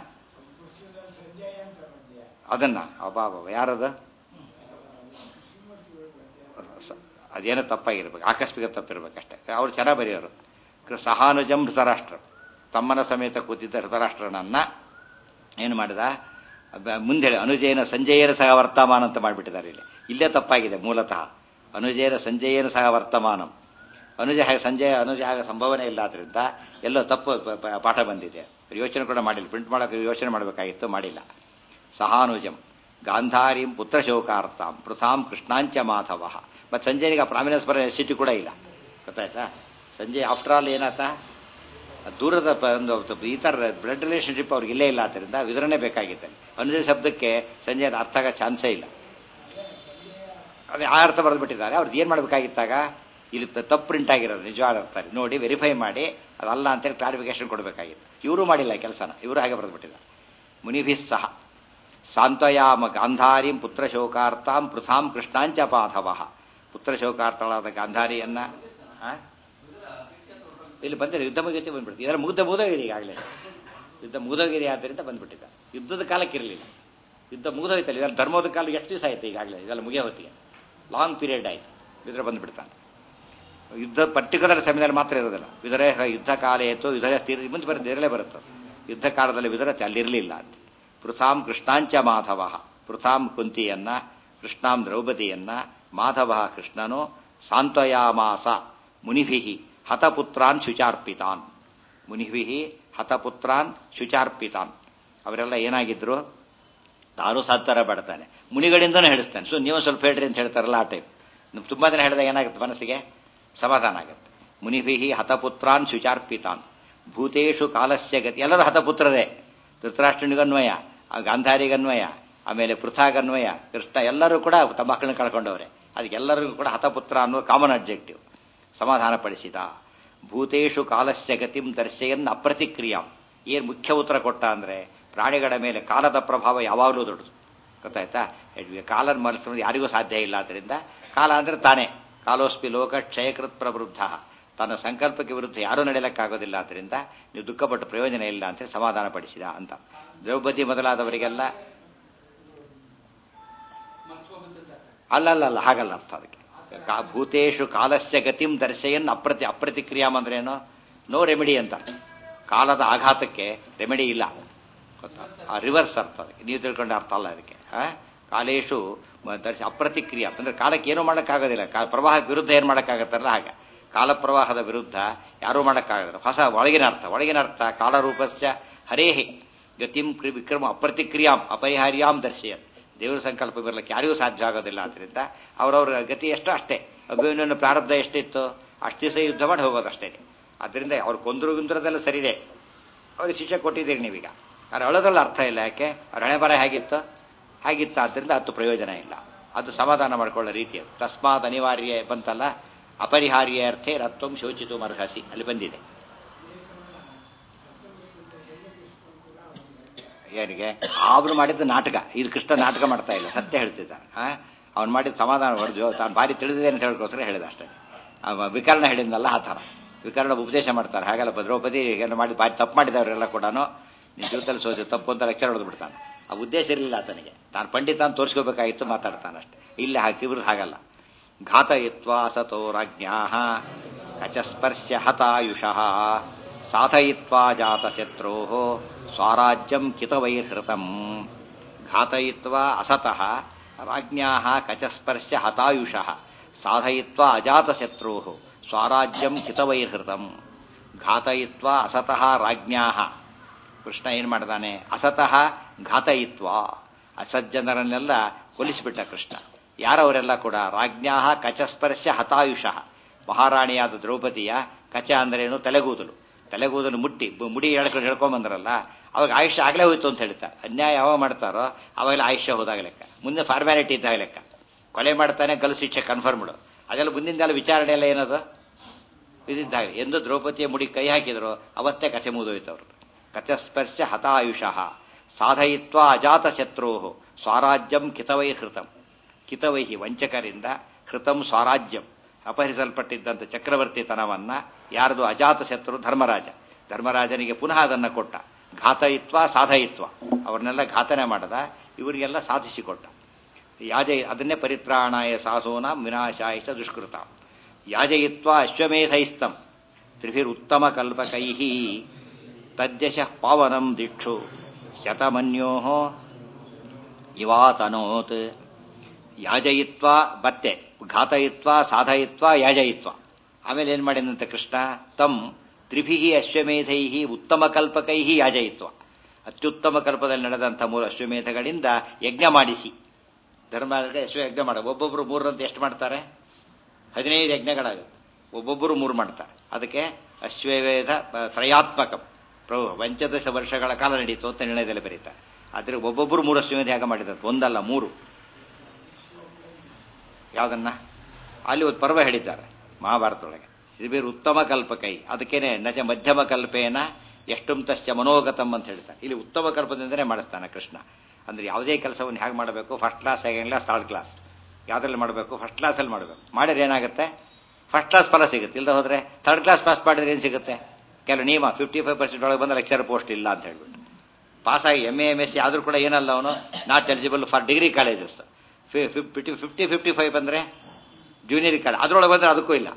ಅದನ್ನ ಅಬಾಬ ಯಾರದ ಸ- ಅದೇನೋ ತಪ್ಪಾಗಿರ್ಬೇಕು ಆಕಸ್ಮಿಕ ತಪ್ಪಿರ್ಬೇಕಷ್ಟೇ ಅವ್ರು ಚೆನ್ನಾಗಿ ಬರೆಯೋರು ಕೃ- ಸಹಾನುಜಂ ಧೃತರಾಷ್ಟ್ರ ತಮ್ಮನ ಸಮೇತ ಕೂತಿದ್ದ ಧೃತರಾಷ್ಟ್ರನನ್ನ ಏನು ಮಾಡಿದ ಅಬ್ಬ- ಮುಂದೆ ಹೇಳಿ ಅನುಜಯನ ಸಂಜಯನ ಸಹ ವರ್ತಮಾನ ಅಂತ ಮಾಡಿಬಿಟ್ಟಿದ್ದಾರೆ ಇಲ್ಲಿ ಇಲ್ಲೇ ತಪ್ಪಾಗಿದೆ ಮೂಲತಃ ಅನುಜಯನ ಸಂಜಯನ ಸಹ ವರ್ತಮಾನಂ ಅನುಜ ಹಾಗೆ ಸಂಜಯ ಅನುಜ ಆಗ ಸಂಭವನೆ ಇಲ್ಲ ಆದ್ರಿಂದ ಎಲ್ಲೋ ತಪ್ಪು ಪ- ಪ- ಪಾಠ ಬಂದಿದೆ ಯೋಚನೆ ಕೂಡ ಮಾಡಿಲ್ಲ ಪ್ರಿಂಟ್ ಮಾಡೋಕೆ ಯೋಚನೆ ಮಾಡಬೇಕಾಗಿತ್ತು ಮಾಡಿಲ್ಲ ಸಹಾನುಜಂ ಗಾಂಧಾರಿಂ ಪುತ್ರಶೋಕಾರ್ಥಾಂ ಪೃಥಾಂ ಕೃಷ್ಣಾಂಚ ಮಾಧವ ಮತ್ತು ಸಂಜಯನಿಗೆ ಆ ಪ್ರಾಮಿನೆನ್ಸ್ ಬರೋ ನೆಸಿಟಿ ಕೂಡ ಇಲ್ಲ ಗೊತ್ತಾಯ್ತಾ ಸಂಜಯ್ ಆಫ್ಟರ್ ಆಲ್ ಏನಾತ ದೂರದ ಪ- ಒಂದು ಈ ಥರ ಬ್ಲಡ್ ರಿಲೇಷನ್ಶಿಪ್ ಅವ್ರಿಗೆ ಇಲ್ಲೇ ಇಲ್ಲ ಆದ್ದರಿಂದ ವಿವರಣೆ ಬೇಕಾಗಿತ್ತು ಅನುಜಯ ಶಬ್ದಕ್ಕೆ ಸಂಜಯದ ಅರ್ಥ ಆಗೋ ಚಾನ್ಸೇ ಇಲ್ಲ ಅದೇ ಆ ಅರ್ಥ ಬರೆದ್ಬಿಟ್ಟಿದ್ದಾರೆ ಅವ್ರದ್ದು ಏನು ಮಾಡಬೇಕಾಗಿತ್ತಾಗ ಇಲ್ಲಿ ತ- ತಪ್ಪು ಪ್ರಿಂಟ್ ಆಗಿರೋದು ನಿಜವಾದ ಅರ್ಥ ನೋಡಿ ವೆರಿಫೈ ಮಾಡಿ ಅದಲ್ಲ ಅಂತೇಳಿ ಕ್ಲಾರಿಫಿಕೇಶನ್ ಕೊಡಬೇಕಾಗಿತ್ತು ಇವರು ಮಾಡಿಲ್ಲ ಕೆಲಸನ ಇವರು ಹಾಗೆ ಬರೆದ್ಬಿಟ್ಟಿದ್ದಾರೆ ಮುನಿಭಿಸ್ ಸಹ ಸಾಂತ್ವಯಾಮ ಗಾಂಧಾರಿಂ ಪುತ್ರಶೋಕಾರ್ಥಾಂ ಪೃಥಾಂ ಕೃಷ್ಣಾಂಚ ಪಾಧವ ಪುತ್ರಶೋಕಾರ್ಥಳಾದ ಗಾಂಧಾರಿಯನ್ನ ಆ? ಇಲ್ಲಿ ಬಂದಿದೆ ಯುದ್ಧ ಮುಗಿತಿ ಬಂದ್ಬಿಡ್ತು ಇದರ ಮುಗ್ಧ ಮುಗಿದೋಗಿದೆ ಈಗಾಗಲೇ ಯುದ್ಧ ಮುಗಿದೋಗಿದೆ ಆದ್ದರಿಂದ ಬಂದ್ಬಿಟ್ಟಿದ್ದ ಯುದ್ಧದ ಕಾಲಕ್ಕೆ ಇರಲಿಲ್ಲ ಯುದ್ಧ ಮುಗಿದೋಯ್ತಲ್ಲ ಇದೆಲ್ಲ ಧರ್ಮೋದ ಕಾಲ ಎಷ್ಟು ದಿವಸ ಆಯ್ತು ಈಗಾಗಲೇ ಇದೆಲ್ಲ ಮುಗಿಯೋ ಹೊತ್ತಿಗೆ ಲಾಂಗ್ ಪೀರಿಯಡ್ ಆಯ್ತು ಇದ್ರ ಬಂದ್ಬಿಡ್ತಾನೆ ಯುದ್ಧ ಪರ್ಟಿಕ್ಯುಲರ್ ಸಮಯದಲ್ಲಿ ಮಾತ್ರ ಇರೋದಿಲ್ಲ ವಿದರ ಯುದ್ಧ ಕಾಲ ಏತು ವಿದರ ಸ್ಥಿರ ಮುಂದೆ ಬರುತ್ತೆ ಇದರಲ್ಲೇ ಬರುತ್ತೆ ಯುದ್ಧ ಕಾಲದಲ್ಲಿ ವಿದರ ಅಲ್ಲಿರಲಿಲ್ಲ ಅಂತ ಪೃಥಾಂ ಕೃಷ್ಣಾಂಚ ಮಾಧವ ಪೃಥಾಂ ಕುಂತಿಯನ್ನ ಕೃಷ್ಣಾಂ ದ್ರೌಪದಿಯನ್ನ ಮಾಧವ ಕೃಷ್ಣನು ಸಾಂತ್ವಯಾಮಾಸ ಮುನಿಭಿ ಹತಪುತ್ರಾನ್ ಶುಚಾರ್ಪಿತಾನ್ ಮುನಿಭಿ ಹತಪುತ್ರಾನ್ ಶುಚಾರ್ಪಿತಾನ್ ಅವರೆಲ್ಲ ಏನಾಗಿದ್ರು ತಾನು ಸಾತ್ತರ ಬಡ್ತಾನೆ ಮುನಿಗಳಿಂದನೂ ಹೇಳಿಸ್ತಾನೆ ಸೊ ನೀವು ಸ್ವಲ್ಪ ಹೇಳ್ರಿ ಅಂತ ಹೇಳ್ತಾರಲ್ಲ ಆ ಟೈಪ್ ನಮ್ ತುಂಬಾ ದಿನ ಹೇಳಿದಾಗ ಏನಾಗುತ್ತೆ ಮನಸ್ಸಿಗೆ ಸಮಾಧಾನ ಆಗುತ್ತೆ ಮುನಿಭಿ ಹತಪುತ್ರಾನ್ ಶುಚಾರ್ಪಿತಾನ್ ಭೂತೇಶು ಕಾಲಸ್ಯ ಗತಿ ಎಲ್ಲರೂ ಹತಪುತ್ರರೇ ಧೃತರಾಷ್ಟ್ರನಿಗನ್ವಯ ಆ ಗಾಂಧಾರಿಗನ್ವಯ ಆಮೇಲೆ ಪೃಥಾಗನ್ವಯ ಕೃಷ್ಣ ಎಲ್ಲರೂ ಕೂಡ ತಮ್ಮ ಮಕ್ಕಳನ್ನ ಕಳ್ಕೊಂಡವ್ರೆ ಅದಕ್ಕೆ ಎಲ್ಲರಿಗೂ ಕೂಡ ಹತಪುತ್ರ ಅನ್ನೋ ಕಾಮನ್ ಅಬ್ಜೆಕ್ಟಿವ್ ಸಮಾಧಾನ ಪಡಿಸಿದ ಭೂತೇಶು ಕಾಲಸ್ಯ ಗತಿಂ ದರ್ಶಯನ್ ಅಪ್ರತಿಕ್ರಿಯಾಂ ಏನ್ ಮುಖ್ಯ ಉತ್ತರ ಕೊಟ್ಟ ಅಂದ್ರೆ ಪ್ರಾಣಿಗಳ ಮೇಲೆ ಕಾಲದ ಪ್ರಭಾವ ಯಾವಾಗಲೂ ದೊಡ್ಡದು ಗೊತ್ತಾಯ್ತಾ ಕಾಲನ ಮನಸ್ಸು ಯಾರಿಗೂ ಸಾಧ್ಯ ಇಲ್ಲ ಆದ್ರಿಂದ ಕಾಲ ಅಂದ್ರೆ ತಾನೇ ಕಾಲೋಸ್ಪಿ ಲೋಕ ಕ್ಷಯಕೃತ್ ಪ್ರವೃದ್ಧ ತನ್ನ ಸಂಕಲ್ಪಕ್ಕೆ ವಿರುದ್ಧ ಯಾರೂ ನಡೆಯಲಿಕ್ಕಾಗೋದಿಲ್ಲ ಆದ್ರಿಂದ ನೀವು ದುಃಖಪಟ್ಟು ಪ್ರಯೋಜನ ಇಲ್ಲ ಅಂತ ಸಮಾಧಾನ ಪಡಿಸಿದ ಅಂತ ದ್ರೌಪದಿ ಮೊದಲಾದವರಿಗೆಲ್ಲ ಅಲ್ಲಲ್ಲ ಹಾಗಲ್ಲ ಅರ್ಥ ಅದಕ್ಕೆ ಕಾ- ಭೂತೇಶು ಕಾಲಸ್ಯ ಗತಿಂ ದರ್ಶಯನ್ ಅಪ್ರತಿ ಅಪ್ರತಿಕ್ರಿಯಾಮ್ ಅಂದ್ರೇನು ನೋ ರೆಮಿಡಿ ಅಂತ ಕಾಲದ ಆಘಾತಕ್ಕೆ ರೆಮಿಡಿ ಇಲ್ಲ ಗೊತ್ತಾ ಆ ರಿವರ್ಸ್ ಅರ್ಥ ಅದಕ್ಕೆ ನೀವು ತಿಳ್ಕೊಂಡ ಅರ್ಥ ಅಲ್ಲ ಅದಕ್ಕೆ ಆ? ಕಾಲೇಶು ಮ- ದರ್ಶ ಅಪ್ರತಿಕ್ರಿಯಾ ಅಂದ್ರೆ ಕಾಲಕ್ಕೆ ಏನೂ ಮಾಡೋಕ್ಕಾಗೋದಿಲ್ಲ ಕಾ ಪ್ರವಾಹಕ್ಕೆ ವಿರುದ್ಧ ಏನು ಮಾಡೋಕ್ಕಾಗತ್ತಲ್ಲ ಹಾಗೆ ಕಾಲ ಪ್ರವಾಹದ ವಿರುದ್ಧ ಯಾರೂ ಮಾಡೋಕ್ಕಾಗೋದಿಲ್ಲ ಹೊಸ ಒಳಗಿನ ಅರ್ಥ ಒಳಗಿನ ಅರ್ಥ ಕಾಲರೂಪಸ್ಯ ಹರೇಹಿ ಗತಿಂ ಕ್ರಿ- ವಿಕ್ರಮ ಅಪ್ರತಿಕ್ರಿಯಾಂ ಅಪರಿಹಾರ್ಯಾಂ ದರ್ಶಯ ದೇವರ ಸಂಕಲ್ಪ ಬರಲಿಕ್ಕೆ ಯಾರಿಗೂ ಸಾಧ್ಯ ಆಗೋದಿಲ್ಲ ಆದ್ರಿಂದ ಅವರವ್ರ ಗತಿ ಎಷ್ಟು ಅಷ್ಟೇ ಅಭಿಮನ್ಯನ ಪ್ರಾರಬ್ಧ ಎಷ್ಟಿತ್ತು ಅಷ್ಟು ದಿವಸ ಯುದ್ಧ ಮಾಡಿ ಹೋಗೋದಷ್ಟೇ ಅದರಿಂದ ಅವ್ರು ಕೊಂದ್ರು ಗುಂದ್ರದೆಲ್ಲ ಸರಿದೆ ಅವ್ರಿಗೆ ಶಿಕ್ಷೆ ಕೊಟ್ಟಿದ್ದೀರಿ ನೀವೀಗ ಅವ್ರು ಅಳೋದ್ರಲ್ಲಿ ಅರ್ಥ ಇಲ್ಲ ಯಾಕೆ ಅವ್ರ ಹಣೆ ಬರ ಹೇಗಿತ್ತು ಹಾಗಿತ್ತು ಆದ್ದರಿಂದ ಅದು ಪ್ರಯೋಜನ ಇಲ್ಲ ಅದು ಸಮಾಧಾನ ಮಾಡ್ಕೊಳ್ಳೋ ರೀತಿ ಅದು ತಸ್ಮಾತ್ ಅನಿವಾರ್ಯ ಬಂತಲ್ಲ ಅಪರಿಹಾರ್ಯ ಅರ್ಥೆ ರತ್ವಂ ಶೋಚಿತು ಮರ್ಹಸಿ ಅಲ್ಲಿ ಬಂದಿದೆ ಏನಿಗೆ ಅವನು ಮಾಡಿದ್ದು ನಾಟಕ ಇದು ಕೃಷ್ಣ ನಾಟಕ ಮಾಡ್ತಾ ಇಲ್ಲ ಸತ್ಯ ಹೇಳ್ತಿದ್ದ ಅವನು ಮಾಡಿದ ಸಮಾಧಾನ ಹೊಡೆದು ತಾನು ಭಾರಿ ತಿಳಿದಿದೆ ಅಂತ ಹೇಳ್ಕೋಸ್ಕರ ಹೇಳಿದ ಅಷ್ಟೇ ಅವ ವಿಕರಣ ಹೇಳಿದ್ನಲ್ಲ ಆ ಥರ ವಿಕರಣ ಉಪದೇಶ ಮಾಡ್ತಾರೆ ಹಾಗೆಲ್ಲ ದ್ರೌಪದಿ ಹೀಗೆಲ್ಲ ಮಾಡಿ ಭಾರಿ ತಪ್ಪು ಮಾಡಿದವರೆಲ್ಲ ಕೂಡ ನಿನ್ನ ಜೀವಿತದಲ್ಲಿ ಸೋಚು ತಪ್ಪು ಅಂತ ಲೆಕ್ಚರ್ ಹೊಡೆದು ಬಿಡ್ತಾನೆ ಆ ಉದ್ದೇಶ ಇರಲಿಲ್ಲ ಆತನಿಗೆ ತಾನು ಪಂಡಿತ ಅಂತ ತೋರಿಸ್ಕೋಬೇಕಾಗಿತ್ತು ಮಾತಾಡ್ತಾನಷ್ಟೆ ಇಲ್ಲಿ ಹಾಕಿ ಇವ್ರದ್ದು ಹಾಗಲ್ಲ ಘಾತಯಿತ್ವ ಸತೋ ರಾಜ್ಞಾ ಕಚಸ್ಪರ್ಶ್ಯ ಹತಾಯುಷಃ ಸಾಧಯಿತ್ವಾ ಜಾತಶತ್ರೋ ಸ್ವರಾಜ್ಯಂ ಕಿತವೈರ್ಹೃತಂ ಘಾತಯಿತ್ವಾ ಅಸತಃ ರಾಜ್ಞಾ ಕಚಸ್ಪರ್ಶ್ಯ ಹತಾಯುಷಃ ಸಾಧಯಿತ್ವಾ ಅಜಾತಶತ್ರೋ ಸ್ವರಾಜ್ಯಂ ಕಿತವೈರ್ಹೃತಂ ಘಾತಯಿತ್ವಾ ಅಸತಃ ರಾಜ್ಞಾ ಕೃಷ್ಣ ಏನು ಮಾಡ್ತಾನೆ ಅಸತಃ ಘಾತಯಿತ್ವ ಅಸಜ್ಜನರನ್ನೆಲ್ಲ ಕೊಲಿಸಿಬಿಟ್ಟ ಕೃಷ್ಣ ಯಾರವರೆಲ್ಲ ಕೂಡ ರಾಜ್ಞಾ ಕಚಸ್ಪರ್ಶ್ಯ ಹತಾಯುಷಃ ಮಹಾರಾಣಿಯಾದ ದ್ರೌಪದಿಯ ಕಚ ಅಂದ್ರೇನು ತಲೆಗೂದಲು ತಲೆಗೂದಲು ಮುಟ್ಟಿ ಮುಡಿ ಹೇಳ್ಕೊಂಡು ಹೇಳ್ಕೊಂಬಂದ್ರಲ್ಲ ಅವಾಗ ಆಯುಷ್ಯ ಆಗಲೇ ಹೋಯ್ತು ಅಂತ ಹೇಳ್ತಾರೆ ಅನ್ಯಾಯ ಯಾವಾಗ ಮಾಡ್ತಾರೋ ಅವಾಗಲೇ ಆಯುಷ್ಯ ಹೋದಾಗ ಲೆಕ್ಕ ಮುಂದೆ ಫಾರ್ಮ್ಯಾಲಿಟಿ ಇದ್ದಾಗ ಲೆಕ್ಕ ಕೊಲೆ ಮಾಡ್ತಾನೆ ಗಲ್ ಶಿಕ್ಷೆ ಕನ್ಫರ್ಮ್ಡು ಅದೆಲ್ಲ ಮುಂದಿಂದೆಲ್ಲ ವಿಚಾರಣೆ ಎಲ್ಲ ಏನದು ಇದಿದ್ದಾಗ ಎಂದು ದ್ರೌಪದಿಯ ಮುಡಿ ಕೈ ಹಾಕಿದ್ರು ಅವತ್ತೇ ಕಥೆ ಮುಗಿದೋಯ್ತು ಅವರು ಕಥಸ್ಪರ್ಶ ಹತಾಯುಷಃ ಸಾಧಯಿತ್ವ ಅಜಾತ ಶತ್ರು ಸ್ವರಾಜ್ಯಂ ಕಿತವೈ ಹೃತಂ ಕಿತವೈಹಿ ವಂಚಕರಿಂದ ಹೃತಂ ಸ್ವರಾಜ್ಯಂ ಅಪಹರಿಸಲ್ಪಟ್ಟಿದ್ದಂಥ ಚಕ್ರವರ್ತಿತನವನ್ನ ಯಾರ್ದು ಅಜಾತ ಶತ್ರು ಧರ್ಮರಾಜ ಧರ್ಮರಾಜನಿಗೆ ಪುನಃ ಅದನ್ನು ಕೊಟ್ಟ ಘಾತಯಿತ್ವ ಸಾಧಯಿತ್ವ ಅವ್ರನ್ನೆಲ್ಲ ಘಾತನೆ ಮಾಡದ ಇವರಿಗೆಲ್ಲ ಸಾಧಿಸಿಕೊಟ್ಟ ಯಾಜ ಅದನ್ನೇ ಪರಿತ್ರಾಣಾಯ ಸಾಸೋನ ವಿನಾಶಾಯ ಚ ದುಷ್ಕೃತ ಯಾಜಯಿತ್ವ ಅಶ್ವಮೇಧೈಸ್ತಂ ತ್ರಿಭಿರುತ್ತಮ ಕಲ್ಪಕೈ ತದ್ಯಶಃ ಪಾವನಂ ದಿಕ್ಷು ಶತಮನ್ಯೋ ಇವಾತನೋತ್ ಯಾಜಯಿತ್ವ ಬತ್ತೆ ಘಾತಯಿತ್ವ ಸಾಧಯಿತ್ವ ಯಾಜಯಿತ್ವ ಆಮೇಲೆ ಏನ್ ಮಾಡಿದಂತೆ ಕೃಷ್ಣ ತಂ ತ್ರಿಭಿ ಅಶ್ವಮೇಧೈ ಉತ್ತಮ ಕಲ್ಪಕೈ ಯಾಜಯಿತ್ವ ಅತ್ಯುತ್ತಮ ಕಲ್ಪದಲ್ಲಿ ನಡೆದಂಥ ಮೂರು ಅಶ್ವಮೇಧಗಳಿಂದ ಯಜ್ಞ ಮಾಡಿಸಿ ಧರ್ಮಕ್ಕೆ ಅಶ್ವ ಯಜ್ಞ ಮಾಡ ಒಬ್ಬೊಬ್ರು ಮೂರರಂತೆ ಎಷ್ಟು ಮಾಡ್ತಾರೆ ಹದಿನೈದು ಯಜ್ಞಗಳಾಗುತ್ತೆ ಒಬ್ಬೊಬ್ಬರು ಮೂರು ಮಾಡ್ತಾರೆ ಅದಕ್ಕೆ ಅಶ್ವವೇಧ ತ್ರಯಾತ್ಮಕ ಪ್ರಭು ಪಂಚದಶ ವರ್ಷಗಳ ಕಾಲ ನಡೀತು ಅಂತ ನಿರ್ಣಯದಲ್ಲಿ ಬರೀತಾರೆ ಆದ್ರೆ ಒಬ್ಬೊಬ್ಬರು ಮೂರು ಅಶ್ವಮೇಧ ಯಾಗ ಮಾಡಿದ್ದಾರೆ ಒಂದಲ್ಲ ಮೂರು ಯಾವ್ದನ್ನ ಅಲ್ಲಿ ಒಂದು ಪರ್ವ ಹೇಳಿದ್ದಾರೆ ಮಹಾಭಾರತದೊಳಗೆ ಇದು ಉತ್ತಮ ಕಲ್ಪಕೈ ಅದಕ್ಕೇನೆ ನಜ ಮಧ್ಯಮ ಕಲ್ಪೇನ ಎಷ್ಟುಂ ತಸ್ಯ ಮನೋಗತಂ ಅಂತ ಹೇಳ್ತಾರೆ ಇಲ್ಲಿ ಉತ್ತಮ ಕಲ್ಪದಿಂದನೇ ಮಾಡಿಸ್ತಾನೆ ಕೃಷ್ಣ ಅಂದ್ರೆ ಯಾವುದೇ ಕೆಲಸವನ್ನು ಹೇಗೆ ಮಾಡಬೇಕು first class second class third class ಯಾವ್ದ್ರಲ್ಲಿ ಮಾಡಬೇಕು ಫಸ್ಟ್ ಕ್ಲಾಸಲ್ಲಿ ಮಾಡಬೇಕು ಮಾಡಿದ್ರೆ ಏನಾಗುತ್ತೆ ಫಸ್ಟ್ ಕ್ಲಾಸ್ ಫಲ ಸಿಗುತ್ತೆ ಇಲ್ಲದ ಹೋದ್ರೆ ಥರ್ಡ್ ಕ್ಲಾಸ್ ಪಾಸ್ ಮಾಡಿದ್ರೆ ಏನು ಸಿಗುತ್ತೆ ಕೆಲವು ನಿಯಮ ಫಿಫ್ಟಿ ಫೈವ್ ಪರ್ಸೆಂಟ್ ಒಳಗೆ ಬಂದ ಲೆಕ್ಚರ್ ಪೋಸ್ಟ್ ಇಲ್ಲ ಅಂತ ಹೇಳ್ಬಿಟ್ಟು ಪಾಸಾಗಿ M A M S C ಆದ್ರೂ ಕೂಡ ಏನಲ್ಲ ಅವನು not eligible for degree colleges fifty fifty fifty five ಬಂದ್ರೆ ಜೂನಿಯರ್ ಕಾಲೇಜ್ ಅದ್ರೊಳಗೆ ಬಂದ್ರೆ ಅದಕ್ಕೂ ಇಲ್ಲ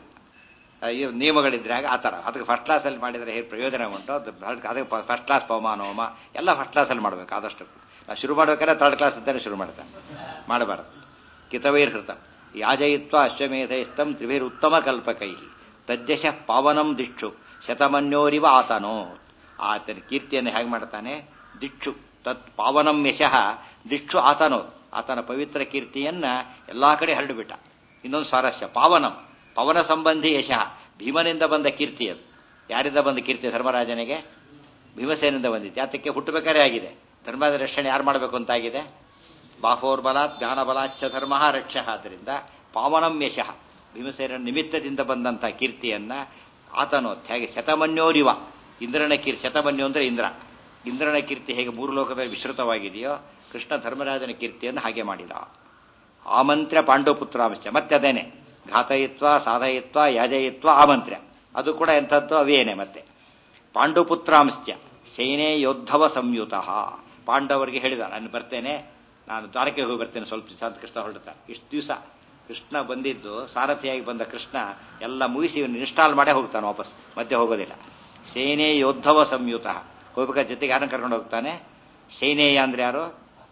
ನಿಯಮಗಳಿದ್ರೆ ಆಗ ಆ ಥರ ಅದಕ್ಕೆ ಫಸ್ಟ್ ಕ್ಲಾಸಲ್ಲಿ ಮಾಡಿದರೆ ಹೇಗೆ ಪ್ರಯೋಜನ ಉಂಟು ಅದು ಅದಕ್ಕೆ ಫಸ್ಟ್ ಕ್ಲಾಸ್ ಪವಮಾನ ಹೋಮ ಎಲ್ಲ ಫಸ್ಟ್ ಕ್ಲಾಸಲ್ಲಿ ಮಾಡಬೇಕು ಆದಷ್ಟು ನಾವು ಶುರು ಮಾಡ್ಬೇಕಾದ್ರೆ ಥರ್ಡ್ ಕ್ಲಾಸ್ ಅಂತಾನೆ ಶುರು ಮಾಡ್ತಾನೆ ಮಾಡಬಾರದು ಕಿತವೈರ್ಹೃತ ಯಾಜಯಿತ್ವ ಅಶ್ವಮೇಧೈಸ್ತಂ ತ್ರಿಭಿರುತ್ತಮ ಕಲ್ಪಕೈ ತದ್ಯಶ ಪಾವನಂ ದಿಕ್ಷು ಶತಮನ್ಯೋರಿವ ಆತನೋ ಆತನ ಕೀರ್ತಿಯನ್ನು ಹೇಗೆ ಮಾಡ್ತಾನೆ ದಿಕ್ಷು ತತ್ ಪಾವನಂ ಯಶಃ ದಿಕ್ಷು ಆತನೋ ಆತನ ಪವಿತ್ರ ಕೀರ್ತಿಯನ್ನ ಎಲ್ಲಾ ಕಡೆ ಹರಡಿಬಿಟ್ಟ ಇನ್ನೊಂದು ಸ್ವಾರಸ್ಯ ಪಾವನಂ ಪವನ ಸಂಬಂಧಿ ಯಶಃ ಭೀಮನಿಂದ ಬಂದ ಕೀರ್ತಿ ಅದು ಯಾರಿಂದ ಬಂದ ಕೀರ್ತಿ ಧರ್ಮರಾಜನಿಗೆ ಭೀಮಸೇನಿಂದ ಬಂದಿತ್ತು ಯಾತಕ್ಕೆ ಹುಟ್ಟಬೇಕಾರೆ ಆಗಿದೆ ಧರ್ಮದ ರಕ್ಷಣೆ ಯಾರು ಮಾಡಬೇಕು ಅಂತಾಗಿದೆ ಬಾಹೋರ್ಬಲ ಜ್ಞಾನಬಲಾಚ್ಛ ಧರ್ಮ ರಕ್ಷ ಆದ್ದರಿಂದ ಪಾವನಂ ಯಶಃ ಭೀಮಸೇನ ನಿಮಿತ್ತದಿಂದ ಬಂದಂಥ ಕೀರ್ತಿಯನ್ನ ಆತನು ಹೇಗೆ ಶತಮನ್ಯೋರಿವ ಇಂದ್ರನ ಕೀರ್ತಿ ಶತಮನ್ಯು ಅಂದ್ರೆ ಇಂದ್ರ ಇಂದ್ರನ ಕೀರ್ತಿ ಹೇಗೆ ಮೂರು ಲೋಕದಲ್ಲಿ ವಿಶ್ರುತವಾಗಿದೆಯೋ ಕೃಷ್ಣ ಧರ್ಮರಾಜನ ಕೀರ್ತಿಯನ್ನು ಹಾಗೆ ಮಾಡಿದ ಆಮಂತ್ರ್ಯ ಪಾಂಡವಪುತ್ರಾಂಶ ಮತ್ತೆ ಅದೇನೆ ಘಾತಯಿತ್ವ ಸಾಧಯಿತ್ವ ಯಾಜಯಿತ್ವ ಆಮಂತ್ರ್ಯ ಅದು ಕೂಡ ಎಂಥದ್ದು ಅವೇನೆ ಮತ್ತೆ ಪಾಂಡುಪುತ್ರಾಂಶ್ಚ ಸೇನೆ ಯೋದ್ಧವ ಸಂಯುತ ಪಾಂಡವರಿಗೆ ಹೇಳಿದ ನಾನು ಬರ್ತೇನೆ ನಾನು ದ್ವಾರಕೆ ಹೋಗಿ ಬರ್ತೇನೆ ಸ್ವಲ್ಪ ದಿವಸ ಅಂತ ಕೃಷ್ಣ ಹೊರಡ್ತಾನೆ ಇಷ್ಟು ದಿವಸ ಕೃಷ್ಣ ಬಂದಿದ್ದು ಸಾರಥಿಯಾಗಿ ಬಂದ ಕೃಷ್ಣ ಎಲ್ಲ ಮುಗಿಸಿ ಇನ್ಸ್ಟಾಲ್ ಮಾಡೇ ಹೋಗ್ತಾನೆ ವಾಪಸ್ ಮಧ್ಯೆ ಹೋಗೋದಿಲ್ಲ ಸೇನೆ ಯೋದ್ಧವ ಸಂಯುತ ಹೋಗ್ಬೇಕಾದ ಜೊತೆಗೆ ಯಾರನ್ನ ಕರ್ಕೊಂಡು ಹೋಗ್ತಾನೆ ಸೇನೆಯ ಅಂದ್ರೆ ಯಾರು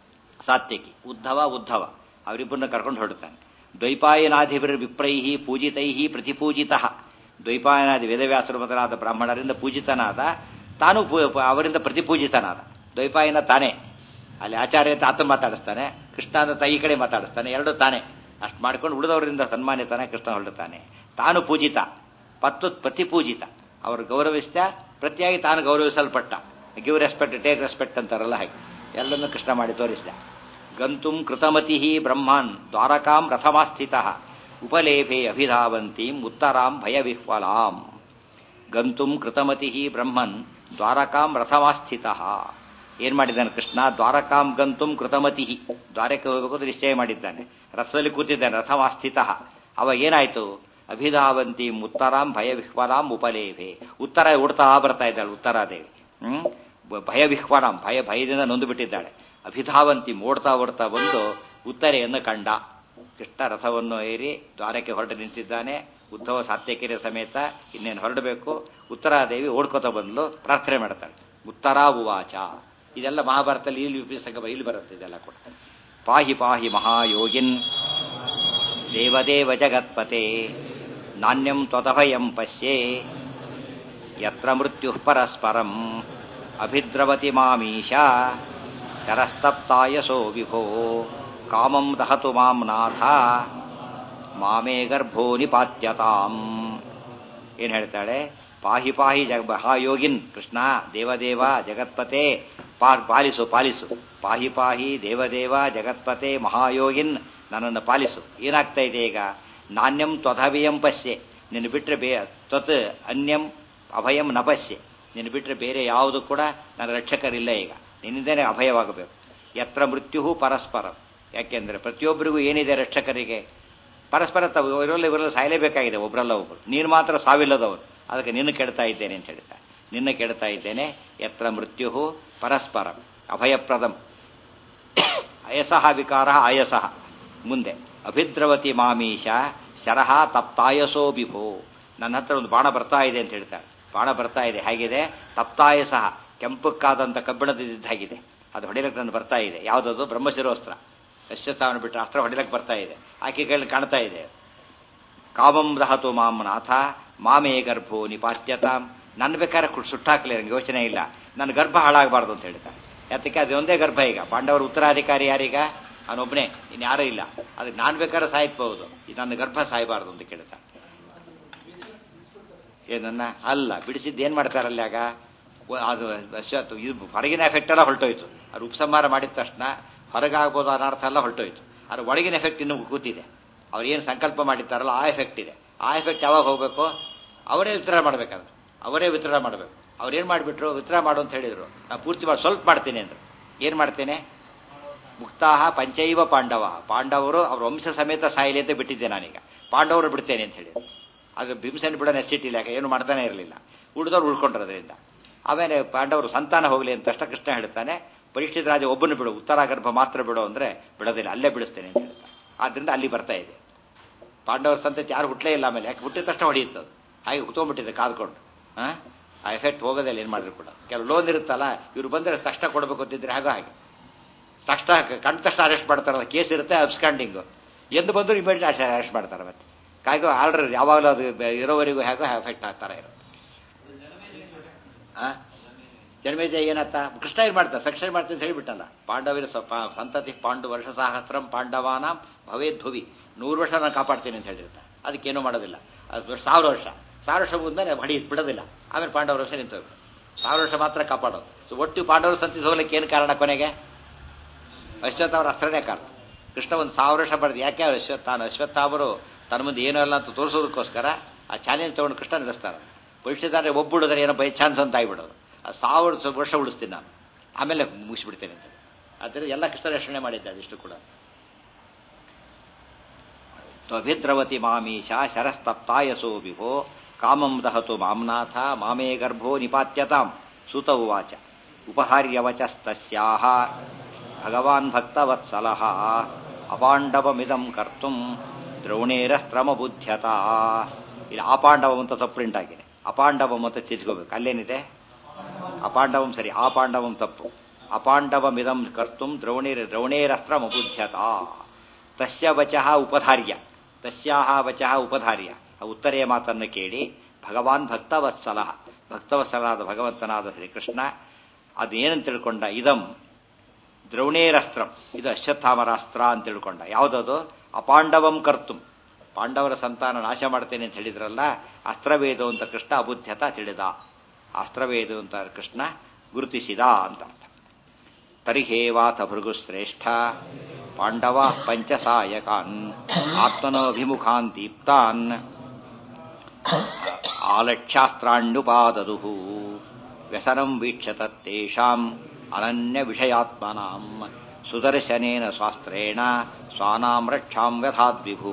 ಸಾತ್ಯಕಿ ಉದ್ಧವ ಉದ್ಧವ ಅವರಿಬ್ಬರನ್ನ ಕರ್ಕೊಂಡು ಹೊರಡ್ತಾನೆ ದ್ವೈಪಾಯನಾಧಿಪರ ವಿಪ್ರೈಹಿ ಪೂಜಿತೈಹಿ ಪ್ರತಿಪೂಜಿತ ದ್ವೈಪಾಯನಾದಿ ವೇದವ್ಯಾಸರು ಮೊದಲಾದ ಬ್ರಾಹ್ಮಣರಿಂದ ಪೂಜಿತನಾದ ತಾನು ಅವರಿಂದ ಪ್ರತಿಪೂಜಿತನಾದ ದ್ವೈಪಾಯನ ತಾನೇ ಅಲ್ಲಿ ಆಚಾರ್ಯ ಆತ ಮಾತಾಡಿಸ್ತಾನೆ ಕೃಷ್ಣ ಅಂತ ತಾಯಿ ಕಡೆ ಮಾತಾಡಿಸ್ತಾನೆ ಎರಡು ತಾನೇ ಅಷ್ಟು ಮಾಡ್ಕೊಂಡು ಉಳಿದವರಿಂದ ಸನ್ಮಾನಿತಾನೆ ಕೃಷ್ಣ ಹೊರಡ್ತಾನೆ ತಾನು ಪೂಜಿತ ಪತ್ತು ಪ್ರತಿಪೂಜಿತ ಅವರು ಗೌರವಿಸ್ತ ಪ್ರತಿಯಾಗಿ ತಾನು ಗೌರವಿಸಲ್ಪಟ್ಟ ಗಿವ್ ರೆಸ್ಪೆಕ್ಟ್ ಟೇಕ್ ರೆಸ್ಪೆಕ್ಟ್ ಅಂತಾರಲ್ಲ ಹಾಗೆ ಎಲ್ಲನ್ನು ಕೃಷ್ಣ ಮಾಡಿ ತೋರಿಸಿದ ಗಂತುಂ ಕೃತಮತಿ ಬ್ರಹ್ಮಾನ್ ದ್ವಾರಕಾಂ ರಥಮಾಸ್ಥಿತ ಉಪಲೇಭೆ ಅಭಿಧಾವಂತೀಂ ಉತ್ತರಾಂ ಭಯವಿಹ್ವಲಾಂ ಗಂತುಂ ಕೃತಮತಿ ಬ್ರಹ್ಮನ್ ದ್ವಾರಕಾಂ ರಥಮಾಸ್ಥಿತ ಏನ್ ಮಾಡಿದ್ದಾನೆ ಕೃಷ್ಣ ದ್ವಾರಕಾಂ ಗಂತುಂ ಕೃತಮತಿ ದ್ವಾರಕ್ಕೆ ಹೋಗಬೇಕು ಅಂತ ನಿಶ್ಚಯ ಮಾಡಿದ್ದಾನೆ ರಥದಲ್ಲಿ ಕೂತಿದ್ದಾನೆ ರಥಮಾಸ್ಥಿತ ಅವ ಏನಾಯ್ತು ಅಭಿಧಾವಂತಿ ಉತ್ತರಾಂ ಭಯ ವಿಹ್ವಲಾಂ ಉಪಲೇಭೆ ಉತ್ತರ ಉಡ್ತಾ ಬರ್ತಾ ಇದ್ದಾಳೆ ಉತ್ತರಾದೇವಿ ಹ್ಮ್ ಭಯ ವಿಹ್ವಲಾಂ ಭಯ ಭಯದಿಂದ ನೊಂದು ಬಿಟ್ಟಿದ್ದಾಳೆ ಅಭಿಧಾವಂತಿ ಓಡ್ತಾ ಓಡ್ತಾ ಬಂದು ಉತ್ತರೆಯನ್ನು ಕಂಡ ಕೃಷ್ಣ ರಥವನ್ನು ಏರಿ ದ್ವಾರಕ್ಕೆ ಹೊರಟು ನಿಂತಿದ್ದಾನೆ ಉದ್ಧವ ಸಾತ್ಯಕಿರ ಸಮೇತ ಇನ್ನೇನು ಹೊರಡಬೇಕು ಉತ್ತರಾದೇವಿ ಓಡ್ಕೋತ ಬಂದ್ಲು ಪ್ರಾರ್ಥನೆ ಮಾಡ್ತಾಳೆ ಉತ್ತರಾ ಉವಾಚ ಇದೆಲ್ಲ ಮಹಾಭಾರತದಲ್ಲಿ ಇಲ್ಲಿ ಉಪಯೋಗ ಇಲ್ಲಿ ಬರುತ್ತೆ ಇದೆಲ್ಲ ಕೂಡ ಪಾಹಿ ಪಾಹಿ ಮಹಾಯೋಗಿನ್ ದೇವದೇವ ಜಗತ್ಪತೆ ನಾಣ್ಯಂ ತ್ವದಭಯಂ ಪಶ್ಯೆ ಯತ್ರ ಮೃತ್ಯು ಪರಸ್ಪರಂ ಅಭಿದ್ರವತಿ ಮಾಮೀಶ ಶರಸ್ತಪ್ತಾಯಸೋ ವಿಭೋ ಕಾಮಂ ದಹತು ಮಾಂ ನಾಥ ಮಾಮೇ ಗರ್ಭೋ ನಿಪಾತ್ಯತಾಂ ಏನ್ ಹೇಳ್ತಾಳೆ ಪಾಹಿ ಪಾಹಿ ಜಗ ಮಹಾಯೋಗಿನ್ ಕೃಷ್ಣ ದೇವದೇವ ಜಗತ್ಪತೆ ಪಾ ಪಾಲಿಸು ಪಾಲಿಸು ಪಾಹಿ ಪಾಹಿ ದೇವದೇವ ಜಗತ್ಪತೆ ಮಹಾಯೋಗಿನ್ ನನ್ನನ್ನು ಪಾಲಿಸು ಏನಾಗ್ತಾ ಇದೆ ಈಗ ನಾಣ್ಯಂ ತ್ವಧವಿಯಂ ಪಶ್ಯೆ ನಿನ್ನ ಬಿಟ್ಟರೆ ಬೇ ತ್ವತ್ ಅನ್ಯಂ ಅಭಯಂ ನ ಪಶ್ಯೆ ನಿನ್ನ ಬಿಟ್ಟರೆ ಬೇರೆ ಯಾವುದು ಕೂಡ ನನ್ನ ರಕ್ಷಕರಿಲ್ಲ ಈಗ ನಿನ್ನಿಂದನೇ ಅಭಯವಾಗಬೇಕು ಯತ್ರ ಮೃತ್ಯು ಪರಸ್ಪರ ಯಾಕೆಂದ್ರೆ ಪ್ರತಿಯೊಬ್ಬರಿಗೂ ಏನಿದೆ ರಕ್ಷಕರಿಗೆ ಪರಸ್ಪರ ತಾವು ಇವರೆಲ್ಲ ಇವರೆಲ್ಲ ಸಾಯಲೇಬೇಕಾಗಿದೆ ಒಬ್ರಲ್ಲ ಒಬ್ರು ನೀನು ಮಾತ್ರ ಸಾವಿಲ್ಲದವರು ಅದಕ್ಕೆ ನಿನ್ನ ಕೆಡ್ತಾ ಇದ್ದೇನೆ ಅಂತ ಹೇಳ್ತಾರೆ ನಿನ್ನ ಕೆಡ್ತಾ ಇದ್ದೇನೆ ಯತ್ರ ಮೃತ್ಯು ಪರಸ್ಪರ ಅಭಯಪ್ರದಂ ಅಯಸಃ ವಿಕಾರ ಆಯಸಃ ಮುಂದೆ ಅಭಿದ್ರವತಿ ಮಾಮೀಶ ಶರಹ ತಪ್ತಾಯಸೋ ಬಿಭೋ ನನ್ನ ಹತ್ರ ಒಂದು ಬಾಣ ಬರ್ತಾ ಇದೆ ಅಂತ ಹೇಳ್ತಾರೆ ಬಾಣ ಬರ್ತಾ ಇದೆ ಹೇಗಿದೆ ತಪ್ತಾಯಸಃ ಕೆಂಪಕ್ಕಾದಂಥ ಕಬ್ಬಿಣದಿದ್ದಾಗಿದೆ ಅದು ಹೊಡಿಲಕ್ಕೆ ನನ್ನ ಬರ್ತಾ ಇದೆ ಯಾವುದದು ಬ್ರಹ್ಮಶಿರೋಸ್ತ್ರ ಅಶ್ವತ್ಥಾವನ ಬಿಟ್ಟು ಅಸ್ತ್ರ ಹೊಡಿಲಕ್ಕೆ ಬರ್ತಾ ಇದೆ ಆಕೆ ಕೈಯಲ್ಲಿ ಕಾಣ್ತಾ ಇದೆ ಕಾಮಂ ದಹತು ಮಾಂ ನಾಥ ಮಾಮೇ ಗರ್ಭೋ ನಿಪಾತ್ಯತಾಂ ನನ್ನ ಬೇಕಾದ್ರೆ ಸುಟ್ಟಾಕ್ಲಿ ನನಗೆ ಯೋಚನೆ ಇಲ್ಲ ನನ್ನ ಗರ್ಭ ಹಾಳಾಗಬಾರ್ದು ಅಂತ ಹೇಳ್ತಾರೆ ಯಾತಕ್ಕೆ ಅದು ಒಂದೇ ಗರ್ಭ ಈಗ ಪಾಂಡವರ ಉತ್ತರಾಧಿಕಾರಿ ಯಾರೀಗ ಅವನೊಬ್ಬನೇ ಇನ್ಯಾರೂ ಇಲ್ಲ ಅದಕ್ಕೆ ನಾನು ಬೇಕಾದ್ರೆ ಸಾಯ್ಬೋದು ನನ್ನ ಗರ್ಭ ಸಾಯಬಾರ್ದು ಅಂತ ಕೇಳ್ತಾನೆ ಏನನ್ನ ಅಲ್ಲ ಬಿಡಿಸಿದ್ದು ಏನ್ ಮಾಡ್ತಾರಲ್ಲಿ ಆಗ ಅದು ಅಶ್ವತ್ ಇದು ಹೊರಗಿನ ಎಫೆಕ್ಟ್ ಎಲ್ಲ ಹೊರಟೋಯ್ತು ಅದು ಉಪಸಂಹಾರ ಮಾಡಿದ ತಕ್ಷಣ ಹೊರಗಾಗ್ಬೋದು ಅನರ್ಥ ಎಲ್ಲ ಹೊರಟೋಯ್ತು ಅದ್ರ ಒಳಗಿನ ಎಫೆಕ್ಟ್ ಇನ್ನೂ ಕೂತಿದೆ ಅವ್ರು ಏನು ಸಂಕಲ್ಪ ಮಾಡಿದ್ದಾರಲ್ಲ ಆ ಎಫೆಕ್ಟ್ ಇದೆ ಆ ಎಫೆಕ್ಟ್ ಯಾವಾಗ ಹೋಗಬೇಕು ಅವರೇ ವಿತರಣೆ ಮಾಡ್ಬೇಕಾದ್ರೆ ಅವರೇ ವಿತರಣೆ ಮಾಡಬೇಕು ಅವ್ರೇನು ಮಾಡಿಬಿಟ್ರು ವಿತರಣೆ ಮಾಡು ಅಂತ ಹೇಳಿದ್ರು ನಾನು ಪೂರ್ತಿ ಮಾಡಿ ಸ್ವಲ್ಪ ಮಾಡ್ತೀನಿ ಅಂದ್ರು ಏನು ಮಾಡ್ತೇನೆ ಮುಕ್ತಾಹ ಪಂಚೈವ ಪಾಂಡವ ಪಾಂಡವರು ಅವ್ರ ವಂಶ ಸಮೇತ ಸಾಯಿಲಿ ಅಂತ ಬಿಟ್ಟಿದ್ದೆ ನಾನೀಗ ಪಾಂಡವರು ಬಿಡ್ತೇನೆ ಅಂತ ಹೇಳಿ ಅದು ಭೀಮಸೇನ ಬಿಡೋ ನೆಸಿಟ್ಟಿಲ್ಲ ಯಾಕೆ ಏನು ಮಾಡ್ತಾನೆ ಇರಲಿಲ್ಲ ಉಳಿದವ್ರು ಉಳ್ಕೊಂಡ್ರು ಅದರಿಂದ ಆಮೇಲೆ ಪಾಂಡವರು ಸಂತಾನ ಹೋಗಲಿ ಅಂತ ತಕ್ಷಣ ಕೃಷ್ಣ ಹೇಳ್ತಾನೆ ಪರೀಕ್ಷಿತ ರಾಜ ಒಬ್ಬನು ಬಿಡು ಉತ್ತರ ಗರ್ಭ ಮಾತ್ರ ಬಿಡು ಅಂದ್ರೆ ಬಿಡೋದಿಲ್ಲ ಅಲ್ಲೇ ಬಿಡಿಸ್ತೇನೆ ಅಂತ ಹೇಳ್ತಾನೆ ಆದ್ರಿಂದ ಅಲ್ಲಿ ಬರ್ತಾ ಇದೆ ಪಾಂಡವರ ಸಂತತಿ ಯಾರು ಹುಟ್ಟಲೇ ಇಲ್ಲ ಆಮೇಲೆ ಯಾಕೆ ಹುಟ್ಟಿದ ತಕ್ಷಣ ಹೊಡೆಯುತ್ತದು ಹಾಗೆ ಹುತ್ತೋಗ್ಬಿಟ್ಟಿದೆ ಕಾದ್ಕೊಂಡು ಆ ಎಫೆಕ್ಟ್ ಹೋಗೋದಿಲ್ಲ ಏನು ಮಾಡಿದ್ರು ಕೂಡ ಕೆಲವು ಲೋನ್ ಇರುತ್ತಲ್ಲ ಇವ್ರು ಬಂದರೆ ತಕ್ಷಣ ಕೊಡಬೇಕು ಅಂತಿದ್ರೆ ಹಾಗೆ ಹಾಗೆ ತಕ್ಷಣ ಕಂಡ ತಕ್ಷಣ ಅರೆಸ್ಟ್ ಮಾಡ್ತಾರಲ್ಲ ಕೇಸ್ ಇರುತ್ತೆ ಅಬ್ಸ್ಕಾಂಡಿಂಗು ಎಂದು ಬಂದರೂ ಇಮಿಡಿಯೇಟ್ ಅರೆಸ್ಟ್ ಮಾಡ್ತಾರೆ ಮತ್ತೆ ಕಾಯ್ಗೋ ಆರ್ಡರ್ ಯಾವಾಗಲೂ ಅದು ಇರೋವರೆಗೂ ಹೇಗೋ ಎಫೆಕ್ಟ್ ಆಗ್ತಾರೆ ಇರೋ ಜನ್ಮೇಜಯ ಏನತ್ತ ಕೃಷ್ಣ ಏನು ಮಾಡ್ತಾರೆ ಸಕ್ಷನ್ ಮಾಡ್ತೀನಿ ಅಂತ ಹೇಳಿಬಿಟ್ಟಲ್ಲ ಪಾಂಡವರ ಸಂತತಿ ಪಾಂಡು ವರ್ಷ ಸಹಸ್ರಂ ಪಾಂಡವಾನಾಂ ಭವೇದ್ಭುವಿ ನೂರು ವರ್ಷ ನಾನು ಕಾಪಾಡ್ತೀನಿ ಅಂತ ಹೇಳಿರ್ತಾರೆ ಅದಕ್ಕೇನೂ ಮಾಡೋದಿಲ್ಲ ಅದು ಸಾವಿರ ವರ್ಷ ಸಾವಿರ ವರ್ಷ ಮುಂದೆ ಹೊಡಿ ಬಿಡೋದಿಲ್ಲ ಆಮೇಲೆ ಪಾಂಡವರ ವರ್ಷ ನಿಂತು ಸಾವಿರ ವರ್ಷ ಮಾತ್ರ ಕಾಪಾಡೋದು ಸೊ ಒಟ್ಟು ಪಾಂಡವರ ಸಂತತಿ ಹೋಗ್ಲಿಕ್ಕೆ ಏನು ಕಾರಣ ಕೊನೆಗೆ ಅಶ್ವತ್ಥ ಅವರ ಅಸ್ತ್ರನೇ ಕಾರಣ ಕೃಷ್ಣ ಒಂದು ಸಾವಿರ ವರ್ಷ ಬರೆದು ಯಾಕೆ ಅಶ್ವತ್ಥ ತಾನು ಅಶ್ವತ್ಥಾಮರು ತನ್ನ ಮುಂದೆ ಏನೂ ಅಲ್ಲ ಅಂತ ತೋರಿಸೋದಕ್ಕೋಸ್ಕರ ಆ ಚಾಲೆಂಜ್ ತಗೊಂಡು ಕೃಷ್ಣ ನಡೆಸ್ತಾರೆ ಪರೀಕ್ಷಿತಾರೆ ಒಬ್ಬುಡಿದ್ರೆ ಏನೋ ಬೈ ಚಾನ್ಸ್ ಅಂತ ಆಗಿಬಿಡೋದು ಆ ಸಾವಿರ ವರ್ಷ ಉಳಿಸ್ತೀನಿ ನಾನು ಆಮೇಲೆ ಮುಗಿಸ್ಬಿಡ್ತೇನೆ ಅಂತ ಆದ್ದರಿಂದ ಎಲ್ಲ ಕೃಷ್ಣ ರಕ್ಷಣೆ ಮಾಡಿದ್ದೆ ಅದಿಷ್ಟು ಕೂಡ ತ್ವಭಿದ್ರವತಿ ಮಾಮೀಶ ಶರಸ್ತಪ್ತಾಯಸೋ ವಿಭೋ ಕಾಮಂ ದಹತು ಮಾಮ್ನಾಥ ಮಾಮೇ ಗರ್ಭೋ ನಿಪಾತ್ಯತಾಂ ಸುತ ಉವಾಚ ಉಪಹಾರ್ಯವಚಸ್ತಸ್ಯಾಹ ಭಗವಾನ್ ಭಕ್ತವತ್ಸಲಃ ಅಪಾಂಡವಮಿದಂ ಕರ್ತುಂ ದ್ರೋಣೇರಸ್ತ್ರಮಬುದ್ಧ್ಯತ ಇಲ್ಲಿ ಅಪಾಂಡವಂ ಅಂತ ತಪ್ಪು ಪ್ರಿಂಟ್ ಆಗಿದೆ ಅಪಾಂಡವಂ ಅಂತ ತಿದ್ಕೋಬೇಕು ಅಲ್ಲೇನಿದೆ ಅಪಾಂಡವಂ ಸರಿ ಆಪಾಂಡವಂ ತಪ್ಪು ಅಪಾಂಡವಮಿದಂ ಕರ್ತುಂ ದ್ರೋಣೇರ ದ್ರೋಣೇರಸ್ತ್ರಮಬುದ್ಧ್ಯತ ತಸ್ಯ ವಚಃ ಉಪಧಾರ್ಯ ತಸ್ಯಾಹ ವಚಃ ಉಪಧಾರ್ಯ ಆ ಉತ್ತರೆಯ ಮಾತನ್ನು ಕೇಳಿ ಭಗವಾನ್ ಭಕ್ತವತ್ಸಲ ಭಕ್ತವತ್ಸಲನಾದ ಭಗವಂತನಾದ ಶ್ರೀಕೃಷ್ಣ ಅದೇನಂತ ತಿಳ್ಕೊಂಡ ಇದಂ ದ್ರೋಣೇರಸ್ತ್ರಂ ಇದು ಅಶ್ವತ್ಥಾಮರಾಸ್ತ್ರ ಅಂತ ತಿಳ್ಕೊಂಡ ಯಾವುದದು ಅಪಾಂಡವಂ ಕರ್ತು ಪಾಂಡವರ ಸಂತಾನ ನಾಶ ಮಾಡ್ತೇನೆ ಅಂತ ಹೇಳಿದ್ರಲ್ಲ ಅಸ್ತ್ರವೇದು ಅಂತ ಕೃಷ್ಣ ಅಬುದ್ಧತ ತಿಳಿದ ಅಸ್ತ್ರವೇದು ಅಂತ ಕೃಷ್ಣ ಗುರುತಿಸಿದ ಅಂತ ಅರ್ಥ ತರಿಹೇವಾಥ ಭೃಗುಶ್ರೇಷ್ಠ ಪಾಂಡವ ಪಂಚಸಾಯಕಾನ್ ಆತ್ಮನೋಭಿಮುಖಾನ್ ದೀಪ್ತಾನ್ ಆಲಕ್ಷ್ಯಾಸ್ತ್ರಾಣ್ಯುಪಾದದು ವ್ಯಸನಂ ವೀಕ್ಷತ ತೇಷಾಂ ಅನನ್ಯ ವಿಷಯಾತ್ಮನಾಂ ಸುದರ್ಶನೇನ ಶಾಸ್ತ್ರೇಣ ಸ್ವಾನಾಂ ರಕ್ಷಾಂ ವ್ಯಥಾದ್ವಿಭು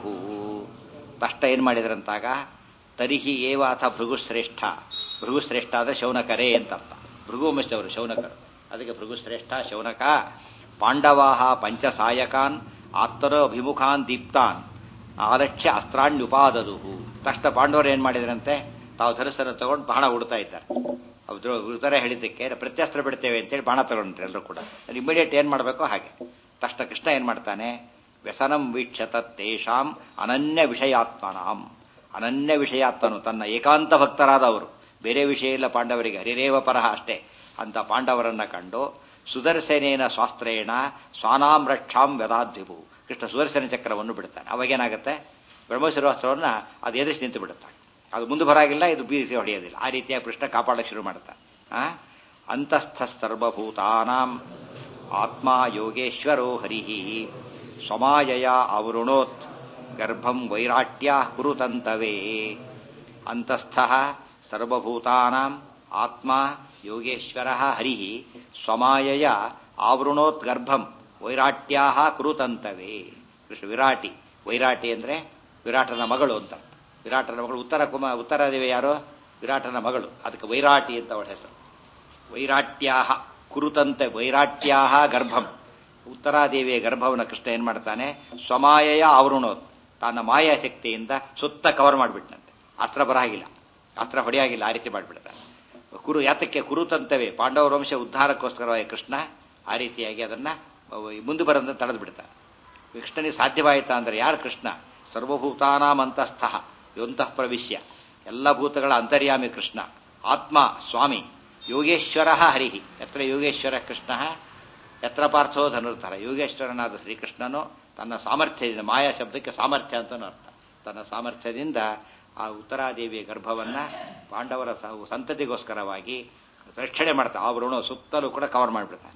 ತಷ್ಟ ಏನ್ ಮಾಡಿದ್ರಂತಾಗ ತರಿಹಿ ಏವ ಅಥ ಭೃಗುಶ್ರೇಷ್ಠ ಭೃಗುಶ್ರೇಷ್ಠ ಅಂದ್ರೆ ಶೌನಕರೇ ಅಂತ ಅರ್ಥ ಭೃಗುವಂಶದವರು ಶೌನಕರು ಅದಕ್ಕೆ ಭೃಗುಶ್ರೇಷ್ಠ ಶೌನಕ ಪಾಂಡವಾಹ ಪಂಚಸಾಯಕಾನ್ ಆತ್ತರ ಅಭಿಮುಖಾನ್ ದೀಪ್ತಾನ್ ಆಲಕ್ಷ್ಯ ಅಸ್ತ್ರಾಣ್ಯುಪಾದದು ತಕ್ಷಣ ಪಾಂಡವರು ಏನ್ ಮಾಡಿದ್ರಂತೆ ತಾವು ಧರಿಸನ್ನು ತಗೊಂಡು ಬಾಣ ಉಡ್ತಾ ಇದ್ದಾರೆ ಅವ್ರು ಉತ್ತರ ಹೇಳಿದ್ದಕ್ಕೆ ಪ್ರತ್ಯಸ್ತ್ರ ಬಿಡ್ತೇವೆ ಅಂತೇಳಿ ಬಾಣ ತಗೊಂಡ್ರು ಎಲ್ಲರೂ ಕೂಡ ಇಮಿಡಿಯೇಟ್ ಏನ್ ಮಾಡಬೇಕು ಹಾಗೆ ತಕ್ಷಣ ಕೃಷ್ಣ ಏನ್ ಮಾಡ್ತಾನೆ ವ್ಯಸನಂ ವೀಕ್ಷತ ತೇಷಾಂ ಅನನ್ಯ ವಿಷಯಾತ್ಮನಾಂ ಅನನ್ಯ ವಿಷಯಾತ್ಮನು ತನ್ನ ಏಕಾಂತ ಭಕ್ತರಾದ ಅವರು ಬೇರೆ ವಿಷಯ ಇಲ್ಲ ಪಾಂಡವರಿಗೆ ಹರಿರೇವ ಪರಹ ಅಷ್ಟೇ ಅಂತ ಪಾಂಡವರನ್ನ ಕಂಡು ಸುದರ್ಶನೇನ ಶಾಸ್ತ್ರೇಣ ಸ್ವಾನಾಂ ರಕ್ಷಾಂ ವ್ಯದಾದ್ವಿಭು ಕೃಷ್ಣ ಸುದರ್ಶನ ಚಕ್ರವನ್ನು ಬಿಡ್ತಾನೆ ಅವಾಗೇನಾಗುತ್ತೆ ಬ್ರಹ್ಮಶಿರೋಸ್ತ್ರವನ್ನ ಅದು ಎದುರಿಸಿ ನಿಂತು ಬಿಡುತ್ತಾನೆ ಅದು ಮುಂದೆ ಬರಾಗಿಲ್ಲ ಇದು ಬೀಸಿ ಹೊಡೆಯೋದಿಲ್ಲ ಆ ರೀತಿಯಾಗಿ ಕೃಷ್ಣ ಕಾಪಾಡಕ್ಕೆ ಶುರು ಮಾಡ್ತಾನೆ ಆ ಅಂತಸ್ಥ ಸರ್ವಭೂತಾನಾಂ ಆತ್ಮ ಯೋಗೇಶ್ವರೋ ಹರಿ ಸ್ವಮಾಯಯ ಅವೃಣೋತ್ ಗರ್ಭಂ ವೈರಾಟ್ಯ ಕುರುತಂತವೇ ಅಂತಸ್ಥ ಸರ್ವಭೂತಾನಾಂ ಆತ್ಮ ಯೋಗೇಶ್ವರ ಹರಿ ಸ್ವಮಾಯಯ ಆವೃಣೋತ್ ಗರ್ಭಂ ವೈರಾಟ್ಯಾ ಕುರುತಂತವೇ ಕೃಷ್ಣ ವಿರಾಟಿ ವೈರಾಟಿ ಅಂದ್ರೆ ವಿರಾಟನ ಮಗಳು ಅಂತ ವಿರಾಟನ ಮಗಳು ಉತ್ತರ ಕುಮ ಉತ್ತರದೇವಿ ಯಾರು ವಿರಾಟನ ಮಗಳು ಅದಕ್ಕೆ ವೈರಾಟಿ ಅಂತ ಅವಳ ಹೆಸರು ವೈರಾಟ್ಯಾ ಕುರುತಂತೆ ವೈರಾಟ್ಯಾ ಗರ್ಭಂ ಉತ್ತರಾದೇವಿಯ ಗರ್ಭವನ್ನು ಕೃಷ್ಣ ಏನ್ ಮಾಡ್ತಾನೆ ಸ್ವಮಾಯಯ ಆವೃಣೋತ್ ತನ್ನ ಮಾಯಾ ಶಕ್ತಿಯಿಂದ ಸುತ್ತ ಕವರ್ ಮಾಡಿಬಿಟ್ಟಂತೆ ಅಸ್ತ್ರ ಬರಾಗಿಲ್ಲ ಅಸ್ತ್ರ ಹೊಡೆಯಾಗಿಲ್ಲ ಆ ರೀತಿ ಮಾಡಿಬಿಡ್ತಾನೆ ಕುರು ಯಾತಕ್ಕೆ ಕುರುತಂತವೇ ಪಾಂಡವ ವಂಶ ಉದ್ಧಾರಕ್ಕೋಸ್ಕರವಾಗಿ ಕೃಷ್ಣ ಆ ರೀತಿಯಾಗಿ ಅದನ್ನ ಮುಂದೆ ಬರಂತ ತಡೆದು ಬಿಡ್ತಾನೆ ಕೃಷ್ಣನಿಗೆ ಸಾಧ್ಯವಾಯಿತಾ ಅಂದ್ರೆ ಯಾರು ಕೃಷ್ಣ ಸರ್ವಭೂತಾನಾಮಂತಸ್ಥ ಯೋಂತಃ ಪ್ರವಿಶ್ಯ ಎಲ್ಲ ಭೂತಗಳ ಅಂತರ್ಯಾಮಿ ಕೃಷ್ಣ ಆತ್ಮ ಸ್ವಾಮಿ ಯೋಗೇಶ್ವರ ಹರಿ ಎತ್ರ ಯೋಗೇಶ್ವರ ಕೃಷ್ಣ ಎತ್ರ ಪಾರ್ಥೋ ಧನುರ್ಧರ ಯೋಗೇಶ್ವರನಾದ ಶ್ರೀಕೃಷ್ಣನು ತನ್ನ ಸಾಮರ್ಥ್ಯದಿಂದ ಮಾಯಾ ಶಬ್ದಕ್ಕೆ ಸಾಮರ್ಥ್ಯ ಅಂತನೂ ಅರ್ಥ ತನ್ನ ಸಾಮರ್ಥ್ಯದಿಂದ ಆ ಉತ್ತರಾದೇವಿಯ ಗರ್ಭವನ್ನ ಪಾಂಡವರ ಸಂತತಿಗೋಸ್ಕರವಾಗಿ ರಕ್ಷಣೆ ಮಾಡ್ತಾ ಆ ವೃಣ ಸುತ್ತಲೂ ಕೂಡ ಕವರ್ ಮಾಡಿಬಿಡ್ತಾನೆ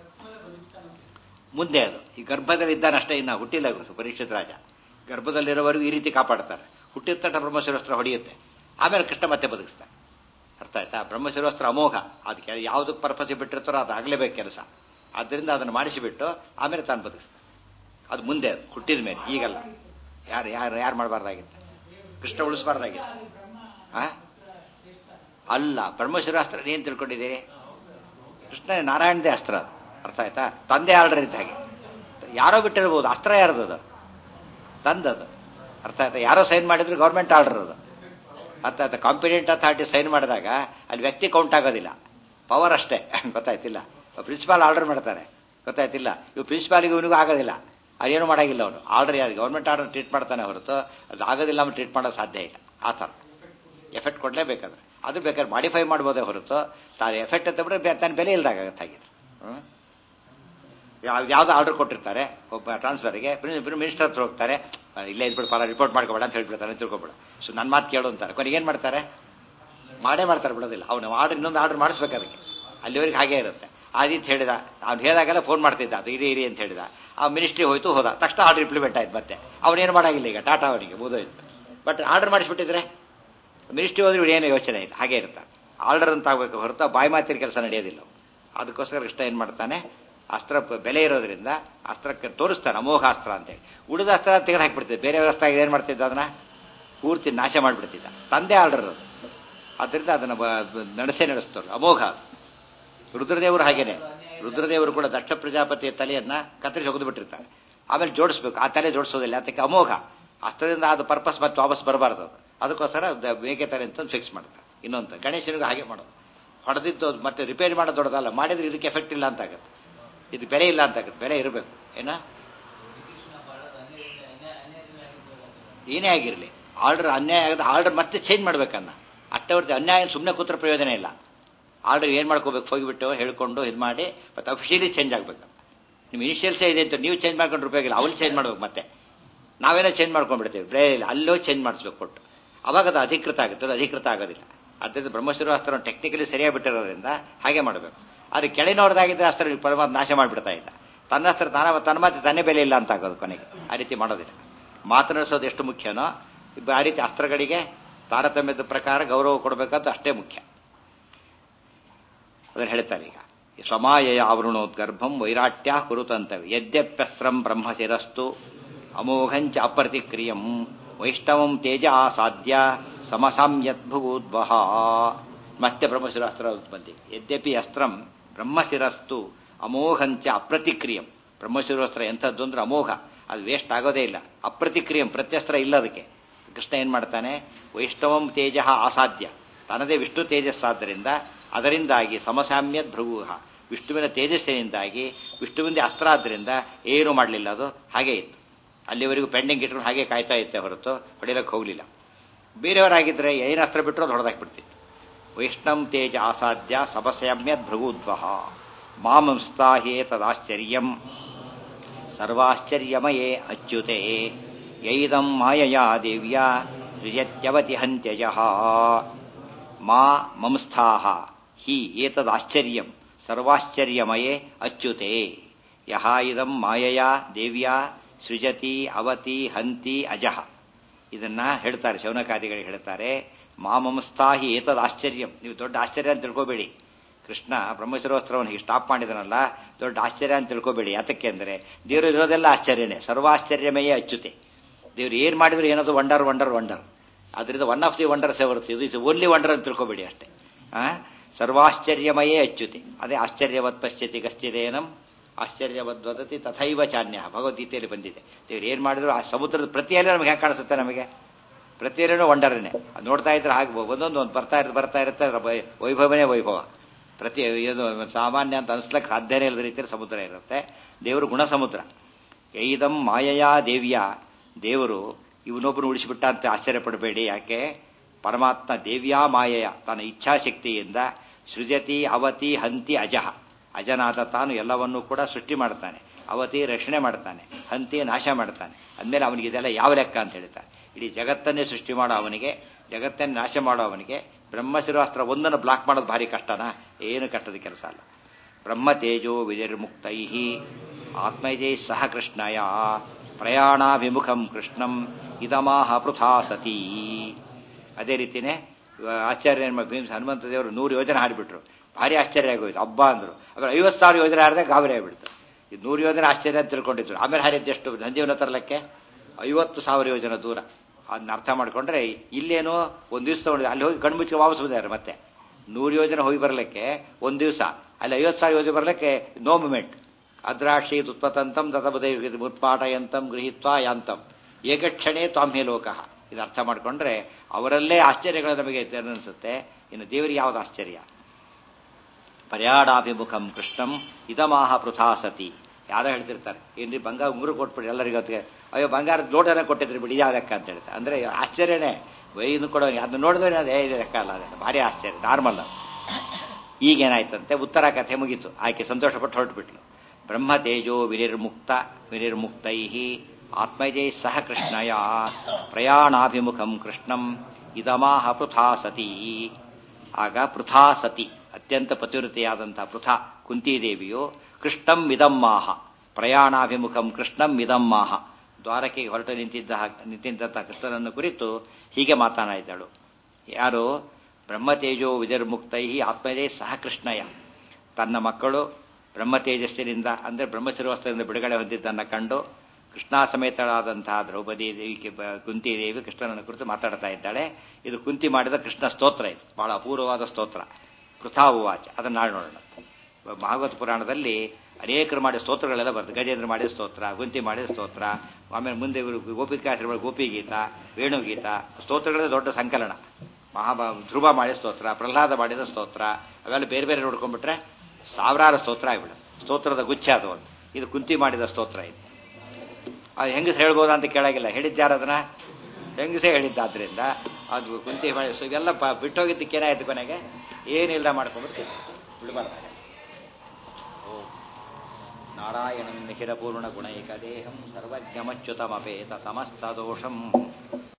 ಮುಂದೆ ಅದು ಈ ಗರ್ಭದಲ್ಲಿದ್ದಾನಷ್ಟೇ ಇನ್ನ ಹುಟ್ಟಿಲ್ಲ ಪರೀಕ್ಷಿತ ರಾಜ ಗರ್ಭದಲ್ಲಿರೋವರೆಗೂ ಈ ರೀತಿ ಕಾಪಾಡ್ತಾರೆ ಹುಟ್ಟಿದ ತಟ ಬ್ರಹ್ಮಶಿರೋಸ್ತ್ರ ಹೊಡೆಯುತ್ತೆ ಆಮೇಲೆ ಕೃಷ್ಣ ಮತ್ತೆ ಬದುಕಿಸ್ತಾನೆ ಅರ್ಥ ಆಯ್ತಾ ಬ್ರಹ್ಮಶಿರೋಸ್ತ್ರ ಅಮೋಘ ಅದಕ್ಕೆ ಯಾವುದಕ್ಕೆ ಪರ್ಪಸ್ ಬಿಟ್ಟಿರ್ತಾರೋ ಅದು ಆಗ್ಲೇಬೇಕು ಕೆಲಸ ಆದ್ದರಿಂದ ಅದನ್ನು ಮಾಡಿಸಿಬಿಟ್ಟು ಆಮೇಲೆ ತಾನು ಬದುಕಿಸ್ತಾನೆ ಅದು ಮುಂದೆ ಅದು ಹುಟ್ಟಿದ ಮೇಲೆ ಈಗಲ್ಲ ಯಾರು ಯಾರು ಯಾರು ಮಾಡಬಾರ್ದಾಗಿತ್ತು ಕೃಷ್ಣ ಉಳಿಸಬಾರ್ದಾಗಿತ್ತು ಆ ಅಲ್ಲ ಬ್ರಹ್ಮಶಿರಾಸ್ತ್ರ ಏನ್ ತಿಳ್ಕೊಂಡಿದ್ದೀರಿ ಕೃಷ್ಣ ನಾರಾಯಣದೇ ಅಸ್ತ್ರ ಅದು ಅರ್ಥ ಆಯ್ತಾ ತಂದೆ ಆರ್ಡರ್ ಇದ್ದ ಹಾಗೆ ಯಾರೋ ಬಿಟ್ಟಿರ್ಬೋದು ಅಸ್ತ್ರ ಯಾರ್ದು ಅದು ತಂದದು ಅರ್ಥ ಆಯ್ತಾ ಯಾರೋ ಸೈನ್ ಮಾಡಿದ್ರು ಗೌರ್ಮೆಂಟ್ ಆರ್ಡರ್ ಅದು ಅರ್ಥ ಆಯ್ತಾ ಕಾಂಪಿಟೆಂಟ್ ಅಥಾರಿಟಿ ಸೈನ್ ಮಾಡಿದಾಗ ಅಲ್ಲಿ ವ್ಯಕ್ತಿ ಕೌಂಟ್ ಆಗೋದಿಲ್ಲ ಪವರ್ ಅಷ್ಟೇ ಗೊತ್ತಾಯ್ತಿಲ್ಲ ಪ್ರಿನ್ಸಿಪಾಲ್ ಆರ್ಡರ್ ಮಾಡ್ತಾರೆ ಗೊತ್ತಾಯ್ತಿಲ್ಲ ಇವು ಪ್ರಿನ್ಸಿಪಾಲಿಗೆ ಇವನಿಗೂ ಆಗೋದಿಲ್ಲ ಅದೇನು ಮಾಡಾಗಿಲ್ಲ ಅವನು ಆರ್ಡರ್ ಯಾರು ಗೌರ್ಮೆಂಟ್ ಆರ್ಡರ್ ಟ್ರೀಟ್ ಮಾಡ್ತಾನೆ ಹೊರತು ಅದು ಆಗೋದಿಲ್ಲ ಅವ್ನು ಟ್ರೀಟ್ ಮಾಡೋದು ಸಾಧ್ಯ ಇಲ್ಲ ಆ ಥರ ಎಫೆಕ್ಟ್ ಕೊಡಲೇಬೇಕಾದ್ರೆ ಅದು ಬೇಕಾದ್ರೆ ಮಾಡಿಫೈ ಮಾಡ್ಬೋದೇ ಹೊರತು ತಾನು ಎಫೆಕ್ಟ್ ಅಂತ ಬಿಟ್ಟರೆ ತಾನು ಬೆಲೆ ಇಲ್ದಾಗತ್ತಾಗಿದ್ರು ಯಾವ್ದು ಆರ್ಡರ್ ಕೊಟ್ಟಿರ್ತಾರೆ ಒಬ್ಬ ಟ್ರಾನ್ಸ್ಫರ್ಗೆ ಮಿನಿಸ್ಟರ್ ಹತ್ರ ಹೋಗ್ತಾರೆ ಇಲ್ಲೇ ಇದ್ಬಿಟ್ಟು ಫಾಲ ರಿಪೋರ್ಟ್ ಮಾಡ್ಕೋಬೇಡ ಅಂತ ಹೇಳ್ಬಿಡ್ತಾರೆ ತಿಳ್ಕೊಬೇಡ ಸೊ ನನ್ನ ಮಾತು ಕೇಳು ಅಂತಾರೆ ಕೊನೆಗೆ ಏನು ಮಾಡ್ತಾರೆ ಮಾಡೇ ಮಾಡ್ತಾರೆ ಬಿಡೋದಿಲ್ಲ ಅವನು ಆರ್ಡರ್ ಇನ್ನೊಂದು ಆರ್ಡರ್ ಮಾಡಿಸ್ಬೇಕು ಅದಕ್ಕೆ ಅಲ್ಲಿವರೆಗೆ ಹಾಗೇ ಇರುತ್ತೆ ಆದಿತ್ ಹೇಳಿದ ಅವ್ನು ಹೇಳಿದಾಗೆಲ್ಲ ಫೋನ್ ಮಾಡ್ತಿದ್ದ ಅದು ಇರಿ ಇರಿ ಅಂತ ಹೇಳಿದ ಆ ಮಿನಿಸ್ಟ್ರಿ ಹೋಯ್ತು ಹೋದ ತಕ್ಷಣ ಆರ್ಡರ್ ಇಂಪ್ಲಿಮೆಂಟ್ ಆಯ್ತು ಮತ್ತೆ ಅವನೇನು ಮಾಡಾಗಿಲ್ಲ ಈಗ ಟಾಟಾ ಅವನಿಗೆ ಮುಗಿದೋಯ್ತು ಬಟ್ ಆರ್ಡರ್ ಮಾಡಿಸ್ಬಿಟ್ಟಿದ್ರೆ ಮಿನಿಸ್ಟ್ರಿ ಹೋದ್ರೆ ಏನು ಯೋಚನೆ ಇಲ್ಲ ಹಾಗೆ ಇರುತ್ತೆ ಆರ್ಡರ್ ಅಂತ ಆಗಬೇಕು ಹೊರತು ಬಾಯಿ ಮಾತಿನ ಕೆಲಸ ನಡೆಯೋದಿಲ್ಲ ಅದಕ್ಕೋಸ್ಕರ ಕೃಷ್ಣ ಏನು ಮಾಡ್ತಾನೆ ಅಸ್ತ್ರ ಬೆಲೆ ಇರೋದ್ರಿಂದ ಅಸ್ತ್ರಕ್ಕೆ ತೋರಿಸ್ತಾನೆ ಅಮೋಘ ಅಸ್ತ್ರ ಅಂತೇಳಿ ಉಳಿದ ಅಸ್ತ್ರ ತೆಗೆದು ಹಾಕ್ಬಿಡ್ತಿದ್ದೆ ಬೇರೆ ಅಸ್ತ್ರ ಏನು ಮಾಡ್ತಿದ್ದ ಅದನ್ನ ಪೂರ್ತಿ ನಾಶ ಮಾಡಿಬಿಡ್ತಿದ್ದ ತಂದೆ ಆರ್ಡರ್ ಅದು ಅದರಿಂದ ಅದನ್ನು ನಡೆಸೇ ನಡೆಸ್ತಾರೆ ಅಮೋಘ ರುದ್ರದೇವರು ಹಾಗೇನೆ ರುದ್ರದೇವರು ಕೂಡ ದಕ್ಷ ಪ್ರಜಾಪತಿಯ ತಲೆಯನ್ನ ಕತ್ತರಿಸಿ ಹೊಗೆದು ಬಿಟ್ಟಿರ್ತಾರೆ ಆಮೇಲೆ ಜೋಡಿಸ್ಬೇಕು ಆ ತಲೆ ಜೋಡಿಸೋದಿಲ್ಲ ಅದಕ್ಕೆ ಅಮೋಘ ಅಸ್ತ್ರದಿಂದ ಅದು ಪರ್ಪಸ್ ಮತ್ತೆ ವಾಪಸ್ ಬರಬಾರ್ದು ಅದು ಅದಕ್ಕೋಸ್ಕರ ಮೇಕೆ ತಲೆ ಅಂತ ಫಿಕ್ಸ್ ಮಾಡ್ತಾರೆ ಇನ್ನೊಂದು ಗಣೇಶನಿಗೂ ಹಾಗೆ ಮಾಡೋದು ಹೊಡೆದಿದ್ದು ಮತ್ತೆ ರಿಪೇರಿ ಮಾಡೋದು ದೊಡ್ಡದಲ್ಲ ಮಾಡಿದ್ರೆ ಇದಕ್ಕೆ ಎಫೆಕ್ಟ್ ಇಲ್ಲ ಅಂತ ಆಗುತ್ತೆ ಇದು ಬೆಲೆ ಇಲ್ಲ ಅಂತ ಆಗುತ್ತೆ ಬೆಲೆ ಇರಬೇಕು ಏನ ಏನೇ ಆಗಿರಲಿ ಆರ್ಡರ್ ಅನ್ಯಾಯ ಆಗಿದೆ ಆರ್ಡರ್ ಮತ್ತೆ ಚೇಂಜ್ ಮಾಡ್ಬೇಕನ್ನ ಅಷ್ಟೇ ಹೊರತು ಅನ್ಯಾಯ ಸುಮ್ಮನೆ ಕೂತ್ರ ಪ್ರಯೋಜನ ಇಲ್ಲ ಆರ್ಡರ್ ಏನು ಮಾಡ್ಕೋಬೇಕು ಹೋಗಿಬಿಟ್ಟು ಹೇಳ್ಕೊಂಡು ಇದು ಮಾಡಿ ಮತ್ತೆ ಅಫಿಷಿಯಲಿ ಚೇಂಜ್ ಆಗ್ಬೇಕು ನಿಮ್ಮ ಇನಿಷಿಯಲ್ಸೇ ಇದೆ ಅಂತ ನೀವು ಚೇಂಜ್ ಮಾಡ್ಕೊಂಡು ಉಪಯೋಗ ಅವಲ್ಲಿ ಚೇಂಜ್ ಮಾಡ್ಬೇಕು ಮತ್ತೆ ನಾವೇನೋ ಚೇಂಜ್ ಮಾಡ್ಕೊಂಡ್ಬಿಡ್ತೇವೆ ಬೇರೆ ಇಲ್ಲ ಅಲ್ಲೋ ಚೇಂಜ್ ಮಾಡಿಸ್ಬೇಕು ಕೊಟ್ಟು ಅವಾಗ ಅದು ಅಧಿಕೃತ ಆಗುತ್ತೆ ಅದು ಅಧಿಕೃತ ಆಗೋದಿಲ್ಲ ಆದ್ದರಿಂದ ಬ್ರಹ್ಮಶಿರೋ ಟೆಕ್ನಿಕಲಿ ಸರಿಯಾಗಿ ಬಿಟ್ಟಿರೋದ್ರಿಂದ ಹಾಗೆ ಮಾಡಬೇಕು ಆದರೆ ಕೆಳನೋಡ್ದಾಗಿದ್ದರೆ ಅಸ್ತ್ರ ಪರಮಾತ್ಮ ನಾಶ ಮಾಡಿಬಿಡ್ತಾ ಇದ್ದ ತನ್ನ ಹತ್ರ ತಾನ ತನ್ನ ಮಾತು ತನ್ನೇ ಬೆಲೆ ಇಲ್ಲ ಅಂತ ಆಗೋದು ಕೊನೆಗೆ ಆ ರೀತಿ ಮಾಡೋದಿಲ್ಲ ಮಾತನಾಡಿಸೋದು ಎಷ್ಟು ಮುಖ್ಯನೋ ಇಬ್ಬ- ಆ ರೀತಿ ಅಸ್ತ್ರಗಳಿಗೆ ತಾರತಮ್ಯದ ಪ್ರಕಾರ ಗೌರವ ಕೊಡಬೇಕಂತ ಅಷ್ಟೇ ಮುಖ್ಯ ಅದನ್ನು ಹೇಳ್ತಾರೆ ಈಗ ಸಮಾಯಯ ಆವೃಣೋದ್ಗರ್ಭಂ ವೈರಾಟ್ಯ ಕುರುತಂತವೆ ಯದ್ಯಪ್ಯಸ್ತ್ರಂ ಬ್ರಹ್ಮಶಿರಸ್ತು ಅಮೋಘಂಚ ಅಪ್ರತಿಕ್ರಿಯಂ ವೈಷ್ಣವಂ ತೇಜ ಆಸಾದ್ಯ ಸಮಸಾಮ್ಯದ್ಭುಗೂದ್ವಹ ಮತ್ತೆ ಬ್ರಹ್ಮಶಿರಾಸ್ತ್ರ ಉತ್ಪತ್ತಿ ಯದ್ಯಪಿ ಅಸ್ತ್ರಂ ಬ್ರಹ್ಮಶಿರಸ್ತು ಅಮೋಘಂಚ ಅಪ್ರತಿಕ್ರಿಯಂ ಬ್ರಹ್ಮಶಿರೋಸ್ತ್ರ ಎಂಥದ್ದು ಅಂದ್ರೆ ಅಮೋಘ ಅದು ವೇಸ್ಟ್ ಆಗೋದೇ ಇಲ್ಲ ಅಪ್ರತಿಕ್ರಿಯಂ ಪ್ರತ್ಯಸ್ತ್ರ ಇಲ್ಲ ಅದಕ್ಕೆ ಕೃಷ್ಣ ಏನ್ ಮಾಡ್ತಾನೆ ವೈಷ್ಣವಂ ತೇಜ ಆಸಾಧ್ಯ ತನ್ನದೇ ವಿಷ್ಣು ತೇಜಸ್ಸಾದ್ದರಿಂದ ಅದರಿಂದಾಗಿ ಸಮಸಾಮ್ಯ ಭೃಗುಹ ವಿಷ್ಣುವಿನ ತೇಜಸ್ಸಿನಿಂದಾಗಿ ವಿಷ್ಣುವಿಂದ ಅಸ್ತ್ರ ಆದ್ದರಿಂದ ಏನೂ ಮಾಡಲಿಲ್ಲ ಅದು ಹಾಗೇ ಇತ್ತು ಅಲ್ಲಿವರೆಗೂ ಪೆಂಡಿಂಗ್ ಇಟ್ಕೊಂಡು ಹಾಗೆ ಕಾಯ್ತಾ ಇತ್ತೆ ಹೊರತು ಹೊಡಿಲಕ್ಕೆ ಹೋಗಲಿಲ್ಲ ಬೇರೆಯವರಾಗಿದ್ದರೆ ಏನು ಅಸ್ತ್ರ ಬಿಟ್ಟರು ಅದು ಹೊಡೆದಾಕ್ಬಿಡ್ತಿತ್ತು ವೈಷ್ಣಂ ತೇಜ ಆಸಾಧ್ಯ ಸಮಸಾಮ್ಯದ್ ಭೃಗುದ್ವಹ ಮಾಮಂಸ್ತಾ ಹೇತದಾಶ್ಚರ್ಯಂ ಸರ್ವಾಶ್ಚರ್ಯಮಯೇ ಅಚ್ಯುತೆ ಯೈದಂ ಮಾಯಯಾ ದೇವ್ಯಾ ಸೃಜತ್ಯವತಿ ಹಂತ್ಯಜ ಮಾ ಮಂಸ್ಥಾಹ ಹಿ ಏತದಾಶ್ಚರ್ಯಂ ಸರ್ವಾಶ್ಚರ್ಯಮಯೇ ಅಚ್ಯುತೆ ಯಹ ಇದಂ ಮಾಯಯಾ ದೇವ್ಯಾ ಸೃಜತಿ ಅವತಿ ಹಂತಿ ಅಜಃ ಇದನ್ನ ಹೇಳ್ತಾರೆ ಶೌನಕಾದಿಗಳಿಗೆ ಹೇಳ್ತಾರೆ ಮಾಮಂಸ್ಥಾಹಿ ಏತದ್ ಆಶ್ಚರ್ಯಂ ನೀವು ದೊಡ್ಡ ಆಶ್ಚರ್ಯ ಅಂತ ತಿಳ್ಕೋಬೇಡಿ ಕೃಷ್ಣ ಬ್ರಹ್ಮಶಿರೋಸ್ತ್ರವನ್ನು ಹೀಗೆ ಸ್ಟಾಪ್ ಮಾಡಿದನಲ್ಲ ದೊಡ್ಡ ಆಶ್ಚರ್ಯ ಅಂತ ತಿಳ್ಕೋಬೇಡಿ ಯಾತಕ್ಕೆ ಅಂದರೆ ದೇವರು ಇರೋದೆಲ್ಲ ಆಶ್ಚರ್ಯನೇ ಸರ್ವಾಶ್ಚರ್ಯಮಯೇ ಅಚ್ಚುತೆ ದೇವ್ರು ಏನು ಮಾಡಿದ್ರು ಏನದು ವಂಡರ್ ವಂಡರ್ ವಂಡರ್ ಅದರಿಂದ ಒನ್ ಆಫ್ ದಿ ವಂಡರ್ಸೇ ಬರುತ್ತೆ ಇದು ಇಸ್ ಓನ್ಲಿ ವಂಡರ್ ಅಂತ ತಿಳ್ಕೋಬೇಡಿ ಅಷ್ಟೇ ಆ ಸರ್ವಾಶ್ಚರ್ಯಮಯೇ ಅಚ್ಯುತೆ ಅದೇ ಆಶ್ಚರ್ಯವತ್ ಪಶ್ಯತಿ ಗಶ್ಚಿದೇನಂ ಆಶ್ಚರ್ಯವದ್ ವದತಿ ತಥೈವ ಚಾನ್ಯ ಭಗವದ್ಗೀತೆಯಲ್ಲಿ ಬಂದಿದೆ ದೇವ್ರು ಏನು ಮಾಡಿದ್ರು ಆ ಸಮುದ್ರದ ಪ್ರತಿಯಲ್ಲೇ ನಮಗೆ ಹೇಗೆ ಕಾಣಿಸುತ್ತೆ ನಮಗೆ ಪ್ರತಿಯಲ್ಲೂ ವಂಡರನೇ ಅದು ನೋಡ್ತಾ ಇದ್ರೆ ಹಾಗೆ ಒಂದೊಂದು ಒಂದು ಬರ್ತಾ ಇರುತ್ತೆ ಬರ್ತಾ ಇರುತ್ತೆ ಅದರ ವೈ- ವೈಭವನೇ ವೈಭವ ಪ್ರತಿ ಏನು ಸಾಮಾನ್ಯ ಅಂತ ಅನ್ಸ್ಲಕ್ಕೆ ಸಾಧ್ಯನೇ ಇಲ್ಲದ ರೀತಿಯಲ್ಲಿ ಸಮುದ್ರ ಇರುತ್ತೆ ದೇವರು ಗುಣ ಸಮುದ್ರ ಐದಂ ಮಾಯಯಾ ದೇವಿಯ ದೇವರು ಇವನೊಬ್ಬನು ಉಳಿಸಿಬಿಟ್ಟ ಅಂತ ಆಶ್ಚರ್ಯ ಪಡಬೇಡಿ ಯಾಕೆ ಪರಮಾತ್ಮ ದೇವ್ಯಾ ಮಾಯಯ ತನ್ನ ಇಚ್ಛಾಶಕ್ತಿಯಿಂದ ಸೃಜತಿ ಅವತಿ ಹಂತಿ ಅಜಃ ಅಜನಾದ ತಾನು ಎಲ್ಲವನ್ನೂ ಕೂಡ ಸೃಷ್ಟಿ ಮಾಡ್ತಾನೆ ಅವತಿ ರಕ್ಷಣೆ ಮಾಡ್ತಾನೆ ಹಂತಿ ನಾಶ ಮಾಡ್ತಾನೆ ಅಂದಮೇಲೆ ಅವನಿಗೆ ಇದೆಲ್ಲ ಯಾವ ಲೆಕ್ಕ ಅಂತ ಹೇಳ್ತಾನೆ ಇಡೀ ಜಗತ್ತನ್ನೇ ಸೃಷ್ಟಿ ಮಾಡೋ ಅವನಿಗೆ ಜಗತ್ತನ್ನೇ ನಾಶ ಮಾಡೋ ಅವನಿಗೆ ಬ್ರಹ್ಮಶಿರಾಸ್ತ್ರ ಒಂದನ್ನು ಬ್ಲಾಕ್ ಮಾಡೋದು ಭಾರಿ ಕಷ್ಟನಾ ಏನು ಕಷ್ಟದ ಕೆಲಸ ಅಲ್ಲ ಬ್ರಹ್ಮ ತೇಜೋ ವಿನಿರ್ಮುಕ್ತೈ ಆತ್ಮಜೈ ಸಹ ಕೃಷ್ಣಯ ಪ್ರಯಾಣಾಭಿಮುಖಂ ಕೃಷ್ಣಂ ಇದಮಾಹ ಪೃಥಾ ಸತೀ ಅದೇ ರೀತಿನೇ ಇವ ಆಚಾರ್ಯ ಭೀಮ್ಸ ಹನುಮಂತ ದೇವರು ನೂರು ಯೋಜನೆ ಹಾಡಿಬಿಟ್ರು ಭಾರಿ ಆಶ್ಚರ್ಯ ಆಗೋಯ್ತು ಹಬ್ಬ ಅಂದ್ರು ಆಮೇಲೆ ಐವತ್ತು ಸಾವಿರ ಯೋಜನೆ ಹಾಡಿದಾಗ ಗಾಬರಿ ಆಗಿಬಿಡ್ತು ಇದು ನೂರು ಯೋಜನೆ ಆಶ್ಚರ್ಯ ಅಂತ ತಿಳ್ಕೊಂಡಿದ್ರು ಆಮೇಲೆ ಹಾರಿದ್ದೆಷ್ಟು ಸಂಜೀವನ ತರಲಕ್ಕೆ ಐವತ್ತು ಸಾವಿರ ಯೋಜನೆ ದೂರ ಅದನ್ನ ಅರ್ಥ ಮಾಡ್ಕೊಂಡ್ರೆ ಇಲ್ಲೇನೋ ಒಂದು ದಿವಸ ತಗೊಂಡಿದೆ ಅಲ್ಲಿ ಹೋಗಿ ಕಣ್ಮುಚ್ಚಿ ವಾಪಸ್ ಬಂದಿದ್ದಾರೆ ಮತ್ತೆ ನೂರು ಯೋಜನೆ ಹೋಗಿ ಬರಲಿಕ್ಕೆ ಒಂದು ದಿವಸ ಅಲ್ಲಿ ಐವತ್ತು ಸಾವಿರ ಯೋಜನೆ ಬರಲಿಕ್ಕೆ ನೋ ಮೂಮೆಂಟ್ ಅದ್ರಾಕ್ಷಿ ಉತ್ಪತಂತಂ ದತಬುದೈ ಉತ್ಪಾಟಯಂತಂ ಗೃಹೀತ್ವಾ ಯಾಂತಂ ಏಕಕ್ಷಣೇ ತ್ವಾಮ್ಯ ಲೋಕಃ ಇದು ಅರ್ಥ ಮಾಡ್ಕೊಂಡ್ರೆ ಅವರಲ್ಲೇ ಆಶ್ಚರ್ಯಗಳು ನಮಗೆ ಅನಿಸುತ್ತೆ ಇನ್ನು ದೇವರಿಗೆ ಯಾವ್ದು ಆಶ್ಚರ್ಯ ಪರ್ಯಾಡಾಭಿಮುಖಂ ಕೃಷ್ಣಂ ಇದಮಾಹ ಪೃಥಾ ಸತಿ ಯಾರೋ ಹೇಳ್ತಿರ್ತಾರೆ ಏನ್ರಿ ಬಂಗಾರ ಉಂಗುರು ಕೊಟ್ಬಿಡಿ ಎಲ್ಲರಿಗೂ ಅದಕ್ಕೆ ಅಯ್ಯೋ ಬಂಗಾರದ ಲೋಟನೇ ಕೊಟ್ಟಿದ್ರಿ ಬಿಡಿ ಯಾವ ಲೆಕ್ಕ ಅಂತ ಹೇಳ್ತಾರೆ ಅಂದ್ರೆ ಆಶ್ಚರ್ಯನೇ ವೈನು ಕೊಡೋ ಅದನ್ನ ನೋಡಿದ್ರೆ ಅದೇ ಲೆಕ್ಕ ಅಲ್ಲ ಅದೆಲ್ಲ ಭಾರಿ ಆಶ್ಚರ್ಯ ನಾರ್ಮಲ್ ಅದು ಈಗೇನಾಯ್ತಂತೆ ಉತ್ತರ ಕಥೆ ಮುಗೀತು ಆಕೆ ಸಂತೋಷಪಟ್ಟು ಹೊರಟುಬಿಟ್ಲು ಬ್ರಹ್ಮ ತೇಜೋ ವಿನಿರ್ಮುಕ್ತ ವಿನಿರ್ಮುಕ್ತೈ ಆತ್ಮಜೈ ಸಹ ಕೃಷ್ಣಯ ಪ್ರಯಾಣಾಭಿಮುಖಂ ಕೃಷ್ಣಂ ಇದಮಾಹ ಪೃಥಾ ಸತಿ ಆಗ ಪೃಥಾ ಸತಿ ಅತ್ಯಂತ ಪತಿವೃತಿಯಾದಂತಹ ಪೃಥಾ ಕುಂತಿದೇವಿಯು ಕೃಷ್ಣಂ ಮಿದಮ್ಮಾಹ ಪ್ರಯಾಣಾಭಿಮುಖಂ ಕೃಷ್ಣಂ ಮಿದಮ್ಮಾಹ ದ್ವಾರಕೆಗೆ ಹೊರಟು ನಿಂತಿದ್ದ ನಿಂತಿದ್ದಂತಹ ಕೃಷ್ಣನನ್ನು ಕುರಿತು ಹೀಗೆ ಮಾತನಾಡಿದಳು ಯಾರು ಬ್ರಹ್ಮತೇಜೋ ವಿನಿರ್ಮುಕ್ತೈ ಆತ್ಮಜೈ ಸಹ ಕೃಷ್ಣಯ ತನ್ನ ಮಕ್ಕಳು ಬ್ರಹ್ಮ ತೇಜಸ್ಸಿನಿಂದ ಅಂದರೆ ಬ್ರಹ್ಮಶಿರೋಸ್ತ್ರದಿಂದ ಬಿಡುಗಡೆ ಹೊಂದಿದ್ದನ್ನು ಕಂಡು ಕೃಷ್ಣ ಸಮೇತಳಾದಂತಹ ದ್ರೌಪದಿ ದೇವಿ ಕುಂತಿ ದೇವಿ ಕೃಷ್ಣನನ್ನು ಕುರಿತು ಮಾತಾಡ್ತಾ ಇದ್ದಾಳೆ ಇದು ಕುಂತಿ ಮಾಡಿದ ಕೃಷ್ಣ ಸ್ತೋತ್ರ ಇದು ಬಹಳ ಅಪೂರ್ವವಾದ ಸ್ತೋತ್ರ ಪೃಥಾ ಉವಾಚ ಅದನ್ನು ನಾಳೆ ನೋಡೋಣ ಭಾಗವತ ಪುರಾಣದಲ್ಲಿ ಅನೇಕರು ಮಾಡಿದ ಸ್ತೋತ್ರಗಳೆಲ್ಲ ಬರ್ತದೆ ಗಜೇಂದ್ರ ಮಾಡಿದ ಸ್ತೋತ್ರ ಕುಂತಿ ಮಾಡಿದ ಸ್ತೋತ್ರ ಆಮೇಲೆ ಮುಂದೆ ಇವರು ಗೋಪಿಕಾಶ್ರಮ ಗೋಪಿಗೀತ ವೇಣುಗೀತ ಸ್ತೋತ್ರಗಳೇ ದೊಡ್ಡ ಸಂಕಲನ ಮಹಾಭಾ ಧ್ರುವ ಮಾಡಿದ ಸ್ತೋತ್ರ ಪ್ರಹ್ಲಾದ ಮಾಡಿದ ಸ್ತೋತ್ರ ಅವೆಲ್ಲ ಬೇರೆ ಬೇರೆ ನೋಡ್ಕೊಂಡ್ಬಿಟ್ರೆ ಸಾವಿರಾರು ಸ್ತೋತ್ರ ಆಗಿಬಿಡ ಸ್ತೋತ್ರದ ಗುಚ್ಛ ಅದು ಒಂದು ಇದು ಕುಂತಿ ಮಾಡಿದ ಸ್ತೋತ್ರ ಇದು ಅದು ಹೆಂಗಸ ಹೇಳ್ಬೋದಾ ಅಂತ ಕೇಳಾಗಿಲ್ಲ ಹೇಳಿದ್ಯಾರ ಅದನ್ನ ಹೆಂಗಸೇ ಹೇಳಿದ್ದಾದ್ರಿಂದ ಅದು ಕುಂತಿ ಮಾಡಿ ಸೊ ಇವೆಲ್ಲ ಪ ಬಿಟ್ಟೋಗಿದ್ದಕ್ಕೆ ಏನಾಯ್ತು ಕೊನೆಗೆ ಏನಿಲ್ಲ ಮಾಡ್ಕೊಂಡ್ಬಿಡ್ತೀವಿ ಬಿಡಬಾರ್ದು ಓ ನಾರಾಯಣಂ ನಿಖಿಲ ಪೂರ್ಣ ಗುಣೈಕ ದೇಹಂ ಸರ್ವಜ್ಞಮಚ್ಯುತಮಪೇತ ಸಮಸ್ತ ದೋಷಂ